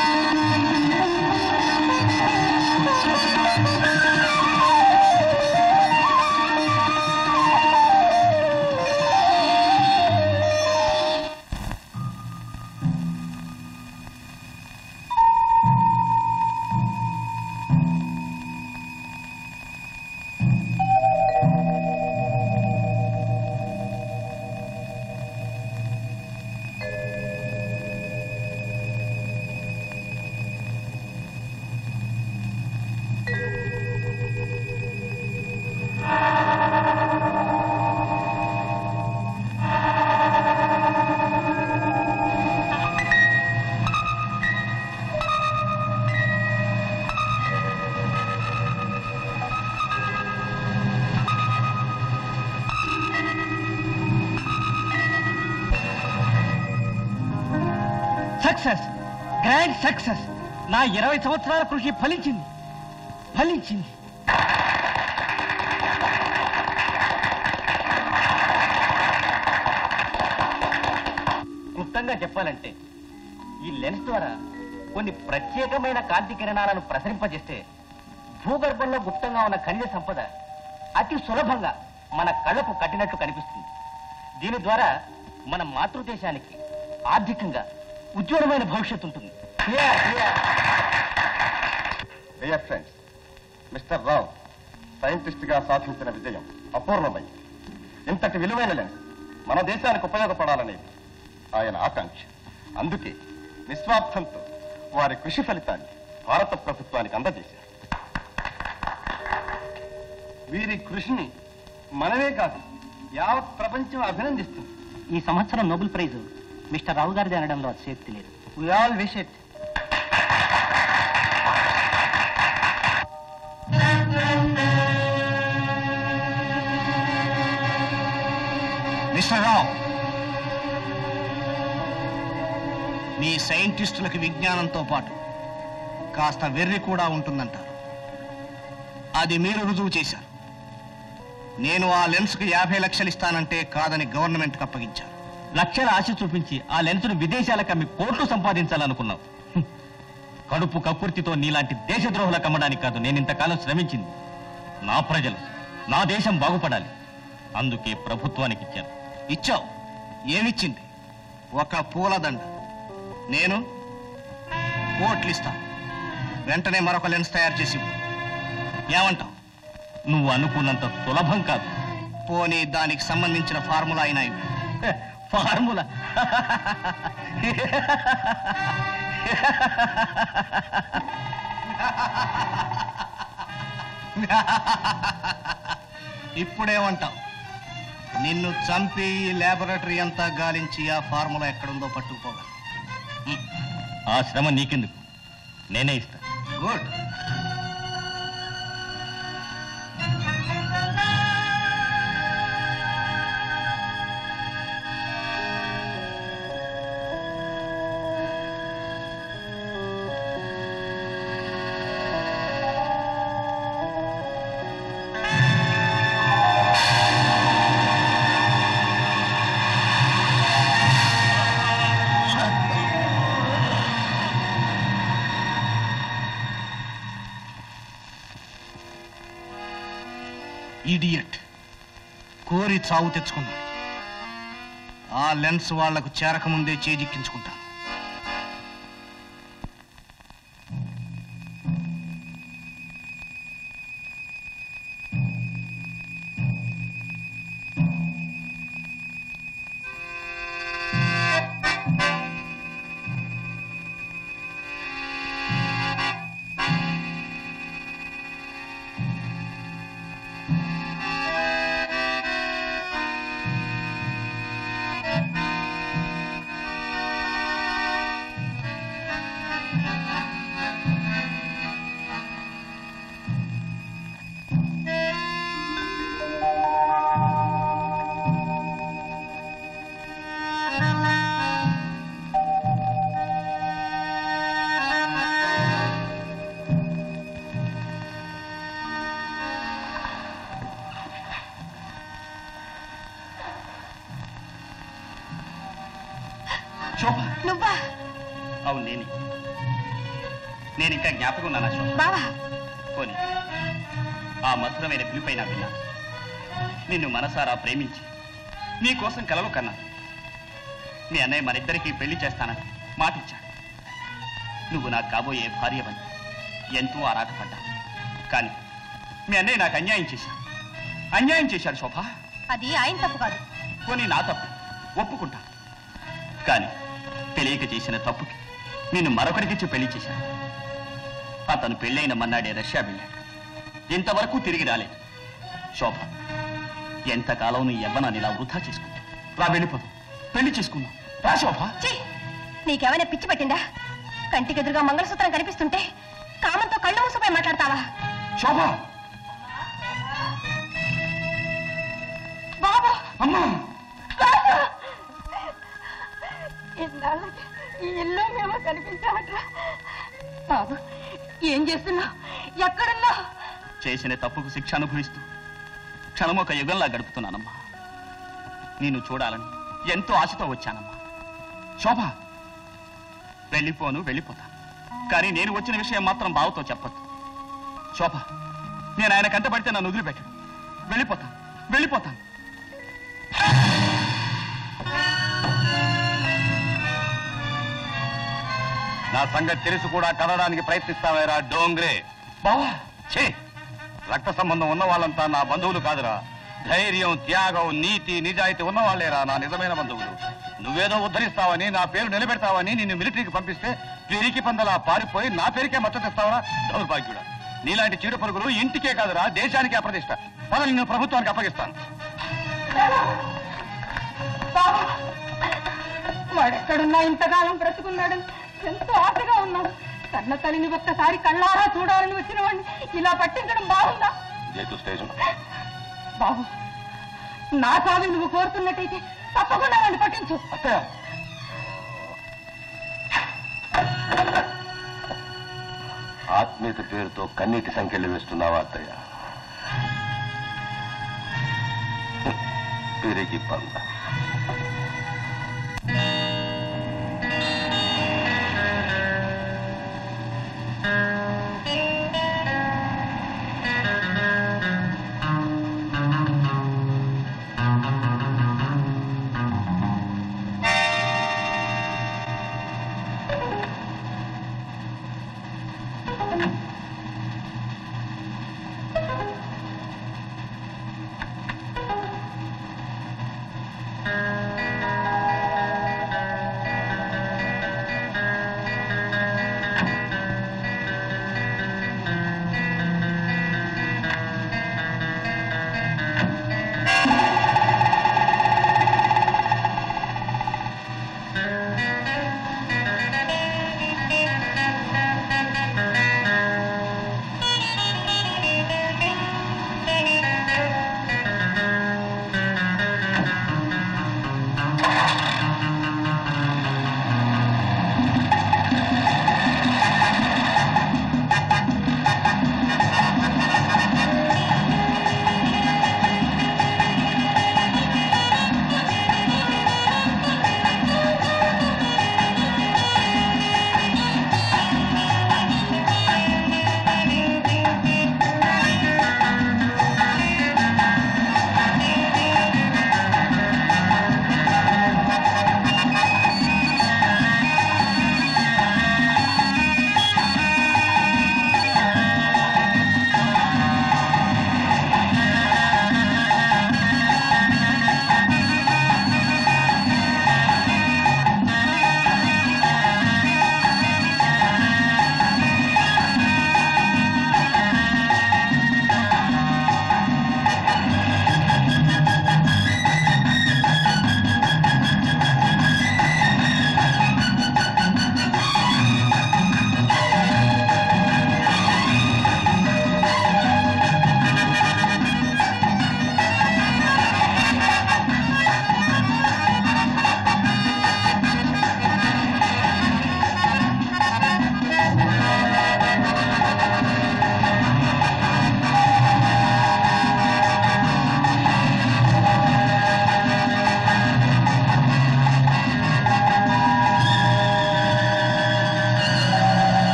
Success grand success నా ఇరవై సంవత్సరాల కృషి ఫలించింది ఫలించింది క్లుప్తంగా చెప్పాలంటే ఈ లెన్స్ ద్వారా కొన్ని ప్రత్యేకమైన కాంతి కిరణాలను ప్రసరింపజేస్తే భూగర్భంలో గుప్తంగా ఉన్న ఖనిజ సంపద అతి సులభంగా మన కళ్ళకు కట్టినట్టు కనిపిస్తుంది దీని ద్వారా మన మాతృదేశానికి ఆర్థికంగా ఉజ్వలమైన భవిష్యత్తు ఉంటుంది Clear, clear. Dear friends mister Rao scientist గా సాధించిన విజయం అపూర్వమైంది ఇంతటి విలువైన లెన్స్ మన దేశానికి ఉపయోగపడాలనేది ఆయన ఆకాంక్ష అందుకే నిస్వార్థంతో వారి కృషి ఫలితాన్ని భారత ప్రభుత్వానికి అందజేశారు వీరి కృషిని మనమే కాదు యావత్ ప్రపంచం అభినందిస్తుంది ఈ సంవత్సరం నోబెల్ ప్రైజ్ మిస్టర్ రావు గారిది అనడంలో అతిశక్తి లేదు we all wish it mister Rao మీ సైంటిస్టులకు విజ్ఞానంతో పాటు కాస్త వెర్రి కూడా ఉంటుందంటారు అది మీరు రుజువు చేశారు నేను ఆ లెన్స్కు యాభై లక్షలు ఇస్తానంటే కాదని గవర్నమెంట్కి అప్పగించారు లక్షల ఆశ చూపించి ఆ లెన్సును విదేశాలకు అమ్మి కోట్లు సంపాదించాలనుకున్నావు హ్మ్. కడుపు కక్కుర్తితో నీలాంటి దేశద్రోహులకు అమ్మడానికి కాదు నేను ఇంతకాలం శ్రమించింది నా ప్రజలు నా దేశం బాగుపడాలి అందుకే ప్రభుత్వానికి ఇచ్చాను ఇచ్చావు ఏమిచ్చింది ఒక పూలదండ నేను కోట్లు ఇస్తాను వెంటనే మరొక లెన్స్ తయారు చేసి ఇవ్వు. ఏమంటావు నువ్వు అనుకున్నంత సులభం కాదు పోనీ దానికి సంబంధించిన ఫార్ములా అయినా ఇవ్వు. ఫార్ములా ఇప్పుడేమంటావు నిన్ను చంపి ఈ ల్యాబొరేటరీ అంతా గాలించి ఆ ఫార్ములా ఎక్కడుందో పట్టుకుపోగలను ఆ శ్రమ నీకెందుకు నేనే ఇస్తా గుడ్ ఇడియట్ కోరి చావు తెచ్చుకున్నాడు ఆ లెన్స్ వాళ్లకు చేరకముందే చేజిక్కించుకుంటాను శోభ నువ్వా అవును నేనే నేను ఇంకా జ్ఞాపకం ఉన్నానా శోభ బావా పోనీ ఆ మధురమైన పిలుపైనా విన్నా నిన్ను మనసారా ప్రేమించి నీ కోసం కలలు కన్నా మీ అన్నయ్య మనిద్దరికీ పెళ్లి చేస్తానని మాటిచ్చాడు నువ్వు నాకు కాబోయే భార్యవని ఎంతో ఆరాటపడ్డా కానీ మీ అన్నయ్య నాకు అన్యాయం చేశాడు అన్యాయం చేశాడు శోభ అది ఆయన తప్పు కాదు పోనీ నా తప్పు ఒప్పుకుంటా కానీ తెలియక చేసిన తప్పుకి నిన్ను మరొకరికిచ్చి పెళ్లి చేశాను అతను పెళ్ళైన మన్నాడే రష్యా వెళ్ళాడు ఇంతవరకు తిరిగి రాలేదు శోభ ఎంతకాలం నీ యవ్వనాన్ని ఇలా వృధా చేసుకుంటా రా వెళ్ళిపోదు పెళ్లి చేసుకుందాం రా శోభ ఛీ! నీకేమైనా పిచ్చి పట్టిందా కంటికి ఎదురుగా మంగళసూత్రం కనిపిస్తుంటే కామంతో కళ్ళు మూసుకుపోయి మాట్లాడతావా శోభ బాబు అమ్మా ఇన్నాళ్ళకి ఈ ఇల్లు మేము కనిపించామట్రా బాబు ఏం చేస్తున్నావు ఎక్కడున్నావు చేసిన తప్పుకు శిక్ష అనుభవిస్తూ క్షణమొక యుగంలా గడుపుతున్నానమ్మా నిన్ను చూడాలని ఎంతో ఆశతో వచ్చానమ్మా శోభ వెళ్ళిపోను వెళ్ళిపోతా కానీ నేను వచ్చిన విషయం మాత్రం బావతో చెప్పొద్దు శోభ నేను ఆయన కంటపడితే నన్ను వదిలిపెట్టాడు వెళ్ళిపోతాను వెళ్ళిపోతాను నా సంగతి తెలిసి కూడా కదడానికి ప్రయత్నిస్తావేరా డోంగ్రే బావా ఛే రక్త సంబంధం ఉన్న వాళ్ళంతా నా బంధువులు కాదురా ధైర్యం త్యాగం నీతి నిజాయితీ ఉన్నవాళ్లేరా నా నిజమైన బంధువులు నువ్వేదో ఉద్ధరిస్తావని నా పేరు నిలబెడతావని నిన్ను మిలిటరీకి పంపిస్తే పిరికి పందలా పారిపోయి నా పేరుకే మద్దతు ఇస్తావరా దౌర్భాగ్యుడా నీలాంటి చీడ పరుగులు ఇంటికే కాదురా దేశానికి అప్రతిష్ట పద నిన్ను ప్రభుత్వానికి అప్పగిస్తాను వాడెక్కడున్నా ఇంతకాలం బ్రతుకున్నాడు ఎంతో ఆశగా ఉన్నాడు కన్న తల్లిని ఒక్కసారి కళ్ళారా చూడాలని వచ్చిన వాడిని ఇలా పట్టించడం బాగుందా జేతు స్టేషన్ బాబు నా సాగు నువ్వు కోరుతున్నట్టయితే తప్పకుండా వాడిని పట్టించు అత్తయ్య ఆత్మీయత పేరుతో కన్నీటి సంఖ్యలు వేస్తున్నావా అత్తయ్య పిరికి పంద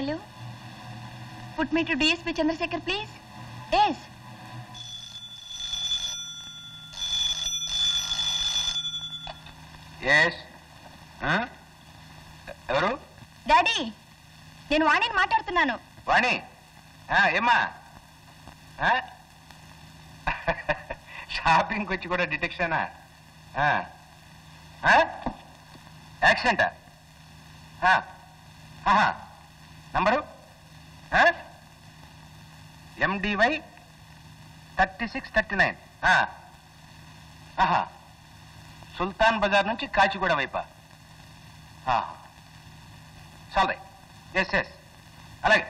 hello put me to DSP Chandrasekhar please yes yes ఎవరు డాడీ నేను వాణిని మాట్లాడుతున్నాను వాణి ఆ, ఏమ్మా ఆ? షాపింగ్కి వచ్చి కూడా డిటెక్షనా ఆ. ఆ? యాక్సిడెంటా ఆ. ఆహా. నంబరు ఆ? MDY thirty six thirty nine ఆహా సుల్తాన్ బజార్ నుంచి కాచిగూడ వైపా చాలు రైట్ ఎస్ ఎస్ అలాగే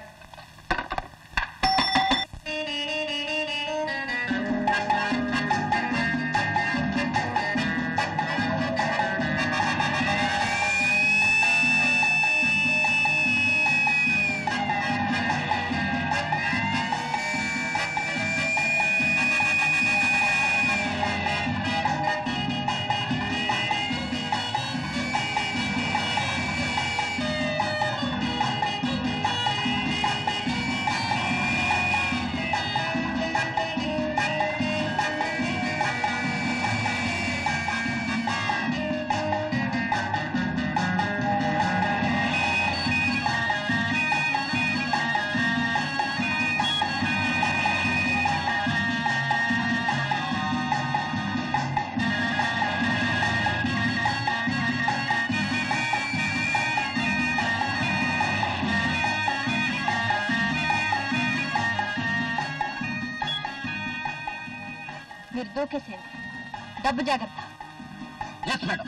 మీరు దూకేసేయండి డబ్బు జాగ్రత్త ఎస్ మేడం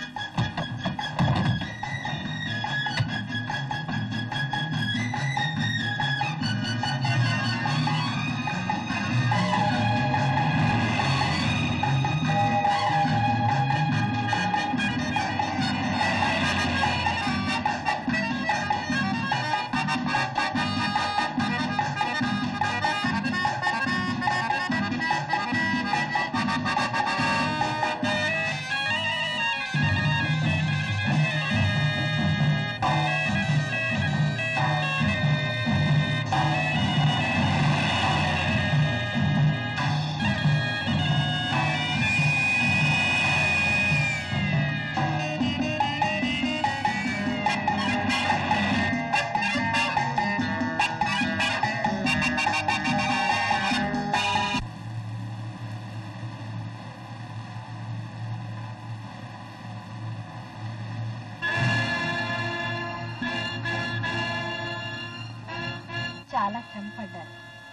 చాలా శ్రమ పడ్డారు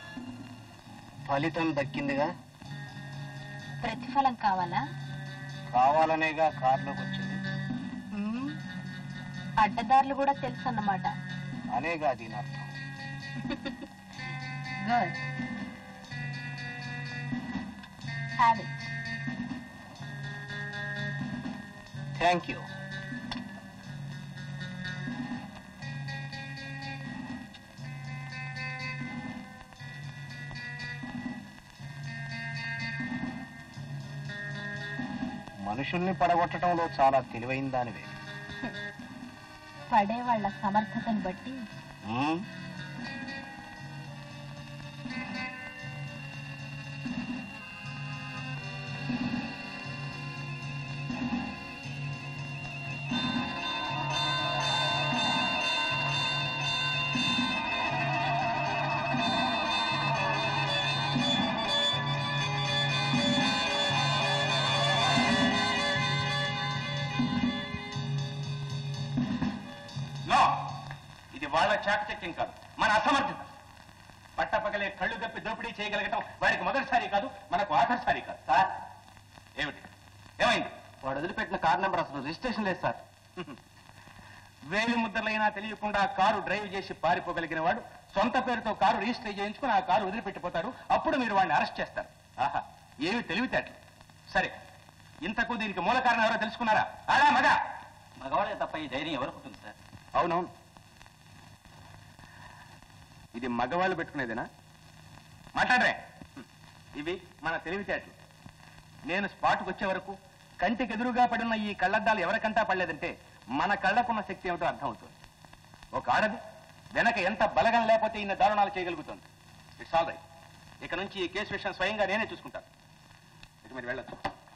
ఫలితం దక్కిందిగా ప్రతిఫలం కావాలా కావాలనేగా కారులోకి వచ్చింది మ్మ్. అడ్డదారులు కూడా తెలుసు అన్నమాట అనేగా దీని అర్థం good have it thank you మనుషుల్ని పడగొట్టడంలో చాలా తెలివైన దానివే పడే వాళ్ళ సమర్థతను బట్టి మ్మ్? నో ఇది వాళ్ళ చాకచక్యం కాదు మన అసమర్థత పట్టపగలే కళ్ళు గప్పి దోపిడీ చేయగలగటం వారికి మొదటిసారి కాదు మనకు ఆఖరిసారి కాదు సార్ ఏమిటి ఏమైంది వాడు వదిలిపెట్టిన కార్ నెంబర్ అసలు రిజిస్ట్రేషన్ లేదు సార్ వేలు ముద్రలైనా తెలియకుండా కారు డ్రైవ్ చేసి పారిపోగలిగిన వాడు సొంత పేరుతో కారు రిజిస్టర్ చేయించుకుని ఆ కారు వదిలిపెట్టిపోతాడు అప్పుడు మీరు వాడిని అరెస్ట్ చేస్తారు ఆహా ఏమి తెలివితేటలు సరే ఇంతకు దీనికి మూల కారణం ఎవరో తెలుసుకున్నారా ఆడా మగ మగవాళ్ళే తప్ప ఈ ధైర్యం ఎవరికి ఉంటుంది సార్ అవునవును ఇది మగవాళ్ళు పెట్టుకునేదేనా మాట్లాడరే హ్మ్. ఇవి మన తెలివితేటలు నేను స్పాట్కి వచ్చే వరకు కంటికి ఎదురుగా పడిన ఈ కళ్ళద్దాలు ఎవరికంటా పడలేదంటే మన కళ్ళకున్న శక్తి ఏమిటో అర్థమవుతుంది ఒక ఆడది వెనక ఎంత బలగం లేకపోతే ఇన్ని దారుణాలు చేయగలుగుతుంది ఇట్స్ ఆల్ రైట్ ఇక నుంచి ఈ కేసు విషయం స్వయంగా నేనే చూసుకుంటాను ఇక మీరు వెళ్ళొచ్చు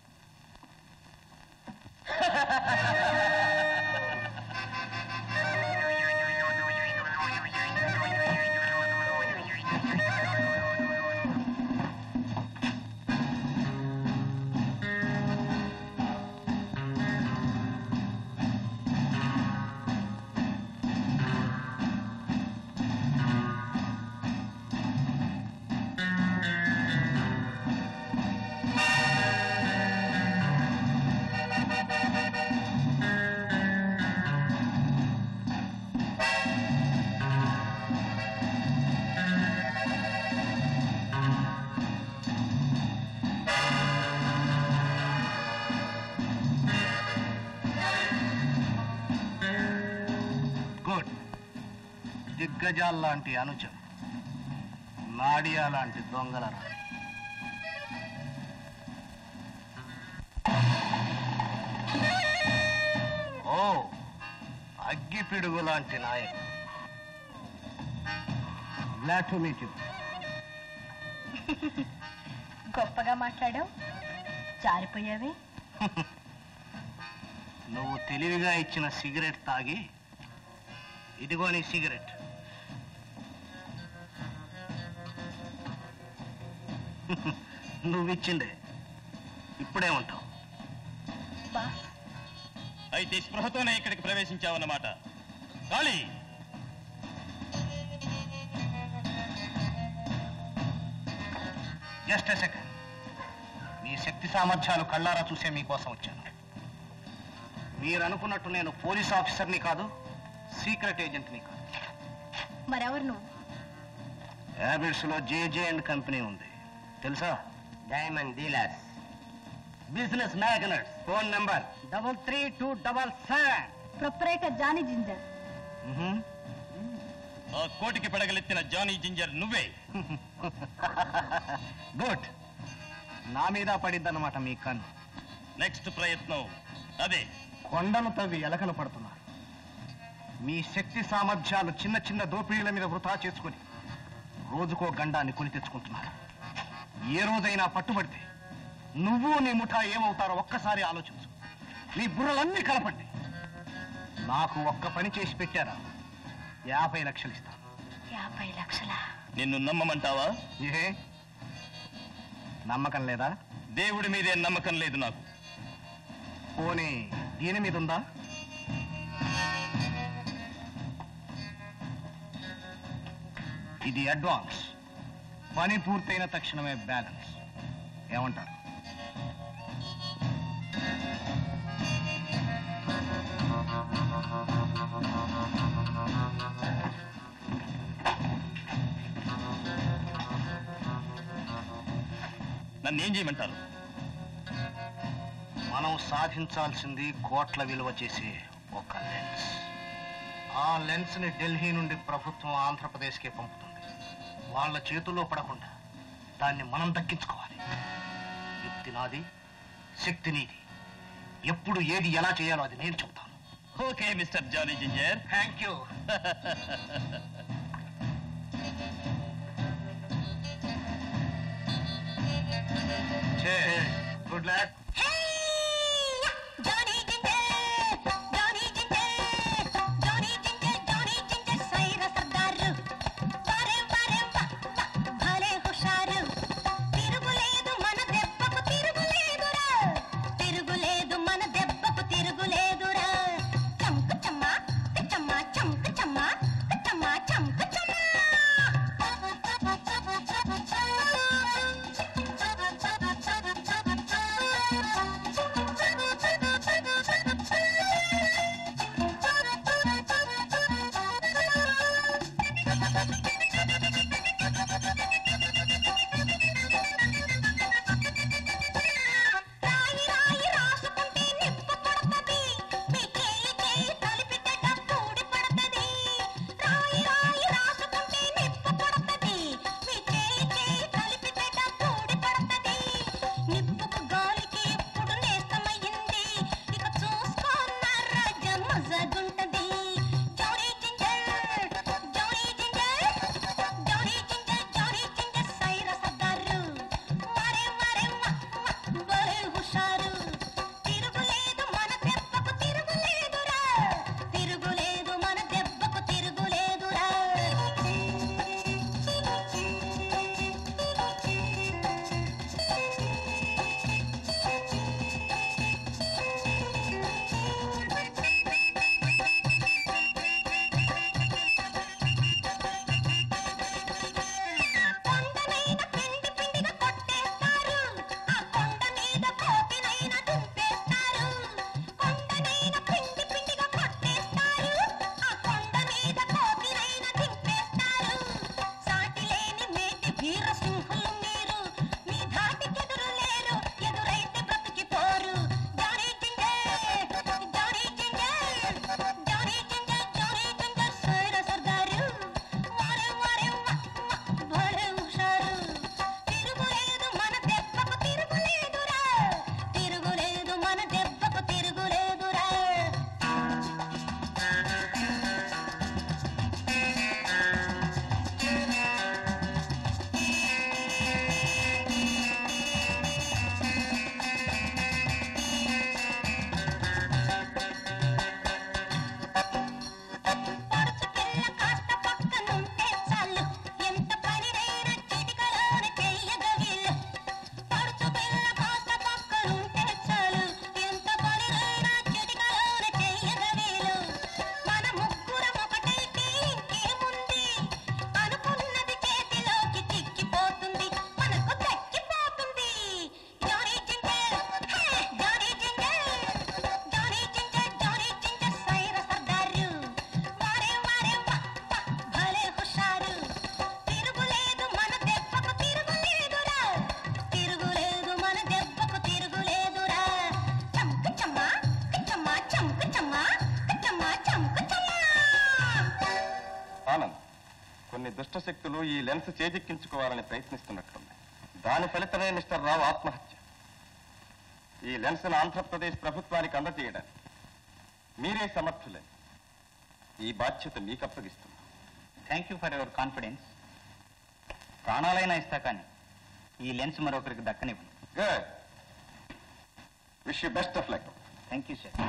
గుడ్ దిగ్గజాల్ లాంటి అనుచం నాడియా లాంటి దొంగల రాణి. ఓ అగ్గి పిడుగు లాంటి నాయకుడు గ్లాడ్ టు మీట్ యు గొప్పగా మాట్లాడావు జారిపోయావే నువ్వు తెలివిగా ఇచ్చిన సిగరెట్ తాగి ఇదిగో నీ సిగరెట్ నువ్విచ్చిందే ఇప్పుడే ఉంటావు బాస్ అయితే స్పృహతోనే ఇక్కడికి ప్రవేశించావన్నమాట కాళీ జస్ట్ సెకండ్ మీ శక్తి సామర్థ్యాలు కళ్ళారా చూసే మీకోసం వచ్చాను మీరు అనుకున్నట్టు నేను పోలీస్ ఆఫీసర్ని కాదు సీక్రెట్ ఏజెంట్ని కాదు మరెవరు నువ్వు హ్యాబిట్స్ లో జేజే అండ్ కంపెనీ ఉంది తెలుసా diamond dealers business magnets phone number double three two double seven proprietor Johnny Ginger ఆ కోటికి పడగలెత్తిన జానీ జింజర్ నువ్వే గుడ్ నా మీద పడిద్దన్నమాట మీ కన్ను నెక్స్ట్ ప్రయత్నం అదే కొండను తవ్వి ఎలకలు పడుతున్నారు మీ శక్తి సామర్థ్యాలు చిన్న చిన్న దోపిడీల మీద వృధా చేసుకుని రోజుకో గండాన్ని కొని తెచ్చుకుంటున్నారు ఏ రోజైనా పట్టుబడితే నువ్వు నీ ముఠా ఏమవుతారో ఒక్కసారి ఆలోచించు నీ బుర్రలన్నీ కలపండి నాకు ఒక్క పని చేసి పెట్టారా యాభై లక్షలు ఇస్తాను యాభై లక్షల నిన్ను నమ్మమంటావా ఏ నమ్మకం లేదా దేవుడి మీదే నమ్మకం లేదు నాకు పోనీ దీని మీద ఉందా ఇది అడ్వాన్స్ పని పూర్తయిన తక్షణమే బ్యాలెన్స్ ఏమంటారు నన్ను ఏం చేయమంటారు మనం సాధించాల్సింది కోట్ల విలువ చేసే ఒక లెన్స్ ఆ లెన్స్ ని ఢిల్లీ నుండి ప్రభుత్వం ఆంధ్రప్రదేశ్కి పంపుతుంది వాళ్ళ చేతుల్లో పడకుండా దాన్ని మనం దక్కించుకోవాలి యుక్తి నాది శక్తి నీది ఎప్పుడు ఏది ఎలా చేయాలో అది నేను చెప్తాను okay mister Johnny Ginger thank you good luck Johnny Ginger Johnny Ginger Johnny Ginger Johnny Ginger సైర సర్దారు వారే వారే వా వా భలే హుషారు తిరుగులేదు మన దెబ్బకు తిరుగులేదురా తిరుగులేదు మన దెబ్బకు తిరుగులేదురా చంకు చమ్మా చమ్మా చంకు చమ్మా చమ్మా చంకు చమ్మా దుష్టశక్తులు ఈ లెన్స్ చేజిక్కించుకోవాలని ప్రయత్నిస్తున్నట్లున్నాయి దాని ఫలితమే మిస్టర్ రావు ఆత్మహత్య ఈ లెన్స్ను ఆంధ్రప్రదేశ్ ప్రభుత్వానికి అందజేయడానికి మీరే సమర్థులే ఈ బాధ్యత మీకు అప్పగిస్తున్నాం thank you for your confidence ప్రాణాలైనా ఇస్తా కానీ ఈ లెన్స్ మరొకరికి దక్కనివ్వను good wish you best of luck thank you sir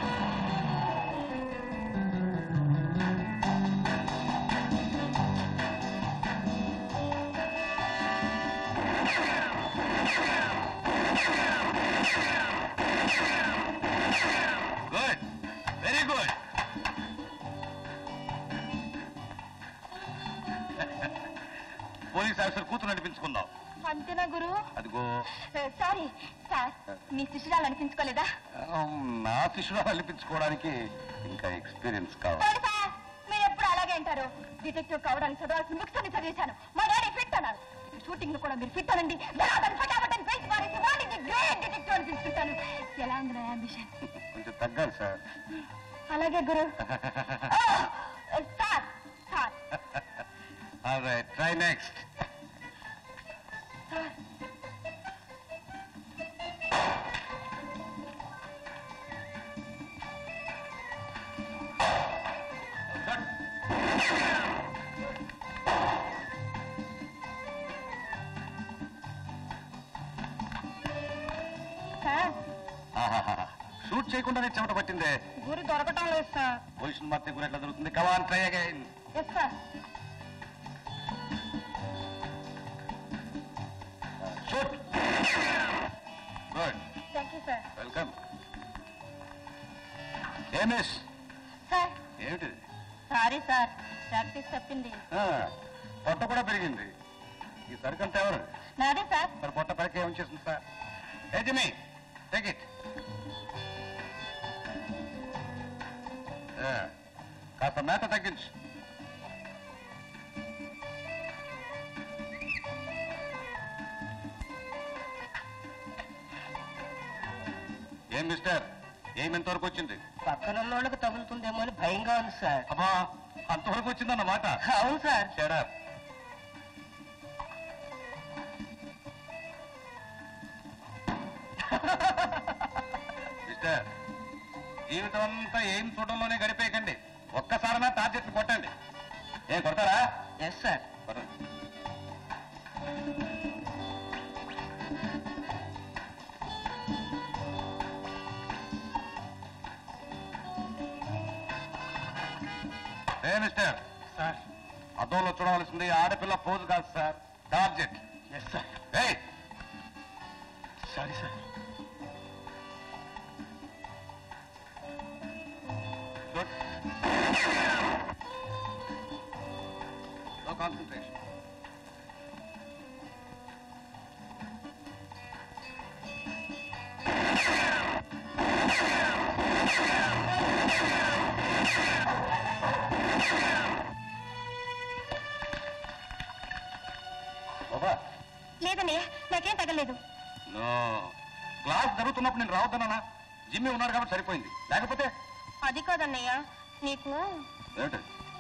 good very good police officer కూతురు నడిపించుకుందాం అంతేనా గురు అదిగో సారీ సార్ మీ శిష్యురాలు అనిపించుకోలేదా నా శిష్యుడు అనిపించుకోవడానికి ఇంకా ఎక్స్పీరియన్స్ కావాలి సారీ సార్ మీరు ఎప్పుడు అలాగే అంటారు డిటెక్టివ్ కావడానికి చదవాల్సిన బుక్స్ అన్ని చదివేశాను మా డాడీ ఫిట్ అన్నారు షూటింగ్ లో కూడా మీరు ఫిట్ అనండి ధనాధన్ ఫటాఫటన్ ఫేస్ మారేసి వాడిని గ్రేట్ డిటెక్టివ్ అని పిలుచుకుంటాను ఎలా ఉంది నా అంబిషన్ కొంచెం తగ్గాలి సార్ అలాగే గురు sir sir try next sir shoot చేయకుండానే చెమట పట్టిందే గురు దొరకటం లేదు సార్ పొజిషన్ మార్చే గురి ఎట్లా దొరుకుతుంది come on try again yes sir shoot good thank you sir welcome ఏ మిస్ సార్ ఏమిటి సారీ సార్ ప్రాక్టీస్ తప్పింది ఆ, పొట్ట కూడా పెరిగింది ఈ సరుకంతా ఎవరు నాదే సార్ మరి పొట్ట పైకి ఏం చేస్తుంది సార్ ఏజిమి టేక్ ఇట్ కాస్త మేత తగ్గించు ఏం మిస్టర్ ఏం ఎంతవరకు వచ్చింది పక్కన వాళ్ళకి తగులుతుందేమో అని భయంగా ఉంది సార్ అబ్బా అంతవరకు వచ్చిందన్నమాట అవును సార్ షడప్ మిస్టర్ జీవితం అంతా ఏం చూడంలోనే గడిపేయకండి ఒక్కసారైనా టార్గెట్ కొట్టండి ఏం కొడతారా ఎస్ సార్ కొట్టండి. ఏ మిస్టర్ సార్ అద్దంలో చూడవలసింది ఆడపిల్ల పోజు కాదు సార్ టార్గెట్ ఎస్ సార్ ఏయ్ sorry sir good no concentration బాబా లేదన్నయ్య నాకేం తగలేదు నో క్లాస్ జరుగుతున్నప్పుడు నేను రావద్దనా జిమ్మి ఉన్నాడు కాబట్టి సరిపోయింది లేకపోతే అది కాదన్నయ్య నీకు ఏమిటి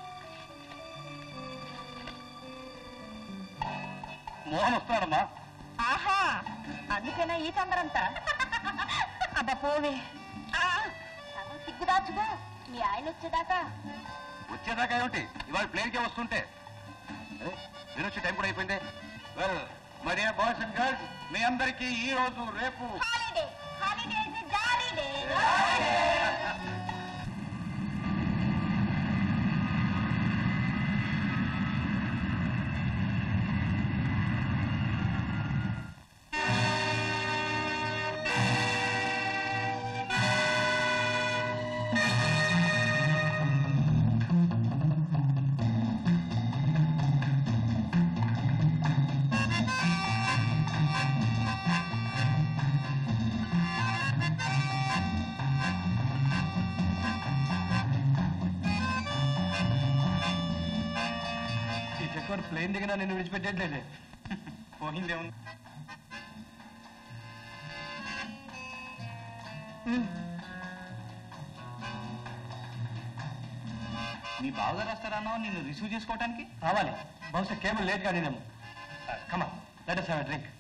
మోహన్ వస్తున్నాడమ్మా ఆహా అందుకేనా ఈ తొందరంతా అబ్బా పోవే ఆ, సగం సిగ్గు దాచుకో మీ ఆయన వచ్చేదాకా వచ్చేదాకా ఏమిటి ఇవాళ ప్లేన్కే వస్తుంటే అరే, మీరు వచ్చే టైం కూడా అయిపోయింది well my dear boys and girls మీ అందరికీ ఈ రోజు రేపు హాలిడే హాలిడే జాలీ డే ఈ చెక్కోడు ప్లేన్ దిగినా నిన్ను విడిచిపెట్టేట్లేదే పోయిందే ఉంది మీ బావగారు వస్తారన్నావు నిన్ను రిసీవ్ చేసుకోవటానికి రావాలి బహుశా కేబుల్ లేట్ గానేమో come let us have a drink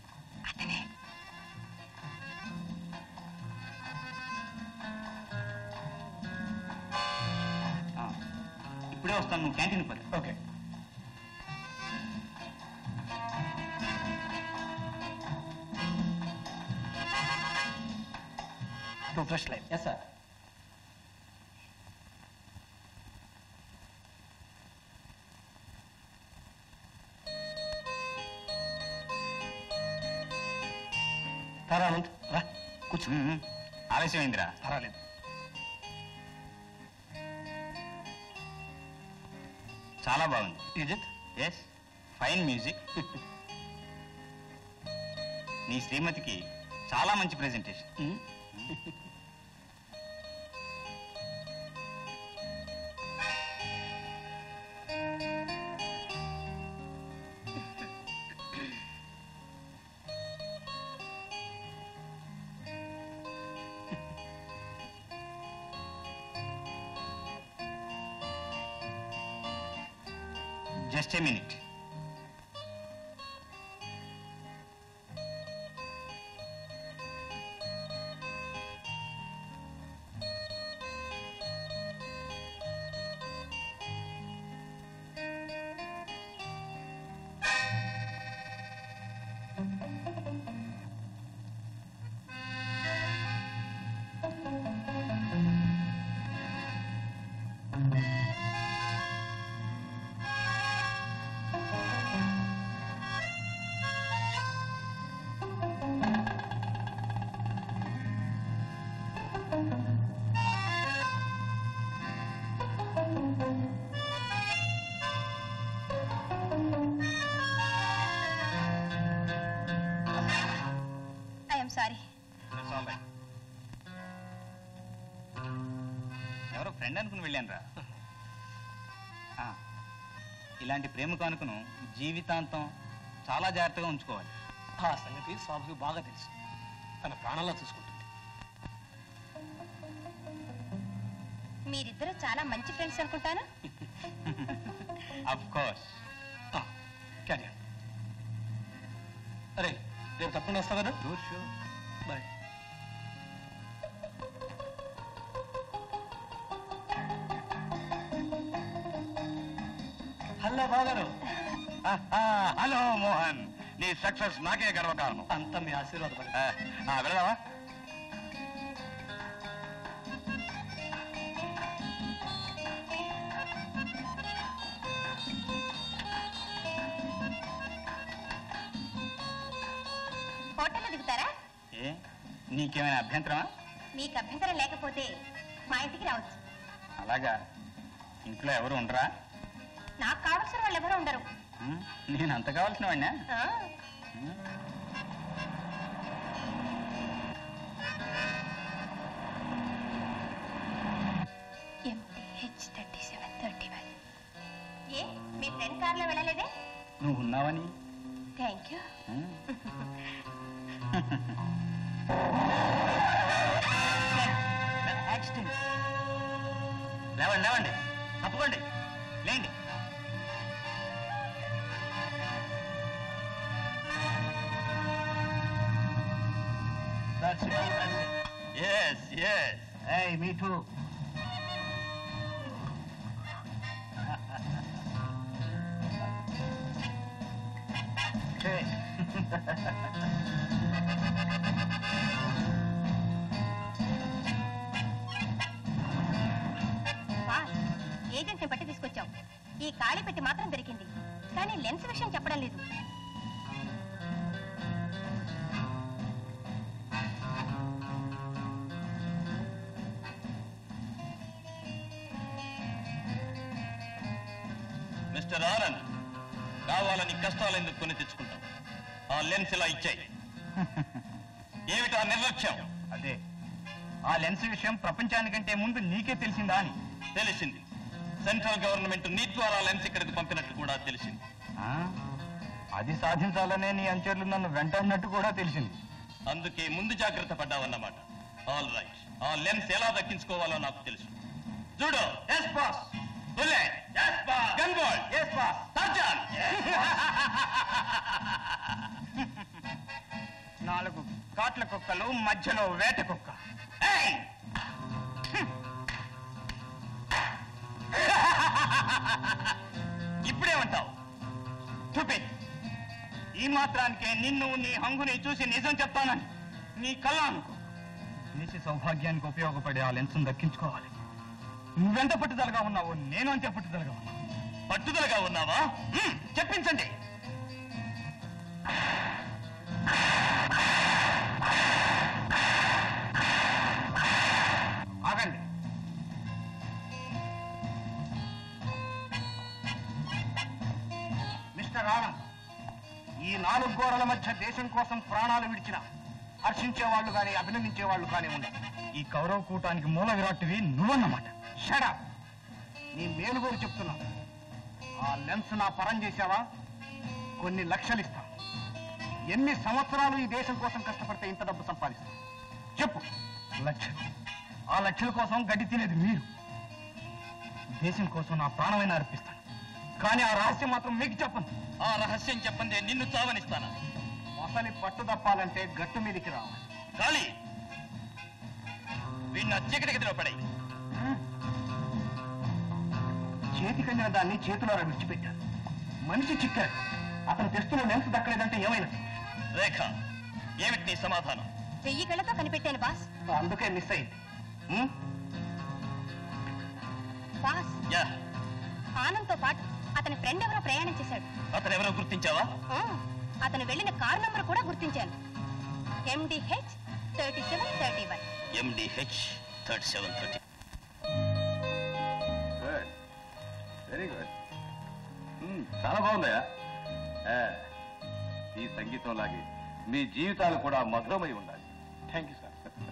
ఆ, ఇప్పుడే వస్తాను నువ్వు క్యాంటీన్ పద okay to fresh line yes sir Taranand రా కూర్చో ఆలస్యమైందిరా పర్వాలేదు చాలా బాగుంది ఈజిత్ ఎస్ ఫైన్ మ్యూజిక్ నీ శ్రీమతికి చాలా మంచి presentation just a minute I'm sorry ఎవరో ఫ్రెండ్ అనుకుని వెళ్ళాను రా ఇలాంటి ప్రేమ కానుకను జీవితాంతం చాలా జాగ్రత్తగా ఉంచుకోవాలి ఆ సంగతి స్వామికి బాగా తెలుసు తన ప్రాణంలో చూసుకుంటుంది మీరిద్దరూ చాలా మంచి ఫ్రెండ్స్ అనుకుంటాను అఫ్ కోర్స్ క్యారీ అరే రేపు తప్పకుండా వస్తావు కదా షూర్ షూర్ బాయ్ హలో బాగారు హలో మోహన్ నీ సక్సెస్ నాకే గర్వకారణం అంతా మీ ఆశీర్వాదపడి ఆ, ఆ, వెళదామా హోటల్లో దిగుతారా ఏ నీకేమైనా అభ్యంతరమా మీకు అభ్యంతరం లేకపోతే మా ఇంటికి రావచ్చు అలాగా ఇంట్లో ఎవరు ఉండరా నాకు కావలసిన వాళ్ళు ఎవరు ఉండరు ఉమ్, నేను అంత కావాల్సిన వాడినా ఆ, MTH 3731. ఏ మీ ఫ్రెండ్ కార్లో వెళ్ళలేదే నువ్వు ఉన్నావని థ్యాంక్ యూ ఉమ్. యాక్సిడెంట్ లేవండి లేవండి తప్పుకోండి లేండి That's it, that's it. Yes yes Hey, me too. hey. Boss ఏజెంట్ని బట్టి తీసుకొచ్చాం ఈ ఖాళీ పెట్టి మాత్రం దొరికింది కానీ లెన్స్ విషయం చెప్పడం లేదు మిస్టర్ ఆనంద్ కావాలని కష్టాలు ఎందుకు కొని తెచ్చుకుంటాం ఆ లెన్స్ ఇలా ఇచ్చాయి ఏమిటా నిర్లక్ష్యం అదే ఆ లెన్స్ విషయం ప్రపంచానికంటే ముందు నీకే తెలిసిందా అని తెలిసింది సెంట్రల్ గవర్నమెంట్ నీ ద్వారా లెన్స్ ఇక్కడికి పంపినట్టు కూడా తెలిసింది ఆ? అది సాధించాలనే నీ అంచెలు నన్ను వెంటన్నట్టు కూడా తెలిసింది అందుకే ముందు జాగ్రత్త పడ్డావన్నమాట ఆల్ రైట్ ఆ లెన్స్ ఎలా దక్కించుకోవాలో నాకు తెలుసు చూడు yes boss bullet gun bolt surgeon నాలుగు కాట్ల కుక్కలు మధ్యలో వేట కుక్క ఏయ్! ఇప్పుడేమంటావు చూపించు ఈ మాత్రానికే నిన్ను నీ హంగుని చూసి నిజం చెప్తానని నీ కళ్ళ అనుకో దేశ సౌభాగ్యానికి ఉపయోగపడే ఆ లెన్స్ను దక్కించుకోవాలి నువ్వెంత పట్టుదలగా ఉన్నావో నేను అంతే పట్టుదలగా ఉన్నా పట్టుదలగా ఉన్నావా హ్మ్, చెప్పించండి ఆగండి మిస్టర్ ఆనంద్ ఈ నాలుగు గోడల మధ్య దేశం కోసం ప్రాణాలు విడిచిన హర్షించే వాళ్ళు కానీ అభినందించే వాళ్ళు కానీ ఉండరు ఈ కౌరవ కూటానికి మూల విరాట్వి నువ్వన్నమాట షడా నీ మేలుగోరు చెప్తున్నా ఆ లెన్స్ నా పరం చేశావా కొన్ని లక్షలు ఇస్తా ఎన్ని సంవత్సరాలు ఈ దేశం కోసం కష్టపడితే ఇంత డబ్బు సంపాదిస్తా చెప్పు లక్షలు ఆ లక్షల కోసం గడ్డి తినేది మీరు దేశం కోసం నా ప్రాణమైనా అర్పిస్తాను కానీ ఆ రహస్యం మాత్రం మీకు చెప్పను ఆ రహస్యం చెప్పండి నిన్ను చావనిస్తాను మొసలి పట్టు తప్పాలంటే గట్టు మీదికి రావాలి కాళీ వీడిని చీకటి గదిలో పడాయి చేతికందిన దాన్ని చేతిలో విడిచిపెట్టారు మనిషి చిక్కాడు అతను తెస్తున్న లెన్స్ దక్కలేదంటే ఏమైనా రేఖ ఏమిటి నీ సమాధానం వెయ్యి కళ్ళతో కనిపెట్టాను బాస్ అందుకే మిస్ అయింది ఉం? బాస్ యా ఆనంద్తో పాటు అతని ఫ్రెండ్ ఎవరో ప్రయాణం చేశాడు అతను ఎవరో గుర్తించావా ఆ, అతను వెళ్ళిన కార్ నంబర్ కూడా గుర్తించాను MDH thirty seven thirty one MDH thirty seven thirty good very good చాలా బాగుందయా ఆ, ఈ సంగీతం లాగే మీ జీవితాలు కూడా మధురమై ఉండాలి థ్యాంక్ యూ సార్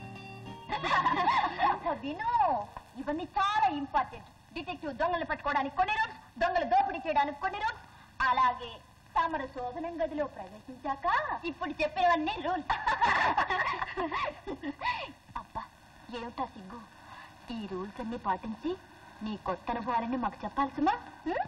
విను ఇవన్నీ చాలా ఇంపార్టెంట్ డిటెక్టివ్ దొంగలు పట్టుకోవడానికి కొన్ని రూల్స్ దొంగలు దోపిడీ చేయడానికి కొన్ని రూల్స్ అలాగే తమరు శోధనం గదిలో ప్రవేశించాక ఇప్పుడు చెప్పినవన్నీ రూల్స్ అబ్బా ఏమిటా సిగ్గు ఈ రూల్స్ అన్ని పాటించి నీ కొత్త అనుభవాలన్నీ మాకు చెప్పాలి సుమా హ్మ్?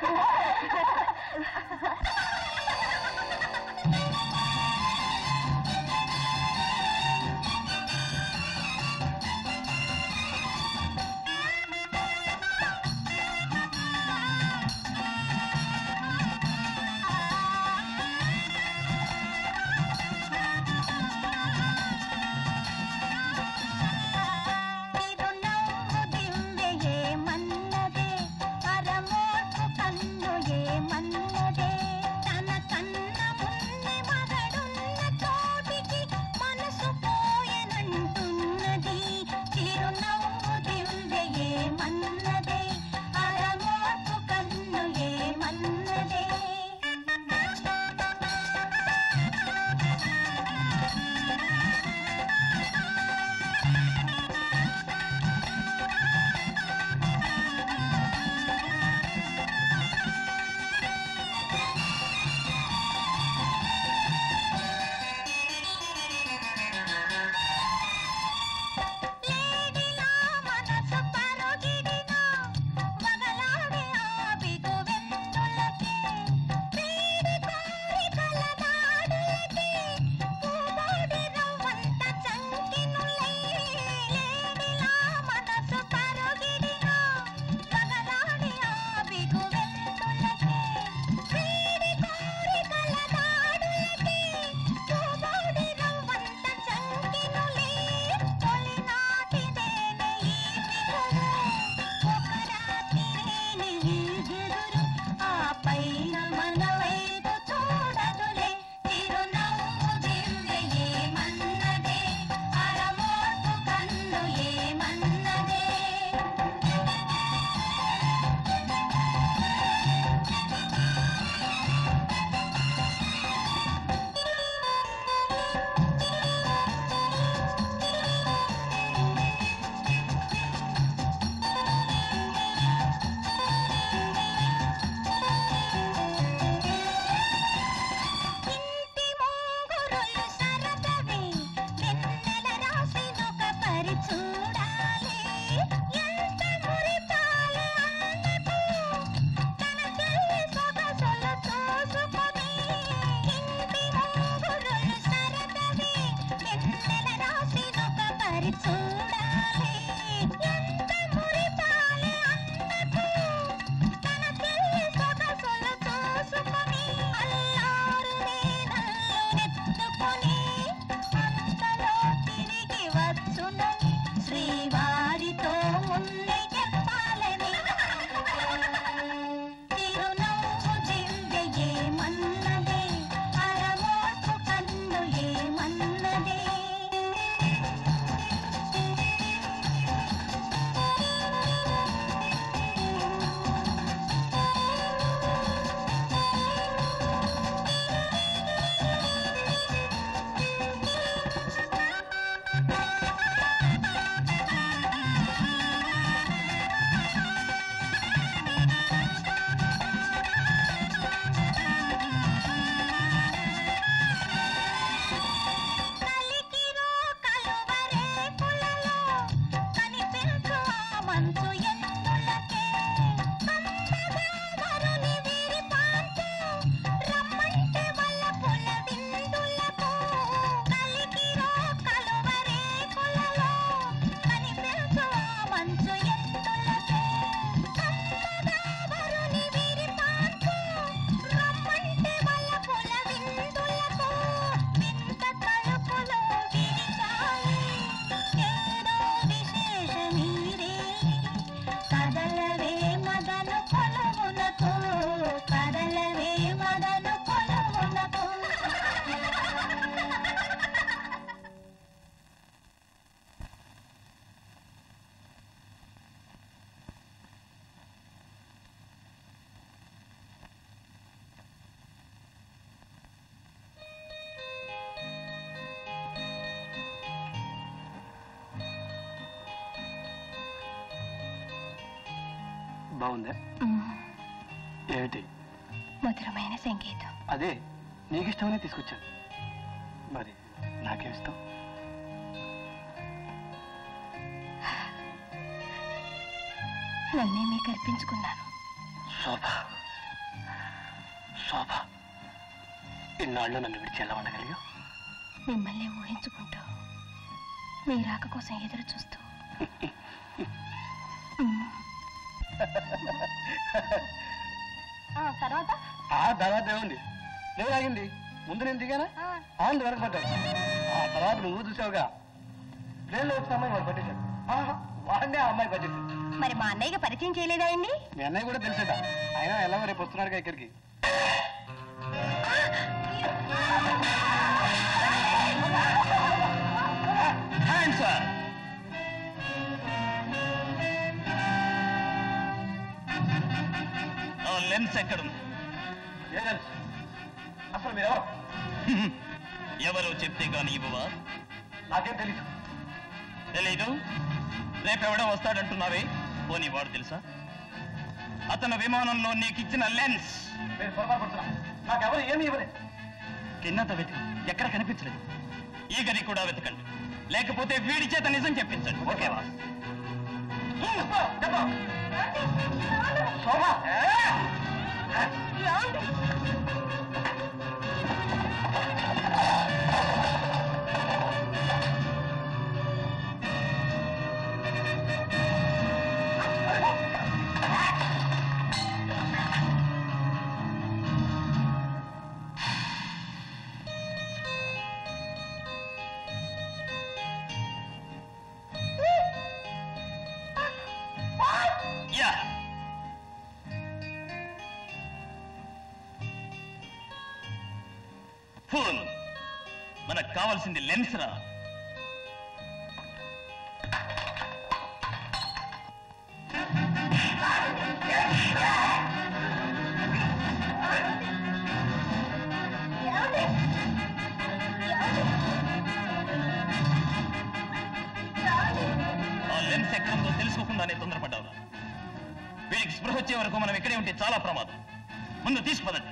తిరునవ్వు దివ్వె ఏమన్నదే అరమోటు కన్ను ఏమన్నదే తన కన్న మున్ని మంచు ఎందులకే కమ్మగా వరుని వీరి పాంచు రమ్మంటే వల్లపుల విందులకు కలికిరో కలువరే కొలలో కనిపించు ఆ మంచు ఎందులకే కమ్మగా వరుని వీరి పాంచు రమ్మంటే వల్లపుల విందులకు వింత తలుపులో విరిచాయి ఏదో విశేష నీరే కదలవే మదను కొలువునకు కదలవే మదను కొలువునకు బాగుందా ఏమిటి మధురమైన సంగీతం అదే నీకు ఇష్టమనే తీసుకొచ్చాను మరి నాకేం ఇష్టం నన్నే మీకు అర్పించుకున్నాను శోభ శోభ ఇన్నాళ్ళు నన్ను విడిచి ఎలా ఉండగలిగా మిమ్మల్ని ఊహించుకుంటూ మీ రాక కోసం ఎదురు చూస్తూ తర్వాత ఆ తర్వాత ఏముంది నేను ఆగింది ముందు నేను దిగానా ఆంది వెనక పడ్డాడు ఆ తర్వాత నువ్వు చూసావుగా ట్రైన్లో వచ్చిన అమ్మాయి వాడు పట్టేశాడు ఆహా, వాడినే ఆ అమ్మాయి పట్టేశాడు మరి మా అన్నయ్యకి పరిచయం చేయలేదా అండి మీ అన్నయ్య కూడా తెలిసేట అయినా ఎలా రేపు వస్తున్నాడుగా ఇక్కడికి ఆన్సర్ ఆ లెన్స్ ఎక్కడుంది ఏం తెలుసు అసలు మీరు ఎవరు ఎవరో చెప్తే గాని ఇవ్వవా నాకేం తెలీదు తెలీదు రేపెవడో వస్తాడంటున్నావే పోనీ వాడు తెలుసా అతను విమానంలో నీకిచ్చిన లెన్స్ మీరు పొరపాటు పడుతున్నా నాకెవరు ఏమీ ఇవ్వలేదు కిందంత వెతికి ఎక్కడ కనిపించలేదు ఈ గది కూడా వెతకండి లేకపోతే వీడి చేత నిజం చెప్పించండి ఓకేవా శోభ యా ఫోన్ మనకు కావాల్సింది లెన్స్ రా ఆ లెన్స్ ఎక్కడుందో తెలుసుకోకుండానే తొందరపడ్డావురా వీడికి స్పృహ వచ్చే వరకు మనం ఇక్కడే ఉంటే చాలా ప్రమాదం ముందు తీసిపోదండి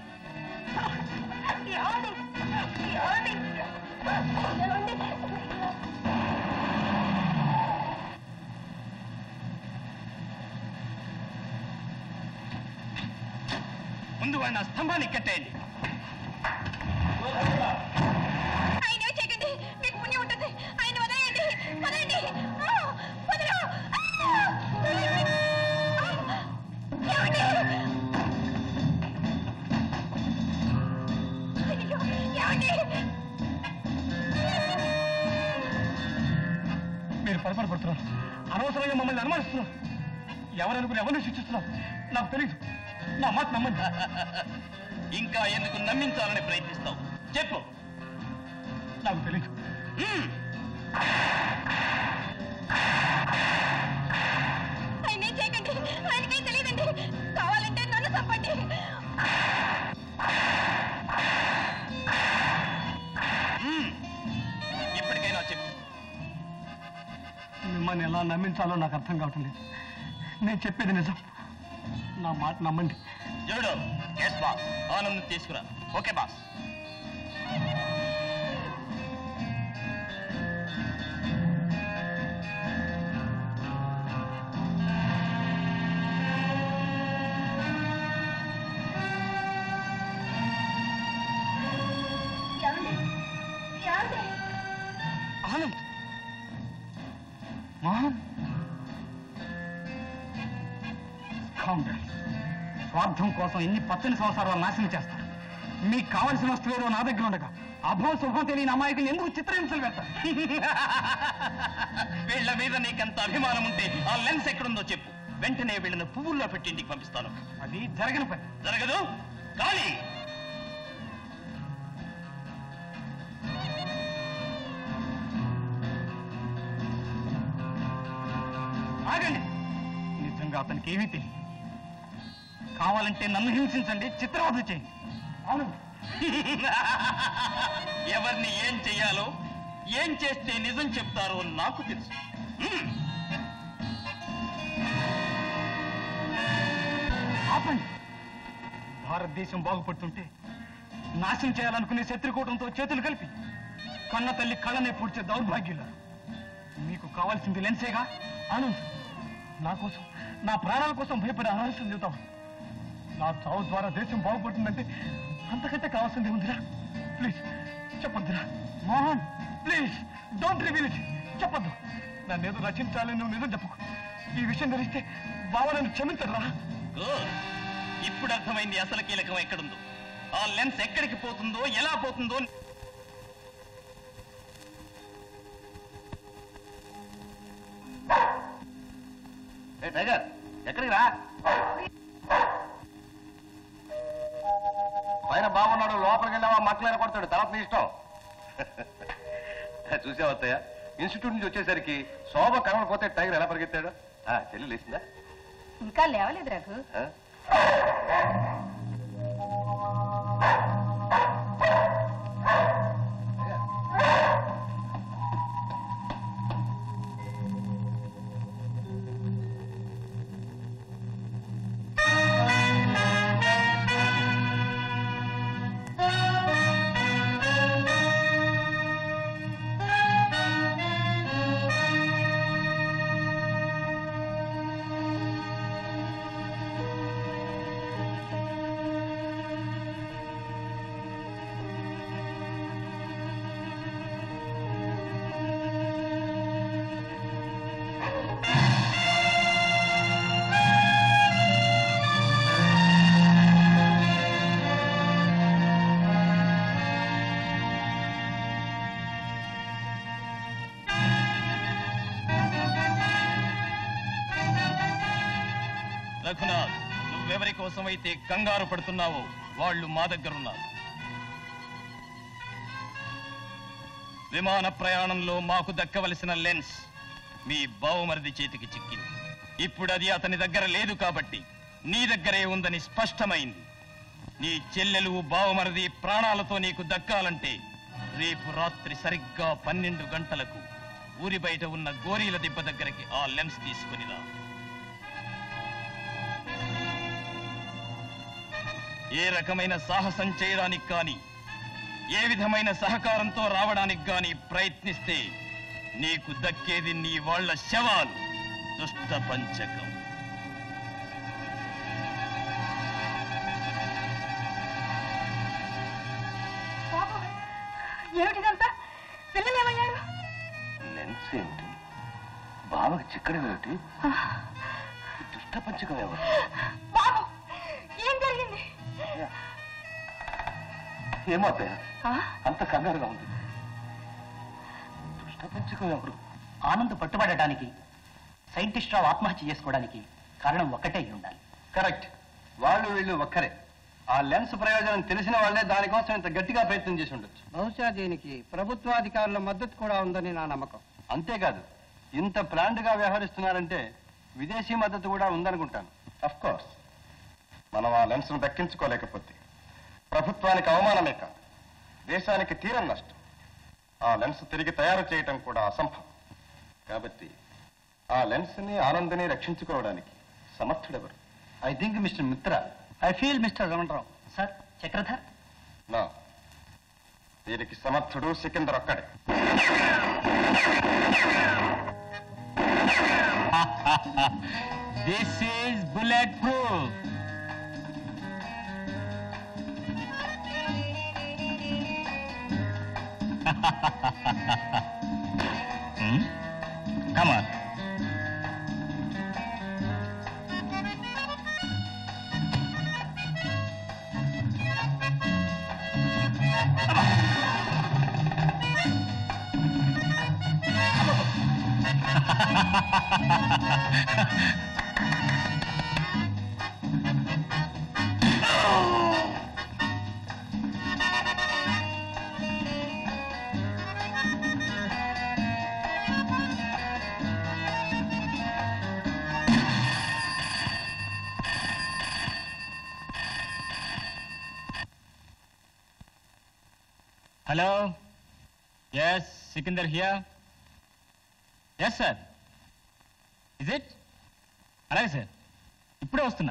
ముందు వాడిని ఆ స్తంభానికి కట్టేయండి ఆయన చేయకండి మీకు పుణ్యం ఉంటుంది ఆయన వదలండి వదలండి ఆ, వదలు ఆ! ఏమండి? అయ్యో, ఏమండి? మీరు పొరపాటు పడుతున్నారు అనవసరంగా మమ్మల్ని అనుమానిస్తున్నారు ఎవరు అనుకుని ఎవరిని శిక్షిస్తున్నారు నాకు తెలియదు నా మాట నమ్మండి ఇంకా ఎందుకు నమ్మించాలని ప్రయత్నిస్తావు చెప్పు నాకు తెలియదు మ్మ్. ఆయన ఏం చేయకండి ఆయనకేం తెలియదండి కావాలంటే నన్ను చంపండి మ్మ్. ఇప్పటికైనా చెప్పు మిమ్మల్ని ఎలా నమ్మించాలో నాకు అర్థం కావటం లేదు నేను చెప్పేది నిజం నా మాట నమ్మండి చూడు ఎస్ బాస్ ఆనంద్ తీసుకురా ఓకే బాస్ స్కౌండ్రల్స్ స్వార్థం కోసం ఎన్ని పచ్చని సంవత్సరాలు నాశనం చేస్తారు మీకు కావలసిన వస్తువు ఏదో నా దగ్గర ఉండగా అభం శుభం తెలియని అమాయకులు ఎందుకు చిత్రహింసలు పెడతారు వీళ్ళ మీద నీకెంత అభిమానం ఉంటే ఆ లెన్స్ ఎక్కడుందో చెప్పు వెంటనే వీళ్ళని పువ్వుల్లో పెట్టి ఇంటికి పంపిస్తాను అది జరగని పని జరగదు కానీ ఆగండి నిజంగా అతనికి ఏమీ తెలియదు కావాలంటే నన్ను హింసించండి చిత్రవధ చేయండి అవును ఎవరిని ఏం చెయ్యాలో ఏం చేస్తే నిజం చెప్తారో నాకు తెలుసు హ్మ్. ఆపండి భారతదేశం బాగుపడుతుంటే నాశనం చేయాలనుకునే శత్రుకూటంతో చేతులు కలిపి కన్న తల్లి కళ్ళనే పూడ్చే దౌర్భాగ్యులు మీకు కావాల్సింది లెన్సేగా ఆనంద్ నా కోసం నా ప్రాణాల కోసం భయపడే అనాల్సింది చెబుతాం నా చావు ద్వారా దేశం బాగుపడుతుందంటే అంతకంటే కావాల్సింది ఉందిరా ప్లీజ్ చెప్పొద్దురా Mohan please don't reveal it చెప్పొద్దు నన్ను ఏదో రచించాలని నువ్వు నిజం చెప్పుకో ఈ విషయం తెలిస్తే బావ నన్ను క్షమించరా గుడ్. ఇప్పుడు అర్థమైంది అసలు కీలకం ఎక్కడుందో ఆ లెన్స్ ఎక్కడికి పోతుందో ఎలా పోతుందో ఏ టైగర్ ఎక్కడికి రా పైన బాగున్నాడు లోపలికి వెళ్ళావా మక్కలైన కొడతాడు తర్వాత నీ ఇష్టం చూసావా అత్తయ్య ఇన్స్టిట్యూట్ నుంచి వచ్చేసరికి శోభ కనబడిపోతే టైగర్ ఎలా పరిగెత్తాడు ఆ, చెల్లి లేచిందా ఇంకా లేవలేదు రఘు ఆ? రఘునాథ్ నువ్వెవరి కోసమైతే కంగారు పడుతున్నావో వాళ్ళు మా దగ్గరున్నారు విమాన ప్రయాణంలో మాకు దక్కవలసిన లెన్స్ మీ బావమరిది చేతికి చిక్కింది ఇప్పుడు అది అతని దగ్గర లేదు కాబట్టి నీ దగ్గరే ఉందని స్పష్టమైంది నీ చెల్లెలు బావమరిది ప్రాణాలతో నీకు దక్కాలంటే రేపు రాత్రి సరిగ్గా పన్నెండు గంటలకు ఊరి బయట ఉన్న గోరీల దిబ్బ దగ్గరికి ఆ లెన్స్ తీసుకునిరా ఏ రకమైన సాహసం చేయడానికి కానీ ఏ విధమైన సహకారంతో రావడానికి గాని ప్రయత్నిస్తే నీకు దక్కేది నీ వాళ్ళ శవాలు దుష్ట పంచకం బాబు ఏమిటిదంతా పిల్లలు ఏమయ్యారు లెన్స్ ఏమిటి బావకి చిక్కడం ఏమిటి ఈ దుష్ట పంచకం ఎవరు బాబు ఏం జరిగింది ఏమో అత్తయ్య ఆ? అంత కంగారుగా ఉంది దుష్ట పంచకం ఎవరు ఆనంద్ పట్టుబడటానికి సైంటిస్ట్ రావు ఆత్మహత్య చేసుకోవడానికి కారణం ఒక్కటే అయి ఉండాలి కరెక్ట్ వాళ్ళు వీళ్ళు ఒక్కరే ఆ లెన్స్ ప్రయోజనం తెలిసిన వాళ్ళే దానికోసం ఇంత గట్టిగా ప్రయత్నం చేసి ఉండొచ్చు బహుశా దీనికి ప్రభుత్వాధికారుల మద్దతు కూడా ఉందని నా నమ్మకం అంతేకాదు ఇంత ప్లాండ్ గా వ్యవహరిస్తున్నారంటే విదేశీ మద్దతు కూడా ఉందనుకుంటాను అఫ్ కోర్స్ మనం ఆ లెన్స్ ను దక్కించుకోలేకపోతే ప్రభుత్వానికి అవమానమే కాదు దేశానికి తీరం నష్టం ఆ లెన్స్ తిరిగి తయారు చేయటం కూడా అసంభవం కాబట్టి ఆ లెన్స్ ని ఆనందని రక్షించుకోవడానికి సమర్థుడెవరు I think mister Mitra I feel mister Ramanarao sir Chakradhar నా దీనికి సమర్థుడు సికిందర్ ఒక్కడే this is bulletproof come on hello yes Sikandar here yes sir is it అలాగే సార్ ఇప్పుడే వస్తున్నా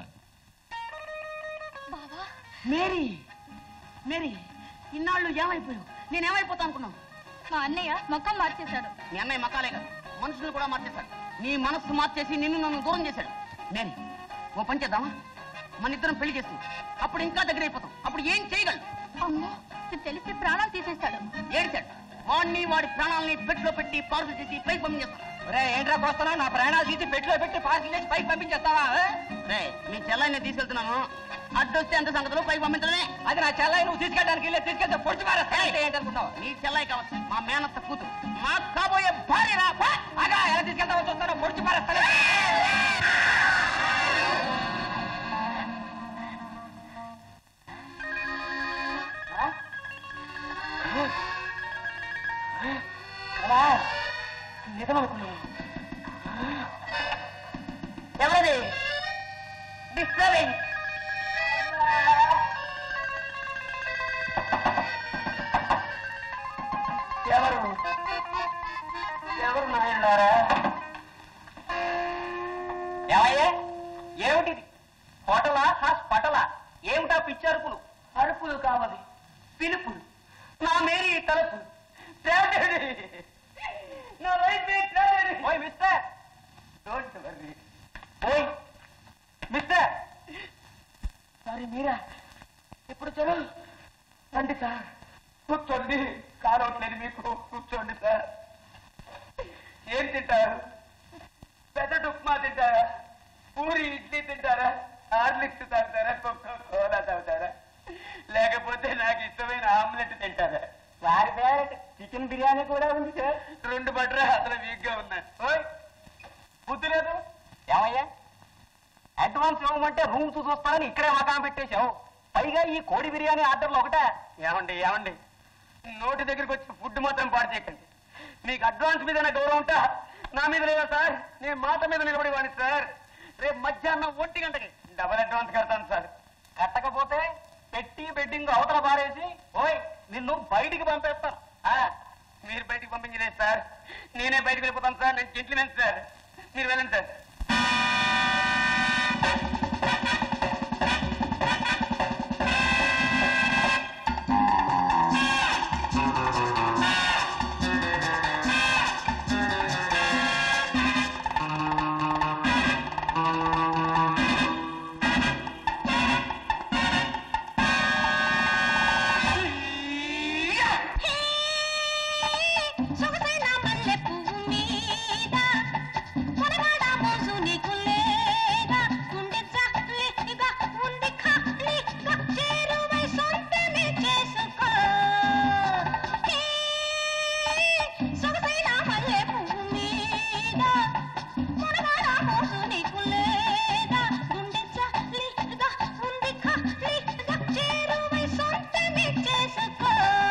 మేరీ మేరీ ఇన్నాళ్ళు ఏమైపోయావు నేనేమైపోతా అనుకున్నావు మా అన్నయ్య మొక్కం మార్చేశాడు మీ అన్నయ్య మకాలే కాదు మనుషులు కూడా మార్చేశాడు నీ మనస్సు మార్చేసి నిన్ను నన్ను దూరం చేశాడు మేరీ ఓ పని చేద్దామా మన ఇద్దరం పెళ్లి చేసుకుందాం అప్పుడు ఇంకా దగ్గర అయిపోతాం అప్పుడు ఏం చేయగలరు అమ్మో ఇది తెలిస్తే ప్రాణాలు తీసేస్తాడు ఏడిచాడు వాడిని వాడి ప్రాణాలని పెట్టులో పెట్టి పార్సల్ చేసి పైకి పంపించేస్తాం రే ఏంట్రా కోస్తున్నా నా ప్రాణాలు తీసి పెట్టులో పెట్టి పార్సల్ చేసి పైకి పంపించేస్తావా ఆ? రే మీ చెల్లాయిని తీసుకెళ్తున్నాను అడ్డొస్తే అంత సంగతులు పైకి పంపించడమే అది నా చెల్లాయి నువ్వు తీసుకెళ్ళడానికి వెళ్ళి తీసుకెళ్తే పొడిచి మారేస్తా అంటే ఏంటనుకుంటావు నీ చెల్లాయి కావచ్చు మా మేనత్త కూతురు మా కాబోయే భార్య రా పా. అగా ఎలా తీసుకెళ్తావో చూస్తానో పొడిచి మారేస్తాను నిజమనుకున్నాను ఎవరది డిస్టర్బింగ్ ఎవరు ఎవరు నాయనారా ఏమయ్యా ఏమిటిది హోటలా హాస్పిటలా ఏమిటా పిచ్చి అరుపులు అరుపులు కావాలి పిలుపులు నా మేరీ తలుపులు ట్రాజెడీ నా లైఫ్ ట్రాజెడీ ఓయ్ మిస్టర్ డోంట్ వర్రీ ఓయ్ మిస్టర్ సారీ మీరా ఇప్పుడు చలో రండి సార్ కూర్చోండి కారవట్లేదు మీకు కూర్చోండి సార్ ఏం తింటారు పెద్దటి ఉప్మా తింటారా పూరి ఇడ్లీ తింటారా హార్లిక్స్ తాగుతారా కొక్క కోలా తాగుతారా లేకపోతే నాకు ఇష్టమైన ఆమ్లెట్ తింటారా వారి ఫేవరెట్ చికెన్ బిర్యానీ కూడా ఉంది సార్ రెండు బట్రా అసలు వీక్ గా ఉన్నా ఓయ్ బుద్ధి లేదు ఏమయ్యా అడ్వాన్స్ ఇవ్వమంటే రూమ్ చూస్తానని ఇక్కడే మకాం పెట్టేశావు పైగా ఈ కోడి బిర్యానీ ఆర్డర్లు ఒకటే ఏమండి ఏమండి నోటి దగ్గరికి వచ్చి ఫుడ్ మాత్రం పాడు చేయకండి మీకు అడ్వాన్స్ మీద నా గౌరవం ఉంటా నా మీద లేదా సార్ నేను మాట మీద నిలబడి వాడిని సార్ రేపు మధ్యాహ్నం ఒంటి గంటకి డబల్ అడ్వాన్స్ కడతాను సార్ కట్టకపోతే పెట్టి బెడ్డింగ్ అవతల పారేసి ఓయ్ నిన్ను బయటికి పంపేస్తాను ఆ, మీరు బయటికి పంపించలేదు సార్ నేనే బయటికి వెళ్ళిపోతాను సార్ నేను జెంట్లీమెన్ సార్ మీరు వెళ్ళండి సార్ సొగసైన మల్లె పువ్వు మీద కొనవాడ మోజు నీకు లేదా గుండె చల్లిగా ఉంది ఖాళీగా చేరువై సొంతమే చేసుకో హే, సొగసైన మల్లె పువ్వు మీద కొనవాడ మోజు నీకు లేదా గుండె చల్లిగా ఉంది ఖాళీగా చేరువై సొంతమే చేసుకో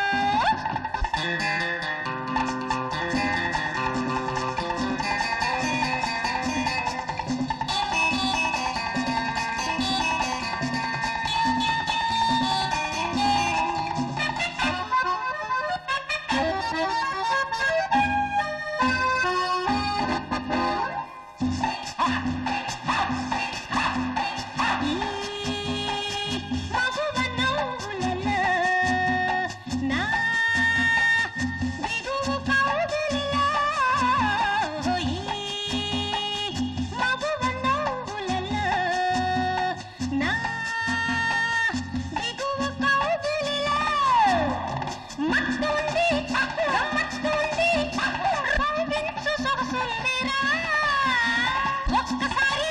మగువ నవ్వులలో నా బిగువు కౌగిలిలో ఈ మగువ నవ్వులలో నా బిగువు కౌగిలిలో మత్తుంది మత్తుంది కౌగించు సొగసుందిరా ఒక్కసారి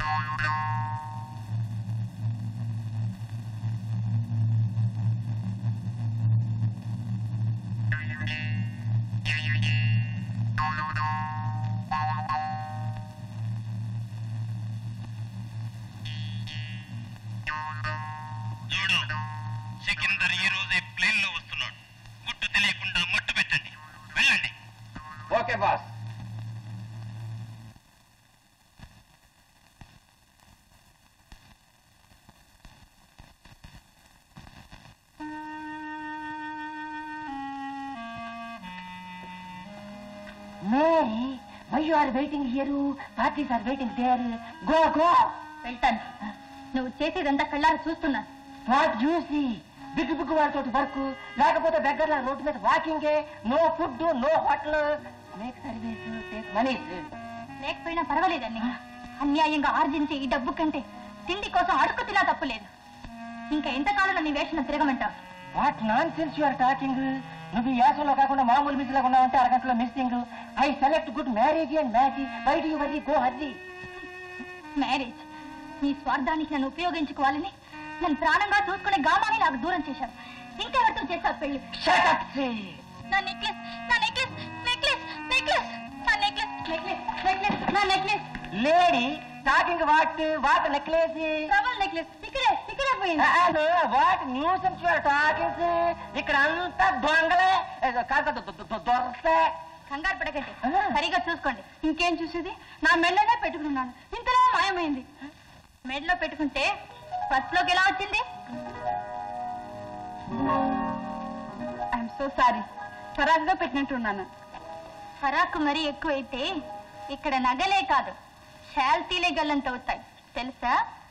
చూడు సికిందర్ ఈ రోజే ప్లేన్ లో వస్తున్నాడు గుట్టు తెలియకుండా మట్టు పెట్టండి వెళ్ళండి okay boss Mary why you are waiting here parties are waiting there go go వెళ్తాను నువ్వు చేసేదంతా కళ్ళారు చూస్తున్నా వాట్ చూసి బిగ్గు బిగ్గు వాళ్ళతో వర్క్ లేకపోతే దగ్గరలో రోడ్డు మీద వాకింగే no food no hotel make service take money లేకపోయినా పర్వాలేదండి అన్యాయంగా ఆర్జించే ఈ డబ్బు కంటే తిండి కోసం అడుక్కు తినా తప్పులేదు ఇంకా ఎంతకాలం నీ వేషణ తిరగమంటావు what nonsense you're talking నువ్వు ఈ యాసంలో కాకుండా మామూలు మిస్ లాగా ఉన్నావంటే అరగంటలో missing I select good marriage and match bye do worry go hurry marriage నీ స్వార్థానికి నన్ను ఉపయోగించుకోవాలని నన్ను ప్రాణంగా చూసుకునే గామాని నాకు దూరం చేశావు ఇంకెవరితో చేశావు పెళ్లి నా నెక్లెస్ నా నెక్లెస్ నెక్లెస్ నెక్లెస్ నా నెక్లెస్ నెక్లెస్ నెక్లెస్ నా necklace lady talking what what necklace double necklace ఇక్కడే ఇక్కడే పోయింది వాట్ న్యూసెన్స్ యువర్ టాకింగ్ ఇక్కడ అంతా దొంగలే కాదు దొరసే కంగారు పడకండి సరిగా చూసుకోండి ఇంకేం చూసేది నా మెడలోనే పెట్టుకున్నాను ఇంతలో మాయమైంది మెడలో పెట్టుకుంటే ఫస్ట్లోకి ఎలా వచ్చింది ఐఎమ్ సో సారీ ఫరాక్గా పెట్టినట్టున్నాను ఫరాక్ మరీ ఎక్కువైతే ఇక్కడ నగలే కాదు శాల్తీలే గల్లంత అవుతాయి తెలుసా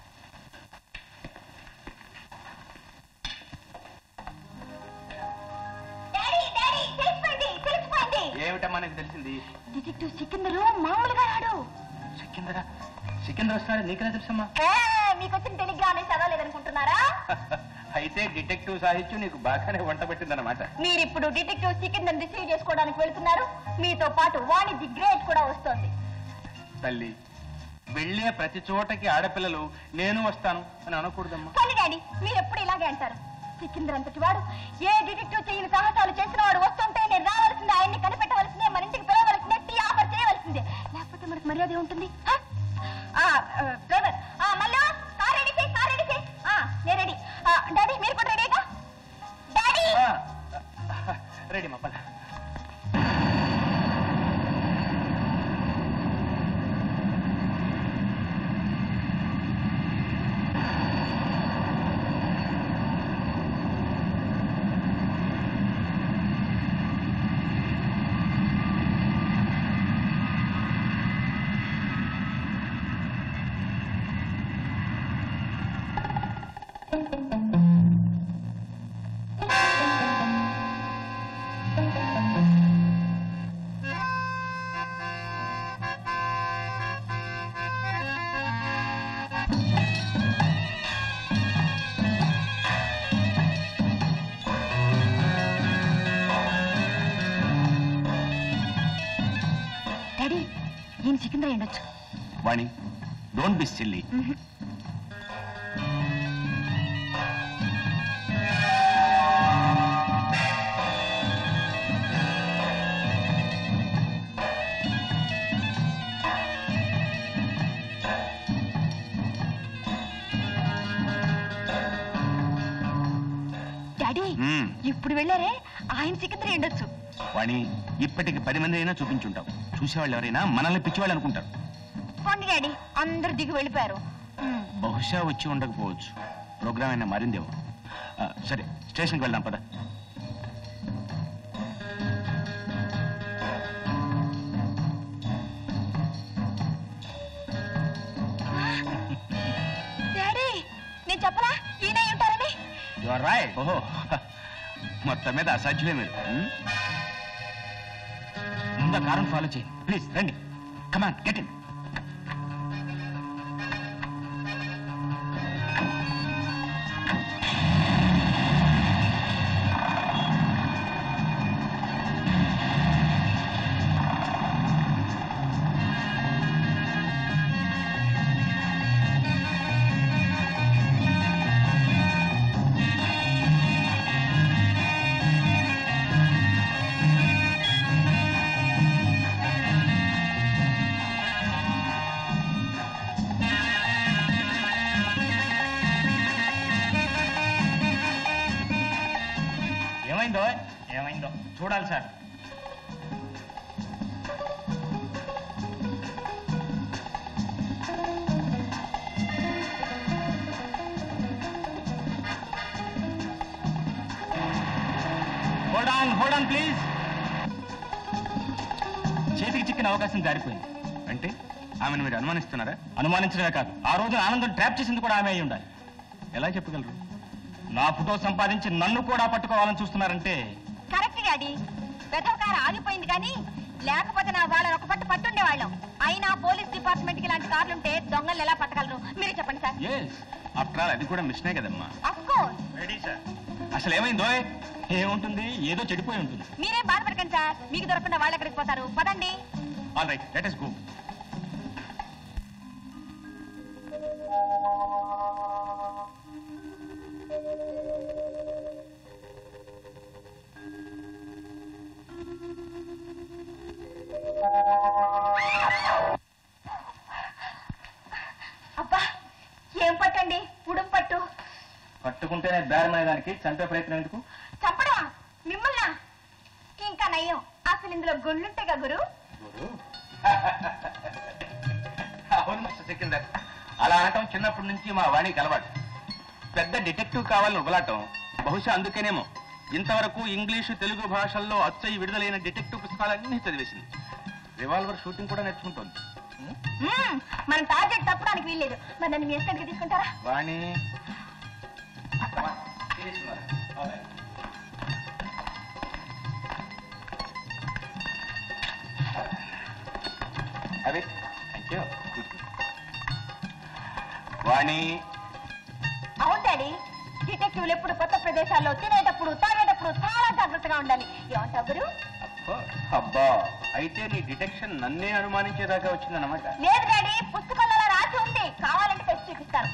ఏమిటమ్మా నీకు తెలిసింది డిటెక్టివ్ సికిందరు మామూలుగా రాడు సికిందరా సికిందర్ వస్తున్నాడు నీకెలా తెలుసమ్మా మీకు వచ్చిన టెలిగ్రామ్ చదవలేదనుకుంటున్నారా అయితే డిటెక్టివ్ సాహిత్యం నీకు బాగానే వంట పెట్టిందన్నమాట మీరు ఇప్పుడు డిటెక్టివ్ సికిందర్ రిసీవ్ చేసుకోవడానికి వెళ్తున్నారు మీతో పాటు వాణిజ్య గ్రేట్ కూడా వస్తుంది తల్లి వెళ్ళే ప్రతి చోటకి ఆడపిల్లలు నేను వస్తాను అని అనకూడదమ్మా కానీ డాడీ మీరు ఎప్పుడు ఇలాగే అంటారు సికిందర్ అంతటి వాడు ఏ డిటెక్టివ్ చేయని సాహసాలు చేసిన వాడు వస్తుంటే నేను రావాల్సిందే ఆయన్ని కనిపెట్టవలసిందే మన ఇంటికి పిలవలసిందే టీ ఆఫర్ చేయవలసిందే లేకపోతే మనకు మర్యాద ఉంటుంది హ? ఆ, ఆ, డ్రైవర్ ఆ, మల్లు కార్ రెడీ చేయి కార్ రెడీ చేయి ఆ, నేను రెడీ ఆ, డాడీ మీరు కూడా రెడీగా డాడీ రెడీ మా పద డాడీ ఈయన సికిందర్ ఉండొచ్చు Vani don't be silly daddy hmm. ఇప్పుడు వెళ్ళారే ఆయన సికిందర్ ఉండొచ్చు వాణి ఇప్పటికి పది మంది అయినా చూపించుంటావు చూసేవాళ్ళు ఎవరైనా మనల్ని పిచ్చివాళ్ళు అనుకుంటారు పోండి డాడీ అందరు దిగి వెళ్ళిపోయారు మ్మ్. బహుశా వచ్చి ఉండకపోవచ్చు ప్రోగ్రామ్ అయినా మారిందేమో ఆ, సరే స్టేషన్కి వెళ్దాం పద డాడీ నేను చెప్పలా ఈయన అయి ఉంటారని యువర్ రైట్ ఓహో మొత్తం మీద అసాధ్యమే మీరు ఉమ్? ముందు ఆ కారుని ఫాలో చేయి ప్లీజ్ రండి కమాన్ గెట్ ఇన్ ఏమైందో ఏమైందో చూడాలి sir hold on hold on please చేతికి చిక్కిన అవకాశం జారిపోయింది అంటే ఆమెను మీరు అనుమానిస్తున్నారా అనుమానించడమే కాదు ఆ రోజు ఆనందం ట్రాప్ చేసింది కూడా ఆమె అయి ఉండాలి ఎలా చెప్పగలరు నా ఫోటో సంపాదించి నన్ను కూడా పట్టుకోవాలని చూస్తున్నారంటే కరెక్ట్ డాడీ పెద్ద కారు ఆగిపోయింది కానీ లేకపోతే నా వాళ్ళని ఒక పట్టు పట్టుండే వాళ్ళం అయినా పోలీస్ డిపార్ట్మెంట్ కి ఇలాంటి కార్లు ఉంటే దొంగలు ఎలా పట్టగలరు మీరే చెప్పండి సార్ ఎస్ ఆఫ్టర్ ఆల్ అది కూడా మిషనే కదమ్మా అఫ్ కోర్స్ రెడీ సార్ అసలు ఏమైందో ఏముంటుంది ఏదో చెడిపోయి ఉంటుంది మీరేం బాధపడకండి సార్ మీకు దొరకకుండా వాళ్ళు ఎక్కడికి పోతారు పదండి all right let us go అబ్బా ఏం పట్టండి ఉడుం పట్టు పట్టుకుంటేనే బేరం దానికి చంపే ప్రయత్నం ఎందుకు చంపడమా మిమ్మల్నా ఇంకా నయ్యం అసలు ఇందులో గుళ్ళుంటాయిగా గురు అవును మిస్టర్ సికిందర్ అలా అనటం చిన్నప్పటి నుంచి మా వాణికి అలవాటు పెద్ద డిటెక్టివ్ కావాలని ఉబలాటం బహుశా అందుకేనేమో ఇంతవరకు ఇంగ్లీషు తెలుగు భాషల్లో అచ్చయి విడుదలైన డిటెక్టివ్ పుస్తకాలన్నీ చదివేసింది రివాల్వర్ షూటింగ్ కూడా నేర్చుకుంటోంది మ్మ్, మనం టార్గెట్ తప్పడానికి వీల్లేదు మరి నన్ను మీ ఎస్టేట్కి తీసుకుంటారా వాణి అదే థ్యాంక్ యూ వాణి అవును డాడీ డిటెక్టివ్లు ఎప్పుడు కొత్త ప్రదేశాల్లో తినేటప్పుడు తాగేటప్పుడు చాలా జాగ్రత్తగా ఉండాలి ఏమంటావు గురు అబ్బా అయితే నీ డిటెక్షన్ నన్నే అనుమానించేదాకా వచ్చిందన్నమాట లేదు డాడీ పుస్తకంలో అలా రాసి ఉంది కావాలంటే తెచ్చి చూపిస్తాను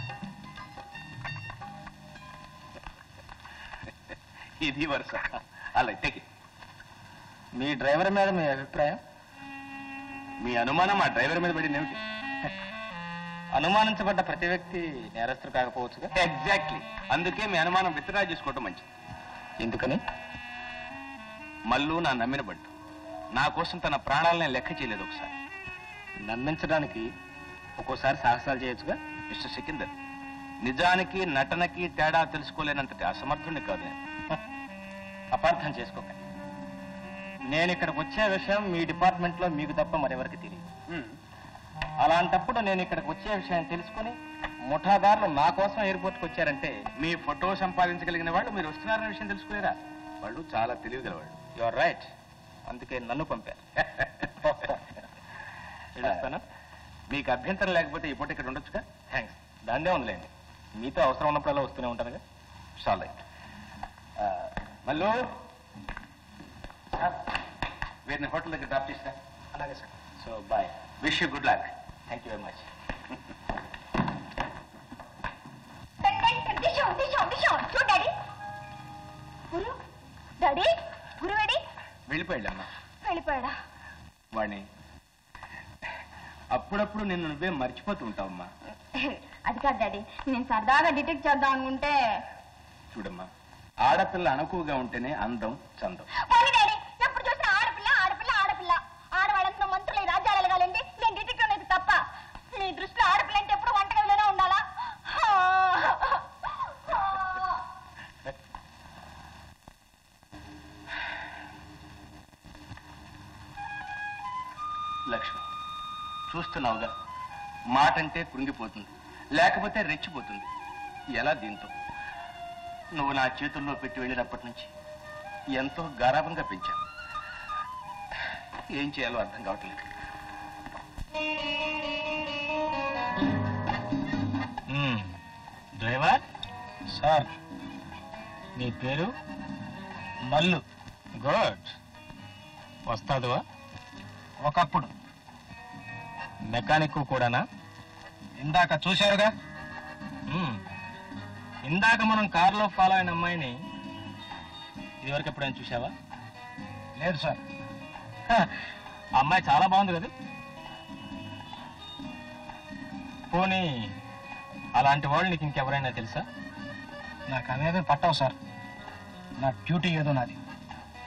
ఇది వరుస అలా టేక్ మీ డ్రైవర్ మీద మీ అభిప్రాయం మీ అనుమానం ఆ డ్రైవర్ మీద పడింది ఏమిటి అనుమానించబడ్డ ప్రతి వ్యక్తి నేరస్తుడు కాకపోవచ్చుగా ఎగ్జాక్ట్లీ అందుకే మీ అనుమానం విత్డ్రా చేసుకోవటం మంచిది ఎందుకని మల్లు నా నమ్మిన బంటు నా కోసం తన ప్రాణాలనే లెక్క చేయలేదు ఒకసారి నమ్మించడానికి ఒక్కోసారి సాహసాలు చేయొచ్చుగా మిస్టర్ సికిందర్ నిజానికి నటనకి తేడా తెలుసుకోలేనంతటి అసమర్థుని కాదు నేను అపార్థం చేసుకోకండి నేను ఇక్కడికి వచ్చే విషయం మీ డిపార్ట్మెంట్లో మీకు తప్ప మరెవరికి తెలియదు అలాంటప్పుడు నేను ఇక్కడికి వచ్చే విషయం తెలుసుకుని ముఠాదారులు నా కోసం ఎయిర్పోర్ట్కి వచ్చారంటే మీ ఫోటో సంపాదించగలిగిన వాళ్ళు మీరు వస్తున్నారన్న విషయం తెలుసుకోలేరా వాళ్ళు చాలా తెలివిగలవాళ్ళు యు ఆర్ రైట్ అందుకే నన్ను పంపారు వెళ్ళొస్తాను మీకు అభ్యంతరం లేకపోతే ఈ పూట ఇక్కడ ఉండొచ్చుగా థ్యాంక్స్ దాన్నే ఉందిలేండి మీతో అవసరం ఉన్నప్పుడల్లా వస్తూనే ఉంటానుగా చాలా రైట్ మల్లు వీరిని హోటల్ దగ్గర డ్రాప్ చేసినా అలాగే sir so bye wish you good luck thank you very much దిశం దిశం దిశం చూడు డాడీ గురు డాడీ గురువేడి వెళ్ళిపోయాడమ్మా వెళ్ళిపోయాడా వాడిని అప్పుడప్పుడు నిన్ను నువ్వే మర్చిపోతూ ఉంటావమ్మా అది కాదు డాడీ నేను సరదాగా డిటెక్ట్ చేద్దాం అనుకుంటే చూడమ్మా ఆడపిల్ల అణకువగా ఉంటేనే అందం చందం పోనీ డాడీ ఎప్పుడు చూసినా ఆడపిల్ల ఆడపిల్ల ఆడపిల్ల ఆడవాళ్ళంతా మంత్రులు ఈ రాజ్యాలు ఎలగాలండి నేను డిటెక్టివ్ అనేది తప్ప మీ దృష్టిలో ఆడపిల్ల అంటే ఎప్పుడు వంటగదిలోనే ఉండాలా లక్ష్మి చూస్తున్నావుగా మాటంటే కృంగిపోతుంది లేకపోతే రెచ్చిపోతుంది ఎలా దీంతో నువ్వు నా చేతుల్లో పెట్టి వెళ్ళినప్పటి నుంచి ఎంతో గారాభంగా పెంచాను ఏం చేయాలో అర్థం కావట్లేదు డ్రైవర్ సార్ నీ పేరు మల్లు గుడ్ వస్తాదువా ఒకప్పుడు మెకానిక్ కూడానా ఇందాక చూశారుగా మ్మ్. ఇందాక మనం కారులో ఫాలో అయిన అమ్మాయిని ఇదివరకు ఎప్పుడైనా చూసావా లేదు సార్ అమ్మాయి చాలా బాగుంది కదా పోనీ అలాంటి వాళ్ళు నీకు ఇంకెవరైనా తెలుసా నాకు అనేది పట్టవు సార్ నా డ్యూటీ ఏదో నాది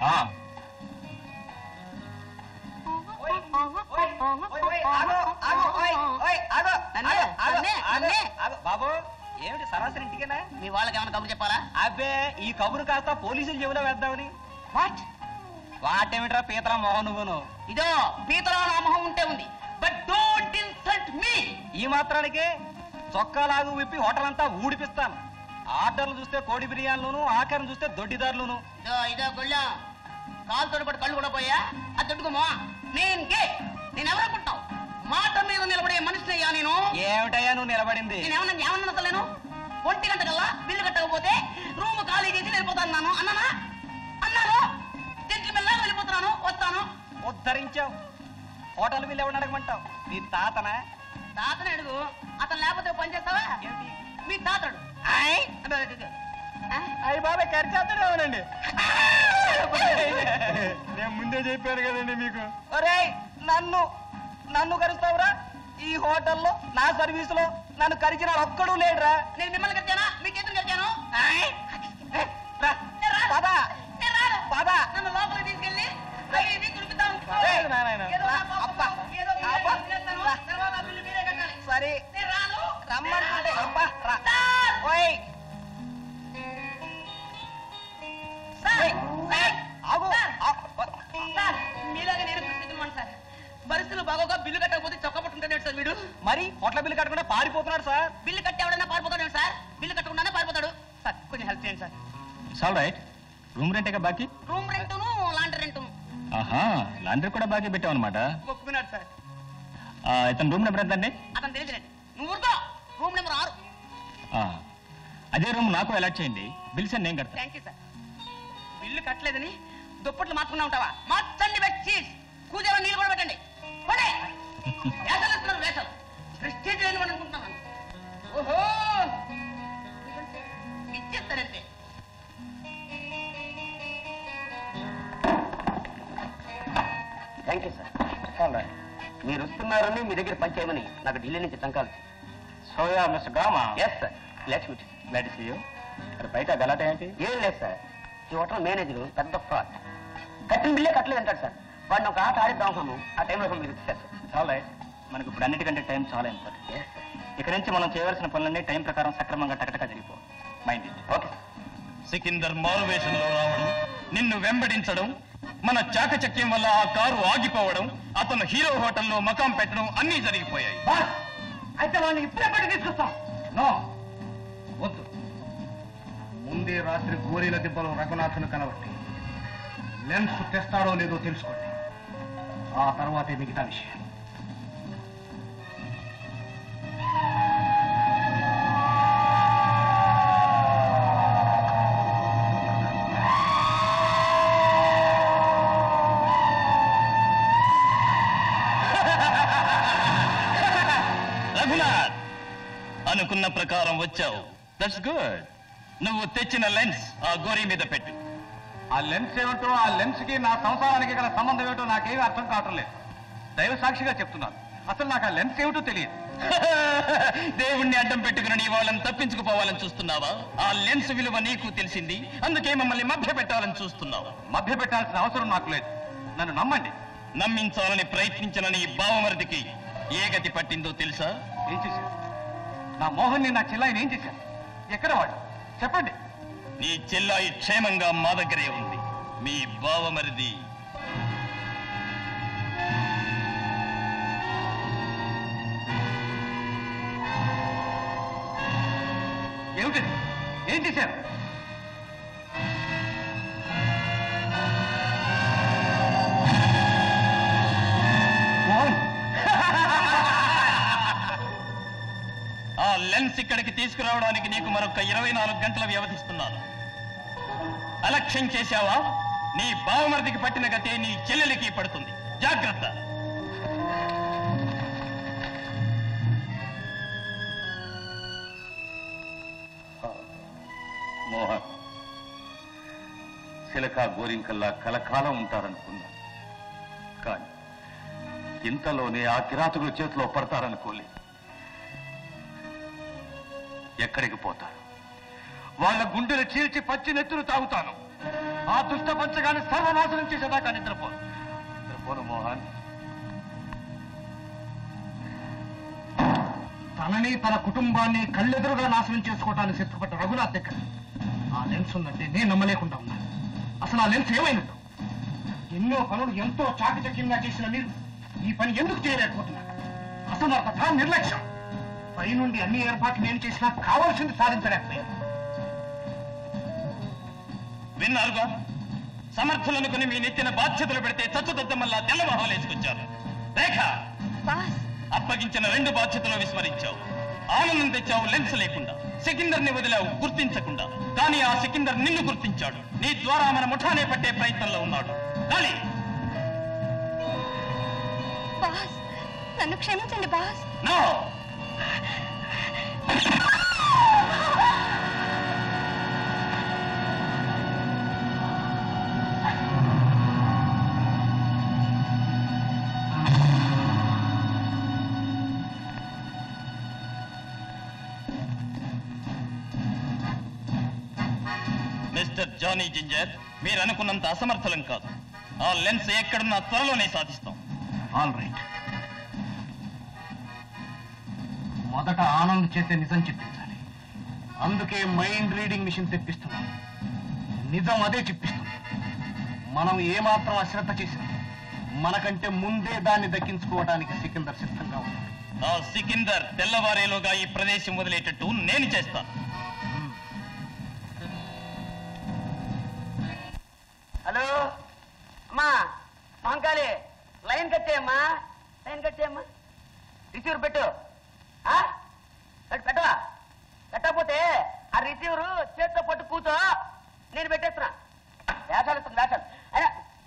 బాబు ఏమిటి సరాసరి ఇంటికేనా మీ వాళ్ళకి ఏమైనా కబురు చెప్పాలా అబ్బే ఈ కబురు కాస్త పోలీసులు చెవిలో వేద్దామని వాట్ వాటేమిట్రా పీతల మోహన్ నువ్వును ఇదో పీతలో నా మొహం ఉంటే ఉంది బట్ డోంట్ ఇన్సల్ట్ మీ ఈ మాత్రానికే చొక్కా లాగు విప్పి హోటల్ అంతా ఊడిపిస్తాను ఆర్డర్లు చూస్తే కోడి బిర్యానీలోను ఆఖరిని చూస్తే దొడ్డిదారులును ఇదో ఇదో గుళ్ళం కాలు తోడుపడి కళ్ళు కూడా పోయా అది తొట్టుకోమా మెయిన్ గేట్ నేను ఎవరనుకుంటావు మాట మీద నిలబడే మనిషిని అయ్యా నేను ఏమిటయ్యా నువ్వు నిలబడింది నేను ఏమన్నా ఏమన్నా అసలు నేను ఒంటి గంట కల్లా బిల్లు కట్టకపోతే రూమ్ ఖాళీ చేసి వెళ్ళిపోతాను అన్నాను అన్నానా అన్నాను చెట్లు మెల్లగా వెళ్ళిపోతున్నాను వస్తాను ఉద్ధరించావు హోటల్ బిల్లు ఎవరిని అడగమంటావు నీ తాతనా తాతని అడుగు అతను లేకపోతే ఓ పని చేస్తావా ఏమిటి మీ తాతడు ఆయ్ అబ్బే, అబ్బే, అబ్బే. ఆ? అయ్యి బాబాయ్ ఖర్చేస్తాడు అవునండి నేను ముందే చెప్పాను కదండి మీకు ఒరేయ్ నన్ను నన్ను కరుస్తావురా ఈ హోటల్లో నా సర్వీసులో నన్ను కరిచిన ఒక్కడూ లేడురా నేను మిమ్మల్ని కట్టానా మీ చేతులు కట్టాను ఆయ్. రా, నేను రాను. పద. నేను రాను. పద. నన్ను లోపలికి తీసుకెళ్ళి అవి ఇవి కురిపిద్దాం. ఏయ్, నాయనా. ఏదో నా పాపం, అబ్బా. ఏదో మీరే అబ్బా. చేస్తాను. రా. తర్వాత బిల్లు మీరే కట్టాలి. సరే నేను రాను. రమ్మంటుంటే అబ్బా రా సార్! ఓయ్ సార్! ఏయ్, సార్! ఆగు సార్! ఆ, సార్, మీలాగే నేను కృషిస్తున్నాను సార్ పరిస్థితులు బాగోగా బిల్లు కట్టకపోతే చొక్క పట్టుకుంటాడు సార్ వీడు మరి హోటల్ బిల్లు కట్టకుండా పారిపోతున్నాడు సార్ బిల్లు కట్టి ఎవడన్నా పారిపోతాడు సార్ బిల్లు కట్టకుండానే పారిపోతాడు సార్ కొంచెం హెల్ప్ చేయండి సార్ ఆల్ రైట్ రూమ్ రెంటే బాకీ రూమ్ రెంటును లాంటి రెంటును ఆహా లాండ్రీ కూడా బాకీ పెట్టావు అనమాట ఒప్పుకున్నాడు సార్ ఇతను రూమ్ నెంబర్ ఎంత అండి అతను తెలియదులేండి నువ్వు ఊరుకో రూమ్ నెంబర్ ఆరు అదే రూమ్ నాకు అలాట్ చేయండి బిల్స్ నేను కడతాను థ్యాంక్ యూ సార్ బిల్లు కట్టలేదని దుప్పట్లు మార్చుకున్నా ఉంటావా మార్చండి చీజ్ కూజాలో నీళ్ళు కూడా పెట్టండి పోనీ. వేషాలు ఇస్తున్నారు వేషాలు ప్రెస్టేజ్ లేని వాడు అనుకుంటున్నాను ఓహో ఇచ్చేస్తారంతే థ్యాంక్ యూ సార్ మీరు వస్తున్నారని మీ దగ్గర పనిచేయమని నాకు ఢిల్లీ నుంచి టంకాలు సోయా mister Gama yes sir let's meet let see you మరి బయట గలాట ఏంటి ఏం లేదు సార్ ఈ హోటల్ మేనేజర్ పెద్ద ఫ్రాడ్ కట్టిన బిల్లే కట్టలేదు అంటాడు సార్ వాడిని ఒక ఆట ఆడిద్దాం అనుకున్నాము ఆ టైంలో మీరు ఇచ్చారు సార్ చాలా రైట్ మనకు ఇప్పుడు అన్నిటికంటే టైం చాలా ఇంపార్టెంట్ ఎస్ సార్ ఇక నుంచి మనం చేయవలసిన పనులన్నీ టైం ప్రకారం సక్రమంగా టకటక జరిగిపోవాలి mind it okay sir Sikandar మారువేషంలో రావడం నిన్ను వెంబడించడం మన చాకచక్యం వల్ల ఆ కారు ఆగిపోవడం అతను హీరో హోటల్లో మకాం పెట్టడం అన్నీ జరిగిపోయాయి బాస్ అయితే వాళ్ళని ఇప్పుడే తీసుకొస్తాం నో వద్దు ముందే రాత్రి గోరీల దిబ్బలో రఘునాథును కలవండి లెన్స్ తెస్తాడో లేదో తెలుసుకోండి ఆ తర్వాతే మిగతా విషయం రఘునాథ్ అనుకున్న ప్రకారం వచ్చావు దట్స్ గుడ్ నువ్వు తెచ్చిన లెన్స్ ఆ గోరీ మీద పెట్టు ఆ లెన్స్ ఏమిటో ఆ లెన్స్ కి నా సంసారానికి గల సంబంధం ఏమిటో నాకేమీ అర్థం కావటం లేదు దైవ సాక్షిగా చెప్తున్నాను అసలు నాకు ఆ లెన్స్ ఏమిటో తెలియదు దేవుణ్ణి అడ్డం పెట్టుకుని నీ వాళ్ళని తప్పించుకుపోవాలని చూస్తున్నావా ఆ లెన్స్ విలువ నీకు తెలిసింది అందుకే మమ్మల్ని మభ్య పెట్టాలని చూస్తున్నావు మభ్య పెట్టాల్సిన అవసరం నాకు లేదు నన్ను నమ్మండి నమ్మించాలని ప్రయత్నించిన నీ బావమరిదికి ఏ గతి పట్టిందో తెలుసా ఏం చేశారు నా మోహన్ని నా చెల్లాయిని ఏం చేశారు ఎక్కడ వాడు చెప్పండి నీ చెల్లాయి క్షేమంగా మా దగ్గరే ఉంది మీ బావమరిది ఏమిటి ఏం చేశారు మోహన్ ఆ లెన్స్ ఇక్కడికి తీసుకురావడానికి నీకు మరొక ఇరవై నాలుగు గంటల వ్యవధిస్తున్నాను అలక్ష్యం చేశావా నీ బావమరిదికి పట్టిన గతే నీ చెల్లెలికి పడుతుంది జాగ్రత్త మోహన్ చిలక గోరింకల్లా కలకాలం ఉంటారనుకున్నా కానీ ఇంతలోనే ఆ కిరాతకుల చేతిలో పడతారనుకోలే ఎక్కడికి పోతారు వాళ్ళ గుండెలు చీల్చి పచ్చి నెత్తులు తాగుతాను ఆ దుష్ట పంచగాన్ని సర్వనాశనం చేసేదాకా నిద్రపోను నిద్రపోను మోహన్ తనని తన కుటుంబాన్ని కళ్ళెదురుగా నాశనం చేసుకోవటానికి సిద్ధపడ్డ రఘునాథ్ దగ్గర ఆ లెన్స్ ఉందంటే నేను నమ్మలేకుండా ఉన్నాను అసలు ఆ లెన్స్ ఏమైనట్టు ఎన్నో పనులు ఎంతో చాకచక్యంగా చేసిన మీరు ఈ పని ఎందుకు చేయలేకపోతున్నారు అసమర్థత నిర్లక్ష్యం పైనుండి అన్ని ఏర్పాట్లు నేను చేసినా కావాల్సింది సాధించలేకపోయాను విన్నారుగా సమర్థులనుకుని మీ నెత్తిన బాధ్యతలు పెడితే చచ్చుదద్దమల్లా తెల్లమొహాలు వేసుకొచ్చారు రేఖ బాస్ అప్పగించిన రెండు బాధ్యతలు విస్మరించావు ఆనందం తెచ్చావు లెన్స్ లేకుండా సికిందర్ ని వదిలావు గుర్తించకుండా కానీ ఆ సికిందర్ నిన్ను గుర్తించాడు నీ ద్వారా మన ముఠానే పట్టే ప్రయత్నంలో ఉన్నాడు కానీ బాస్ నన్ను క్షమించండి boss no mister Johnny Ginger మీరు అనుకున్నంత అసమర్థులం కాదు ఆ లెన్స్ ఎక్కడున్నా త్వరలోనే సాధిస్తాం ఆల్ రైట్ మొదట ఆనంద్ చేతే నిజం చెప్పించాలి అందుకే మైండ్ రీడింగ్ మిషన్ తెప్పిస్తున్నాం నిజం అదే చెప్పిస్తుంది మనం ఏమాత్రం అశ్రద్ధ చేసినా మనకంటే ముందే దాన్ని దక్కించుకోవడానికి సికిందర్ సిద్ధంగా ఉన్నాడు ఆ సికిందర్ తెల్లవారేలోగా ఈ ప్రదేశం వదిలేటట్టు నేను చేస్తాను హలో అమ్మా మహంకాళి లైన్ కట్టేయమ్మా లైన్ కట్టేయమ్మా రిసీవర్ పెట్టు ఆ? పెట్టు, పెట్టవా పెట్టకపోతే ఆ రిసీవర్ చేతితో పట్టు కూర్చో నేను పెట్టేస్తున్నా వేషాలు ఇస్తుంది వేషాలు అయినా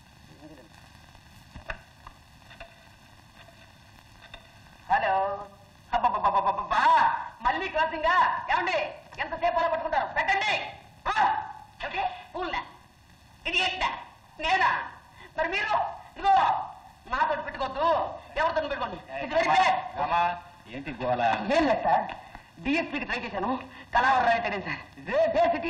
హలో అబ్బబ్బబ్బబ్బబ్బబ్బా మళ్ళీ క్రాసింగా ఏమండి ఎంతసేపు అలా పట్టుకుంటారు పెట్టండి ఆ, ఏమిటి పూల్నా ఇది ఏంటా నేనా మరి మీరు ఇదిగో నాతో పెట్టుకోవద్దు ఎవరితో పెట్టుకోండి ఇది వెరీ బ్యాడ్ ఏంటి గోల ఏం లేదు సార్ డిఎస్పీకి ట్రై చేశాను కళావర్ రాయ్ తెలియదు సార్ ఇదే సిటీ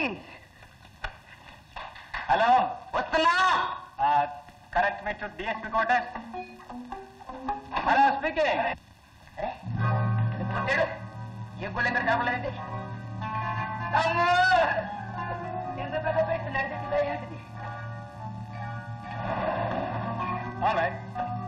హలో వస్తున్నా correct me to DSP quarters hello speaking అరే వచ్చాడు ఏ గోళ్ళు ఎక్కడ కనపడలేదండి అమ్మో! ఎంత పెద్ద పెట్టి నడిచిందో ఏంటిది ఆల్ రైట్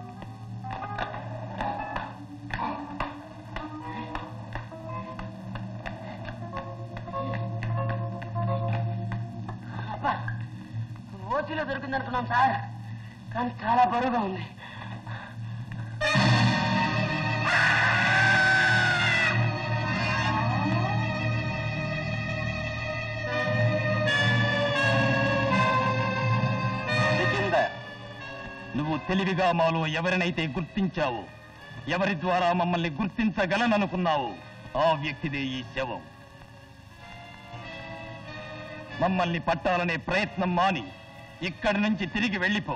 అబ్బా ఓసీలో దొరికింది అనుకున్నాం సార్ కానీ చాలా బరువుగా ఉంది సికిందర్ నువ్వు తెలివిగా మాలో ఎవరినైతే గుర్తించావో ఎవరి ద్వారా మమ్మల్ని గుర్తించగలననుకున్నావో ఆ వ్యక్తిదే ఈ శవం మమ్మల్ని పట్టాలనే ప్రయత్నం మాని ఇక్కడి నుంచి తిరిగి వెళ్ళిపో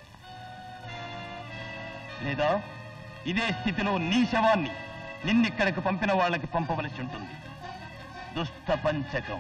లేదా ఇదే స్థితిలో నీ శవాన్ని నిన్నిక్కడికి పంపిన వాళ్ళకి పంపవలసి ఉంటుంది దుష్ట పంచకం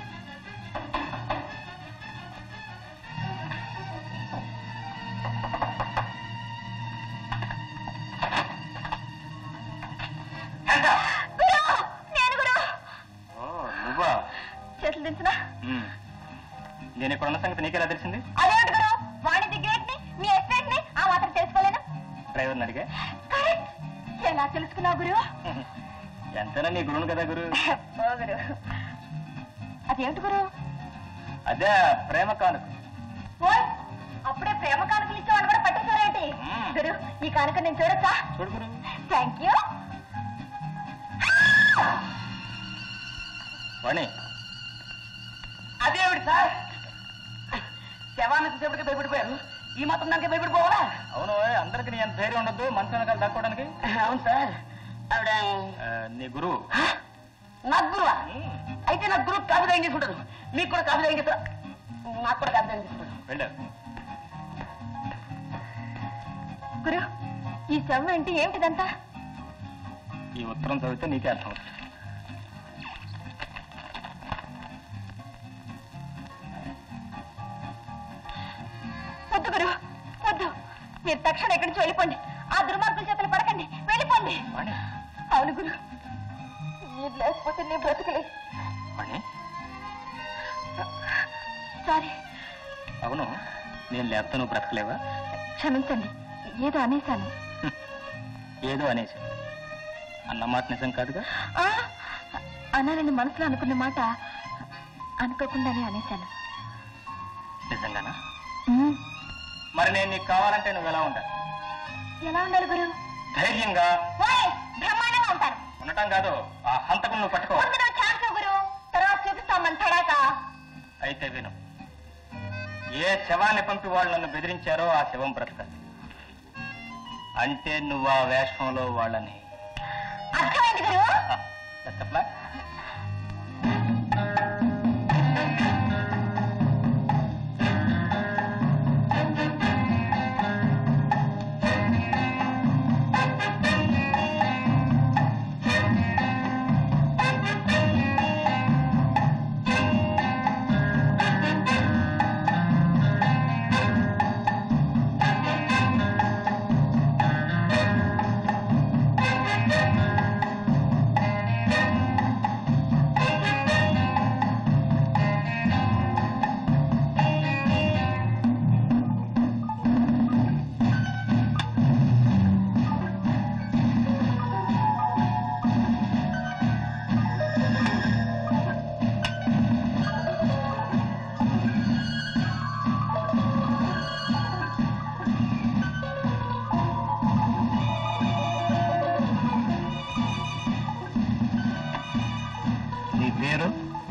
గురు నేను గురు నువ్వా చేతులు దించునా నేను ఇక్కడ ఉన్న సంగతి నీకెలా తెలిసింది అదేంటి గురు వాణిజ్య గేట్ ని మీ ఎస్టేట్ ని ఆ మాత్రం తెలుసుకోలేను డ్రైవర్ని అడిగా కరెక్ట్ ఎలా తెలుసుకున్నావు గురు ఎంతైనా నీ గురువును కదా గురు ఓ గురు అదేమిటి గురు అదే ప్రేమ కానుక ఓయ్ అప్పుడే ప్రేమ కానుకలు ఇచ్చేవాళ్ళు కూడా పట్టేశారేంటి మ్మ్. గురు ఈ కానుక నేను చూడొచ్చా చూడు గురు థ్యాంక్ యూ వాణి అదేమిటి సార్ శవాన్ని చూసేప్పటికే భయపడిపోయారు ఈ మాత్రం దానికి భయపడిపోవాలా అవును ఓయ్, అందరికి నీ అంత ధైర్యం ఉండదు మంచి వెనకాల దాక్కోవడానికి అవును సార్ ఆవిడ ఆ, నీ గురువు హ? నా గురువా అయితే నా గురువు కాఫీ తాగి చేసుకుంటారు మీకు కూడా కాఫీ తాగి చేస్తారా నాకు కూడా కాఫీ తాగి చేసుకుంటారు వెళ్ళారు గురు ఈ శవం ఏంటి ఏమిటిదంతా ఈ ఉత్తరం చదివితే నీకే అర్థం అవుతుంది వెళ్ళిపోండి ఆ దుర్మార్గుల చేతులు పడకండి వెళ్ళిపోండి వాణి అవును గురు మీరు లేకపోతే నేను బ్రతకలేదు వాణి సారీ అవును నేను లేకపోతే నువ్వు బ్రతకలేవా క్షమించండి ఏదో అనేశాను ఏదో అనేసి అన్నమాట నిజం కాదుగా ఆ, అనాలని మనసులో అనుకున్న మాట అనుకోకుండానే అనేశాను నిజంగానా ఉమ్, మరి నేను నీకు కావాలంటే నువ్వు ఎలా ఉండాలి ఎలా ఉండాలి గురు ధైర్యంగా ఓయ్, బ్రహ్మాండంగా ఉంటారు ఉండటం కాదు ఆ హంతకు నువ్వు పట్టుకో ముందు నువ్వు ఛాన్స్ ఇవ్వు గురు తర్వాత చూపిస్తాం మన తడాక అయితే విను ఏ శవాన్ని పంపి వాళ్ళు నన్ను బెదిరించారో ఆ శవం బ్రతకాలి అంటే నువ్వు ఆ వేషంలో వాళ్ళని అర్థమైంది గురు చెప్పలా నీ పేరు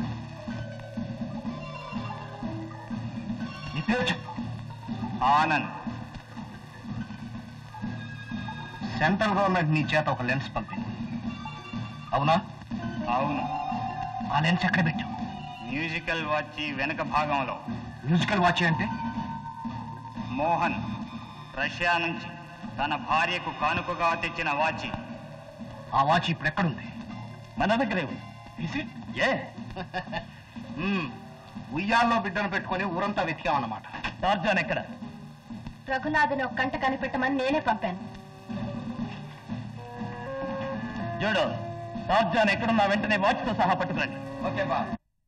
నీ పేరు చెప్పు ఆనంద్ సెంట్రల్ గవర్నమెంట్ నీ చేత ఒక లెన్స్ పంపింది అవునా అవును ఆ లెన్స్ ఎక్కడ పెట్టావు మ్యూజికల్ వాచ్ వెనక భాగంలో మ్యూజికల్ వాచ్ అంటే మోహన్ రష్యా నుంచి తన భార్యకు కానుకగా తెచ్చిన వాచి ఆ వాచ్ ఇప్పుడు ఎక్కడుంది మన దగ్గరే ఉంది ఏ మ్మ్. ఉయ్యాల్లో బిడ్డను పెట్టుకొని ఊరంతా వెతికామన్నమాట టార్జాన్ ఎక్కడ రఘునాథన్ ఒక కంట కనిపెట్టమని నేనే పంపాను చూడు టార్జాన్ ఎక్కడున్నా వెంటనే వాచ్తో సహా పట్టుకురండి ఓకే బా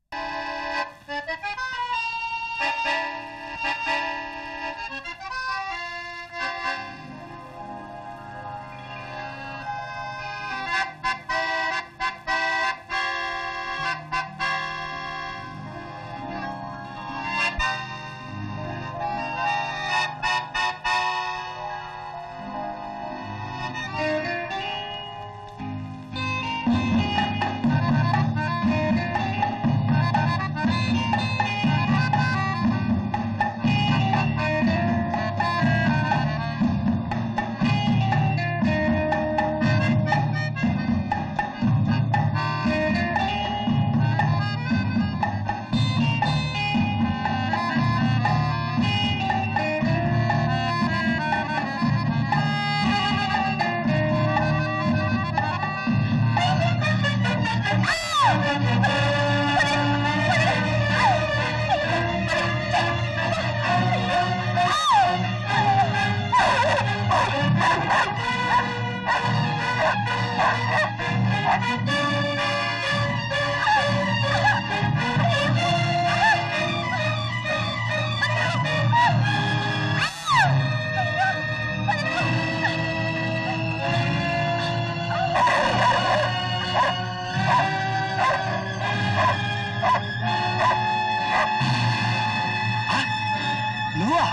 నువ్వా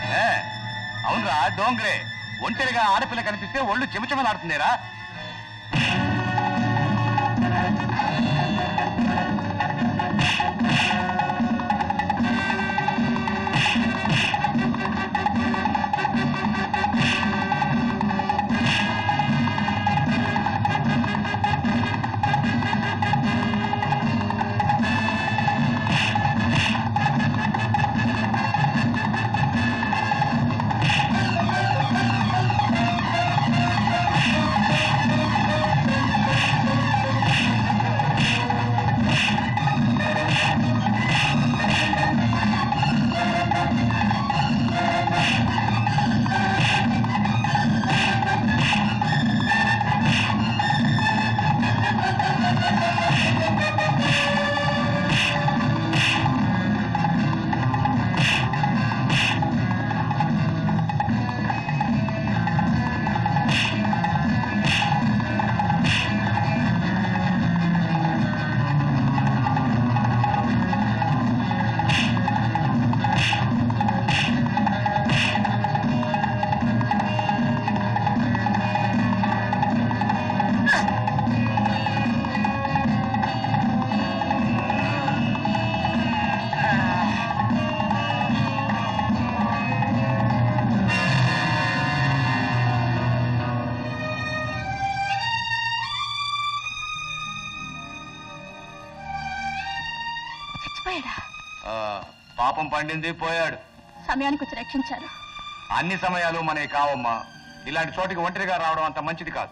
అవునరా డోంగ్రే ఒంటరిగా ఆడపిల్ల కనిపిస్తే ఒళ్ళు చెమచమలాడుతుందేరా ఆ చచ్చిపోయాడా ఆ, పాపం పండింది పోయాడు సమయానికి వచ్చి రక్షించారు అన్ని సమయాలు మనకి కావమ్మా ఇలాంటి చోటికి ఒంటరిగా రావడం అంత మంచిది కాదు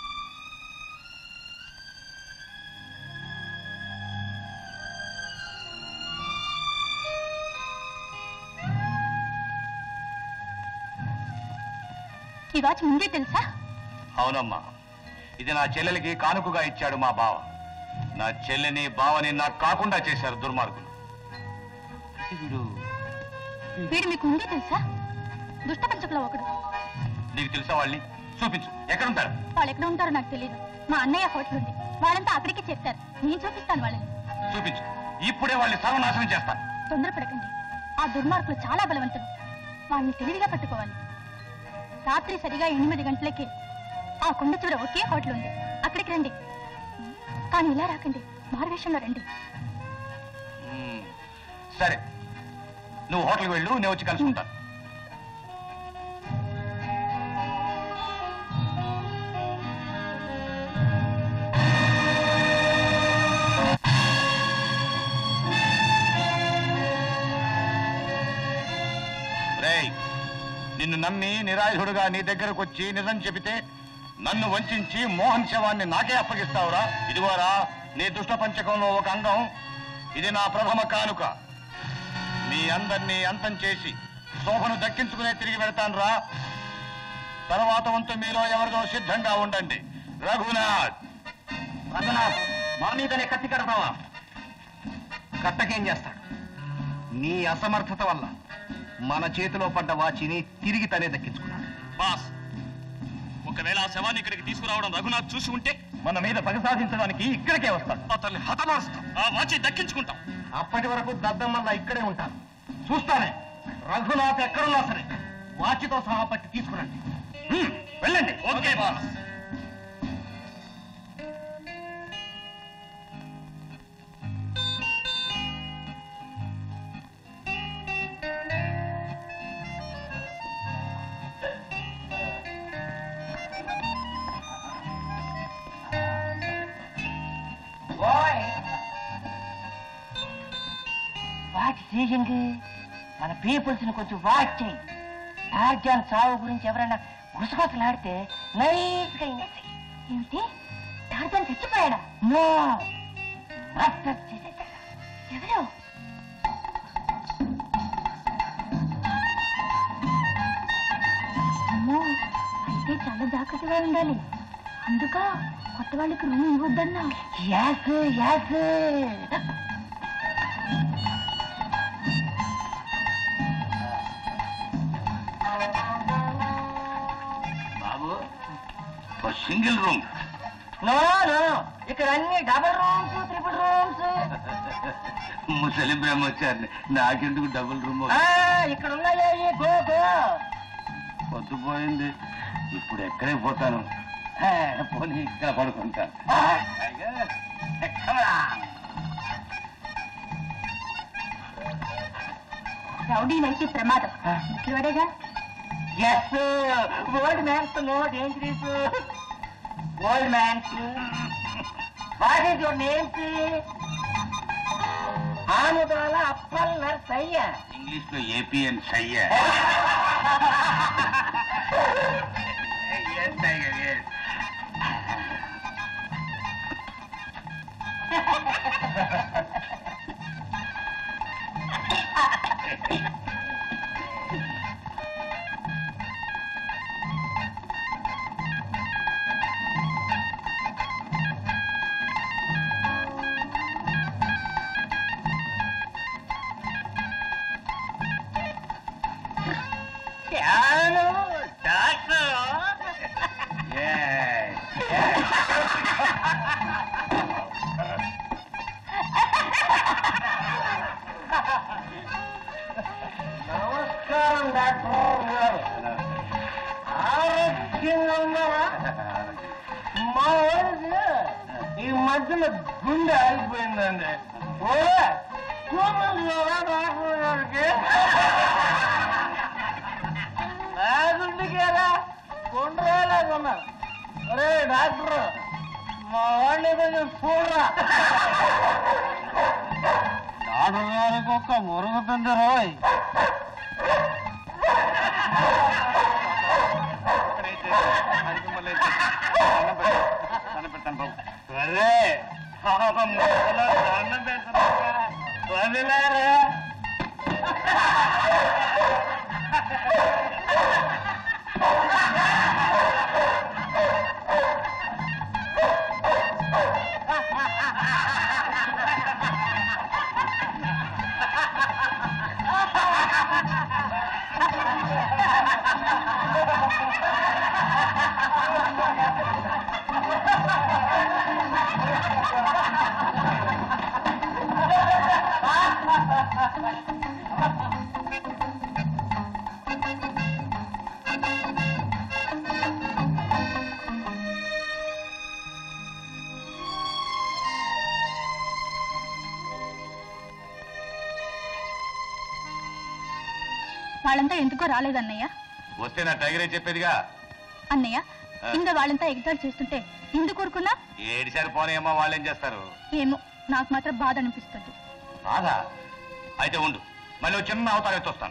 ఈ వాచ్ ముందే తెలుసా అవునమ్మా ఇది నా చెల్లెలికి కానుకగా ఇచ్చాడు మా బావ నా చెల్లెని బావని నాకు కాకుండా చేశారు దుర్మార్గులు వీడు వీడు మీకు ముందే తెలుసా దుష్ట పంచకులో ఒకడు నీకు తెలుసా వాళ్ళని చూపించు ఎక్కడుంటారు వాళ్ళు ఎక్కడ ఉంటారో నాకు తెలియదు మా అన్నయ్య హోటల్ ఉంది వాళ్ళంతా అక్కడికే చెప్తారు నేను చూపిస్తాను వాళ్ళని చూపించు ఇప్పుడే వాళ్ళని సర్వనాశనం చేస్తాను తొందరపడకండి ఆ దుర్మార్గులు చాలా బలవంతులు వాళ్ళని తెలివిగా పట్టుకోవాలి రాత్రి సరిగా ఎనిమిది గంటలకి ఆ కొండ చూడ ఒకే హోటల్ ఉంది అక్కడికి రండి కానీ ఇలా రాకండి మారువేషంలో రండి మ్మ్. సరే నువ్వు హోటల్కి వెళ్ళు నేను వచ్చి కలుసుకుంటాను రేయ్, నిన్ను నమ్మి నిరాయుధుడుగా నీ దగ్గరకు వచ్చి నిజం చెబితే నన్ను వంచి మోహన్ శవాన్ని నాకే అప్పగిస్తావురా ఇదిగోరా నీ దుష్ట పంచకంలో ఒక అంగం ఇది నా ప్రథమ కానుక మీ అందరినీ అంతం చేసి శోభను దక్కించుకునే తిరిగి వెళ్తాను రా తర్వాత వంతు మీలో ఎవరిదో సిద్ధంగా ఉండండి రఘునాథ్ రఘునాథ్ మా మీదనే కత్తి కడతావా కట్టకేం చేస్తాడు నీ అసమర్థత వల్ల మన చేతిలో పడ్డ వాచిని తిరిగి తనే దక్కించుకున్నాడు బాస్ ఒకవేళ ఆ శవాన్ని ఇక్కడికి తీసుకురావడం రఘునాథ్ చూసి ఉంటే మన మీద పగ సాధించడానికి ఇక్కడికే వస్తాడు అతన్ని హతమారుస్తాం ఆ వాచి దక్కించుకుంటాం అప్పటి వరకు దద్దమ్మల్లా ఇక్కడే ఉంటాను చూస్తానే రఘునాథ్ ఎక్కడున్నా సరే వాచితో సహా పట్టి తీసుకురండి హ్మ్, వెళ్ళండి ఓకే బాస్ ఓయ్ వాచ్ సీజింగ్ మన పీపుల్స్ ని కొంచెం వాచ్ చేయి టార్జాన్ చావు గురించి ఎవరైనా గుసగుసలాడితే నైస్ గా ఇనేసి ఏమిటి టార్జాన్ చచ్చిపోయాడా నో మర్డర్ చేసేసాడు ఎవరు అమ్మో అయితే చాలా జాగ్రత్తగా ఉండాలి అందుక కొత్త వాళ్ళకి రూమ్ ఇవ్వద్దన్నా యాస్ యాస్ బాబు ఒక సింగిల్ రూమ్ నో నో ఇక్కడ అన్ని డబుల్ రూమ్స్ ట్రిపుల్ రూమ్స్ ముసలి బ్రహ్మచారిని నాకెందుకు డబుల్ రూమ్ ఇక్కడ ఉన్నాయే గో గో పొద్దుపోయింది ఇప్పుడు ఎక్కడికి పోతాను ఆ, పోనీ ఇక్కడ పడుకుంటాను రౌడీనైతే ప్రమాదం ఇట్లవాడేగా yes old mans no dangerous old mans what is your names Amudala Appal Narsayya English లో ఏపీఎన్ సయ్య నమస్కారం డాక్టర్ గారు ఆరోగ్యంగా ఉన్నారా మా ఊరికి ఈ మధ్యన గుండె ఆగిపోయిందండి ఓరే చూపించారా డాక్టర్ గారికి నా గుండెకేరా గుండ్రాలాగా ఉన్నారు ఒరే డాక్టర్ మా వాడిని కొంచెం చూడరా డాక్టర్ కుక్క మురుగుతుంది రోయ్ అరే పాపం ముసలో దండం పెడుతున్నారా? వదిలేరా వాళ్ళంతా ఎందుకో రాలేదన్నయ్య వస్తే నా టైగరే చెప్పేదిగా అన్నయ్య కింద వాళ్ళంతా ఎగతాళి చేస్తుంటే ఎందుకు ఊరుకున్నా ఏడిసారి పోనేమో వాళ్ళేం చేస్తారు ఏమో నాకు మాత్రం బాధ అనిపిస్తుంది బాగా అయితే ఉండు మళ్ళీ ఓ చిన్న అవతారం ఎత్తొస్తాను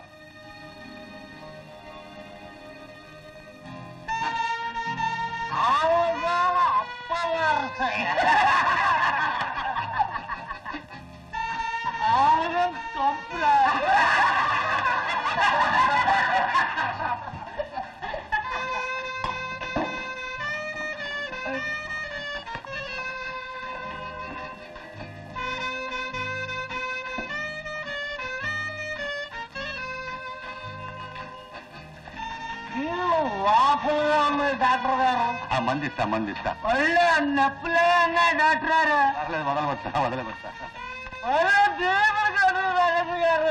వాపులుగా ఉంది డాక్టర్ గారు ఆ మంది ఇస్తా మంది ఇస్తా ఒళ్ళు నొప్పులే ఉన్నాయి డాక్టర్ గారు పర్లేదు వదలవచ్చా వదలవచ్చా ఒళ్ళు దేవుడు కాదు డాక్టర్ గారు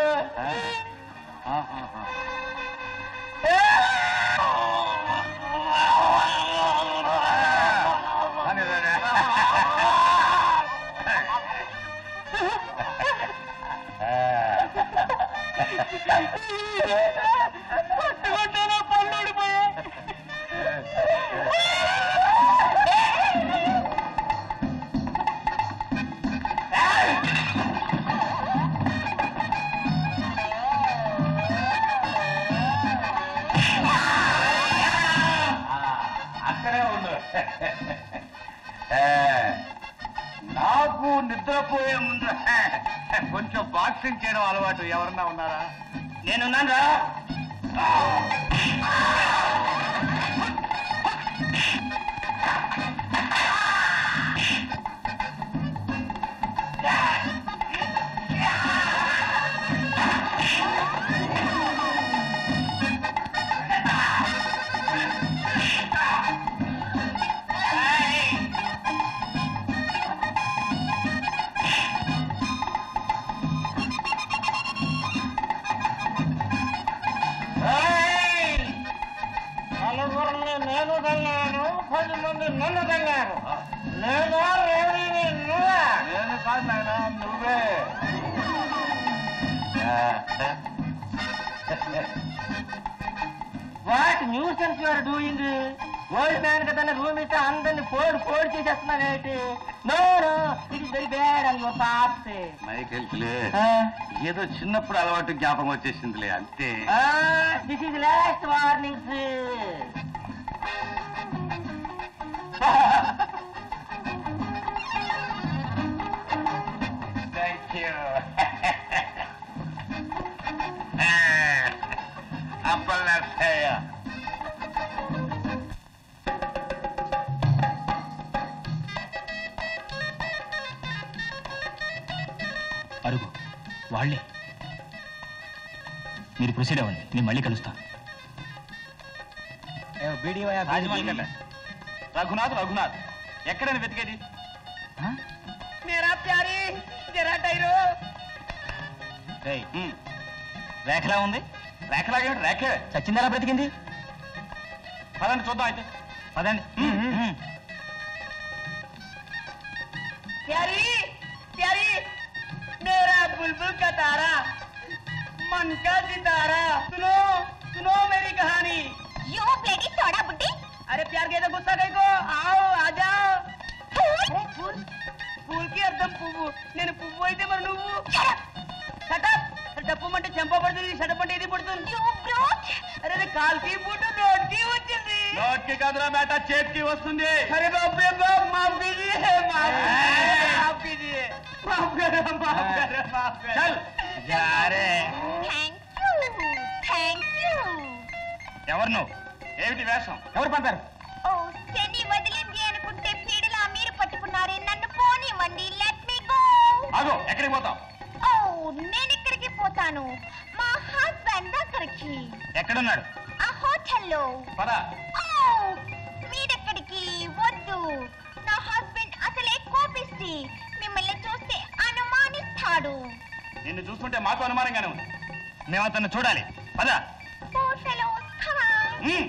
పట్టుకుంటేనే పళ్ళు ఊడిపోయాయి అక్కడే ఉండు ఏ, నాకు నిద్రపోయే ముందు కొంచెం బాక్సింగ్ చేయడం అలవాటు ఎవరన్నా ఉన్నారా నేనున్నాను రా నలుగురిని నేను తన్నాను పది మంది నన్ను తన్నారు నేను రేవడిని నువ్వా నేను కాదు నాయన నువ్వే what nuisance you're doing old man కదా రూమ్ ఇస్తే అందరిని పోడు పోడు చేసేస్తున్నావేంటి no no it is very bad and your part మైకెల్స్లే ఏదో చిన్నప్పుడు అలవాటు జ్ఞాపకం వచ్చేసిందిలే అంతే this is last warnings thank you Appalayya అరుగు వాళ్ళే మీరు ప్రొసీడ్ అవ్వండి నేను మళ్ళీ కలుస్తాను రఘునాథ్ రఘునాథ్ ఎక్కడని వెతికేది మేరా ప్యారీ జరా టైరు హ్మ్. రేఖలా ఉంది రేఖలాగే రేఖే చచ్చిందలా బ్రతికింది పదండి చూద్దాం అయితే పదండి प्यारी प्यारी मेरा बुलबुल का तारा मन का सितारा सुनो सुनो मेरी कहानी యూ బ్లడీ సోడా బుడ్డి अरे प्यार के तो गुस्सा कहीं को आओ आ जाओ ఫూల్ फूल फूल की अर्थम పువ్వు నేను పువ్వు అయితే మరి నువ్వు షటప్ చెంప పడుతుంది షడప్ అంటే ఇది పడుతుంది You brute! అరే అరే, కాల్కి బూటు నోట్కి వచ్చింది నోట్కి కదరా బేట చేతికి వస్తుంది అరే బాబే బాబ్ మాఫ్ कीजिए माफ माफ कीजिए माफ करो माफ करो माफ करो చల్ జారే Thank you! Thank you! ఎవరు నువ్వు ఏమిటి వేషం ఎవరు పంపారు ఓ శని వదిలింది అనుకుంటే పీడలా మీరు పట్టుకున్నారే నన్ను పోనివ్వండి లెట్ మీ గో ఆగు ఎక్కడికి పోతావు ఓ నేను ఎక్కడికి పోతాను మా హస్బెండ్ దగ్గరికి ఎక్కడున్నాడు ఆ హోటల్లో పద ఓ మీరెక్కడికి వద్దు నా హస్బెండ్ అసలే కోపిస్తి మిమ్మల్ని చూస్తే అనుమానిస్తాడు నిన్ను చూస్తుంటే మాకు అనుమానంగానే ఉంది మేము అతన్ని చూడాలి పద Poor fellows, come on. Um.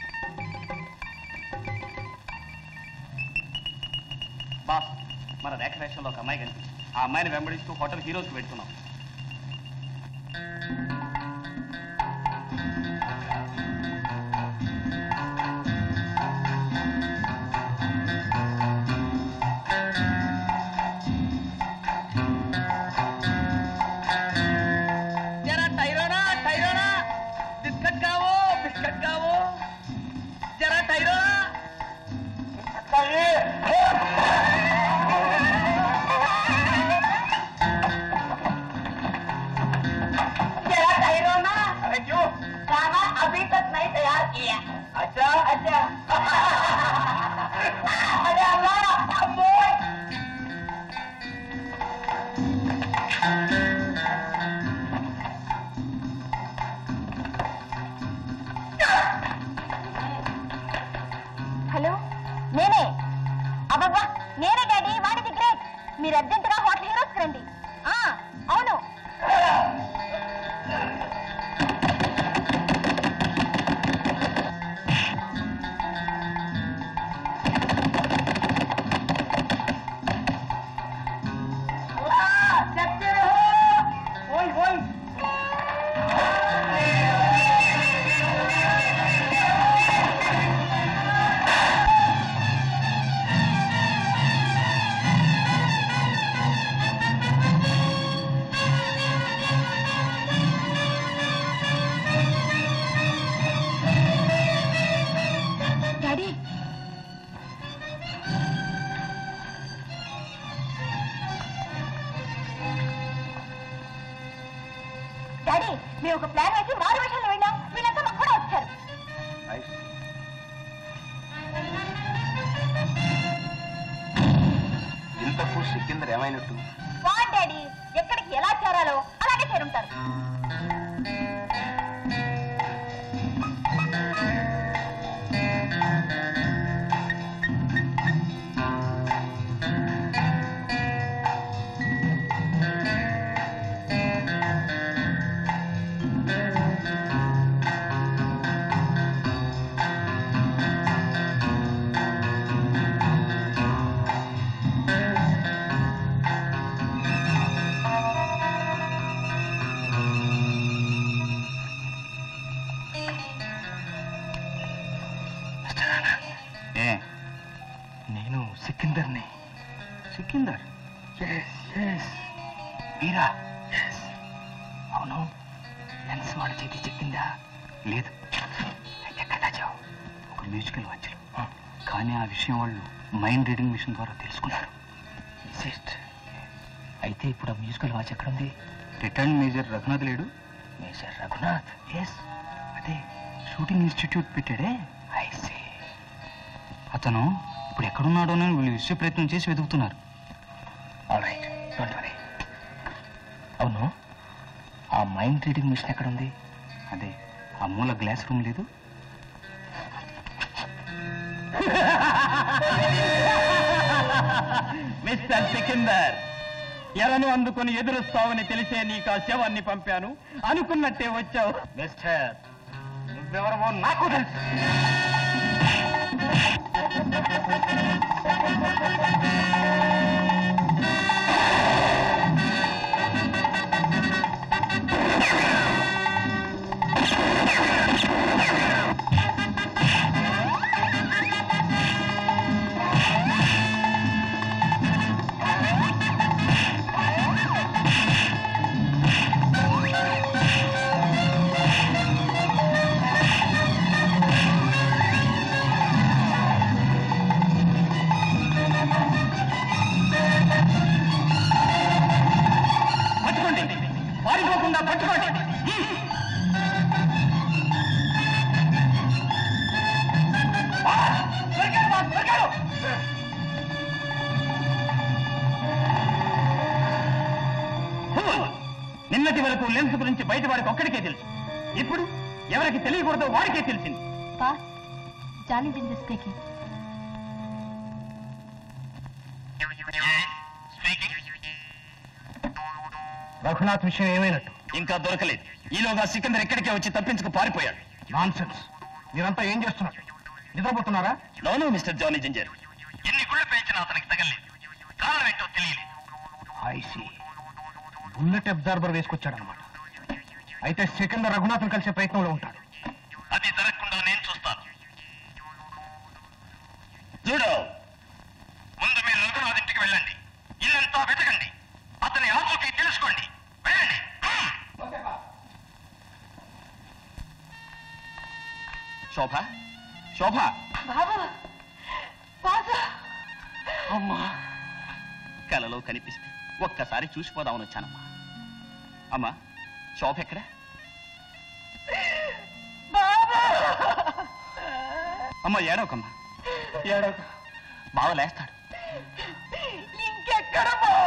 Boss మన రేఖ వేషంలో ఒక అమ్మాయి కనిపించింది ఆ అమ్మాయిని వెంబడిస్తూ హోటల్ హీరోస్కి పెట్టుకున్నాం जरा टैरोना टैरोना बिस्कट खाओ बिस्कट खाओ जरा टैरोना जरा टैरोना क्यों खाना अभी तक नहीं तैयार किया अच्छा अच्छा अरे अल्लाह अम्मो హలో నేనే అబ్బబ్బా నేనే డాడీ వాడిది గ్రేట్ మీరు అర్జెంటుగా హోటల్ హీరోస్ రండి ఆ, అవును जगते रहो ओए ओए డాడీ డాడీ మేము ఒక ప్లాన్ వేసి మారు వేషాలు వెళ్ళాం వీళ్ళంతా మాకు కూడా వచ్చారు ఇంతకు సికిందర్ ఏమైనట్టు వాట్ డాడీ ఎక్కడికి ఎలా చేరాలో అలాగే చేరుంటారు ఏ నేను సికిందర్ని సికిందర్ మీరా అవును లెన్స్ వాళ్ళ చేతి చెక్కిందా లేదు అయితే కదా చావు ఒక మ్యూజికల్ వాచ్లు కానీ ఆ విషయం వాళ్ళు మైండ్ రీడింగ్ మిషన్ ద్వారా తెలుసుకున్నారు సిస్ట్ అయితే ఇప్పుడు ఆ మ్యూజికల్ వాచ్ ఎక్కడుంది రిటర్న్ మేజర్ రఘునాథ్ లేడు మేజర్ రఘునాథ్ ఎస్ అదే షూటింగ్ ఇన్స్టిట్యూట్ పెట్టాడే ఐ సీ అతను ఇప్పుడు ఎక్కడున్నాడో అని వీళ్ళు విశ్వ ప్రయత్నం చేసి వెతుకుతున్నారు ఆల్ రైట్ డోంట్ వరీ అవును ఆ మైండ్ రీడింగ్ మిషన్ ఎక్కడ ఉంది అదే ఆ మూల గ్లాస్ రూమ్ లేదు మిస్టర్ సికిందర్ ఎలను అందుకొని ఎదురుస్తావని తెలిసే నీకు ఆ శవాన్ని పంపాను అనుకున్నట్టే వచ్చావు మిస్టర్ నువ్వెవరవో నాకు తెలుసు ఆ పట్టుకోండి దొరికాడు బాస్, దొరికాడు. నిన్నటి వరకు లెన్స్ గురించి బయట వాడికి ఒక్కడికే తెలుసు ఇప్పుడు ఎవరికి తెలియకూడదో వాడికే తెలిసింది boss Johnny Ginger speaking Raghunath విషయం ఏమైనట్టు ఇంకా దొరకలేదు ఈలోగా సికిందర్ ఇక్కడికే వచ్చి తప్పించుకు పారిపోయాడు నాన్ మీరంతా ఏం చేస్తున్నారు నిద్రపోతున్నారా నోను మిస్టర్ జానీ జింజర్ ఎన్ని గుళ్ళు పేయించినా అతనికి తగలేదు కారణం ఏంటో తెలియలేదు ఐసి బుల్లెట్ అబ్జార్బర్ వేసుకొచ్చాడనమాట అయితే సికిందర్ రఘునాథ్ని కలిసే ప్రయత్నంలో ఉంటాడు అది జరగకుండా నేను చూస్తాను చూడు ముందు మీరు రఘునాథ్ ఇంటికి వెళ్ళండి ఇల్లంతా వెతకండి అతని ఆచూకీ తెలుసుకోండి వెళ్ళండి శోభ శోభ బాబు బాసు అమ్మా కలలో కనిపిస్తే ఒక్కసారి చూసిపోదామని వచ్చానమ్మా అమ్మా శోభ ఎక్కడ అమ్మ ఏడవకమ్మా ఏడవక బావ లేస్తాడు ఇంకెక్కడ బావ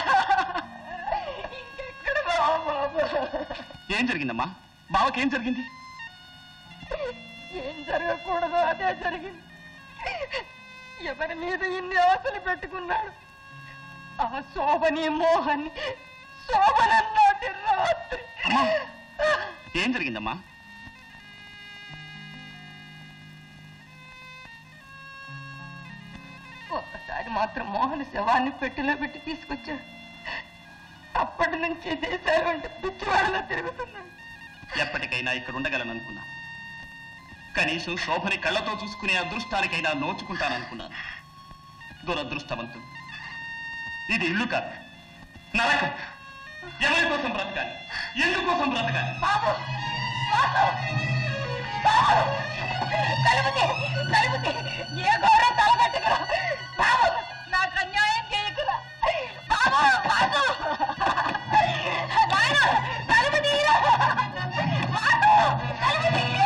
ఇంకెక్కడ బావ బాబు ఏం జరిగిందమ్మా బావకేం జరిగింది ఏం జరగకూడదు అదే జరిగింది ఎవరి మీద ఇన్ని ఆశలు పెట్టుకున్నాడు ఆ శోభని మోహన్ శోభనన్నాటి రాత్రి అమ్మా ఏం జరిగిందమ్మా ఒక్కసారి మాత్రం మోహన్ శవాన్ని పెట్టెలో పెట్టి తీసుకొచ్చాడు అప్పటి నుంచి దేశాలు అంటే పిచ్చివాడలా తిరుగుతున్నాడు ఎప్పటికైనా ఇక్కడ ఉండగలను అనుకున్నా కనీసం శోభని కళ్ళతో చూసుకునే అదృష్టానికైనా నోచుకుంటాననుకున్నాను దురదృష్టవంతుడు ఇది ఇల్లు కాదు నరకం ఎవరి కోసం బ్రతకాలి ఎందుకోసం బ్రతకాలి బాబు బాబు బాబు కలుపుతే కలుపుతే ఏ ఘోర తలగట్టుకురా బాబు నాకు అన్యాయం చేయకురా బాబు బాబు నాయన కలుపు తీయరా బాబు కలుపు తీయ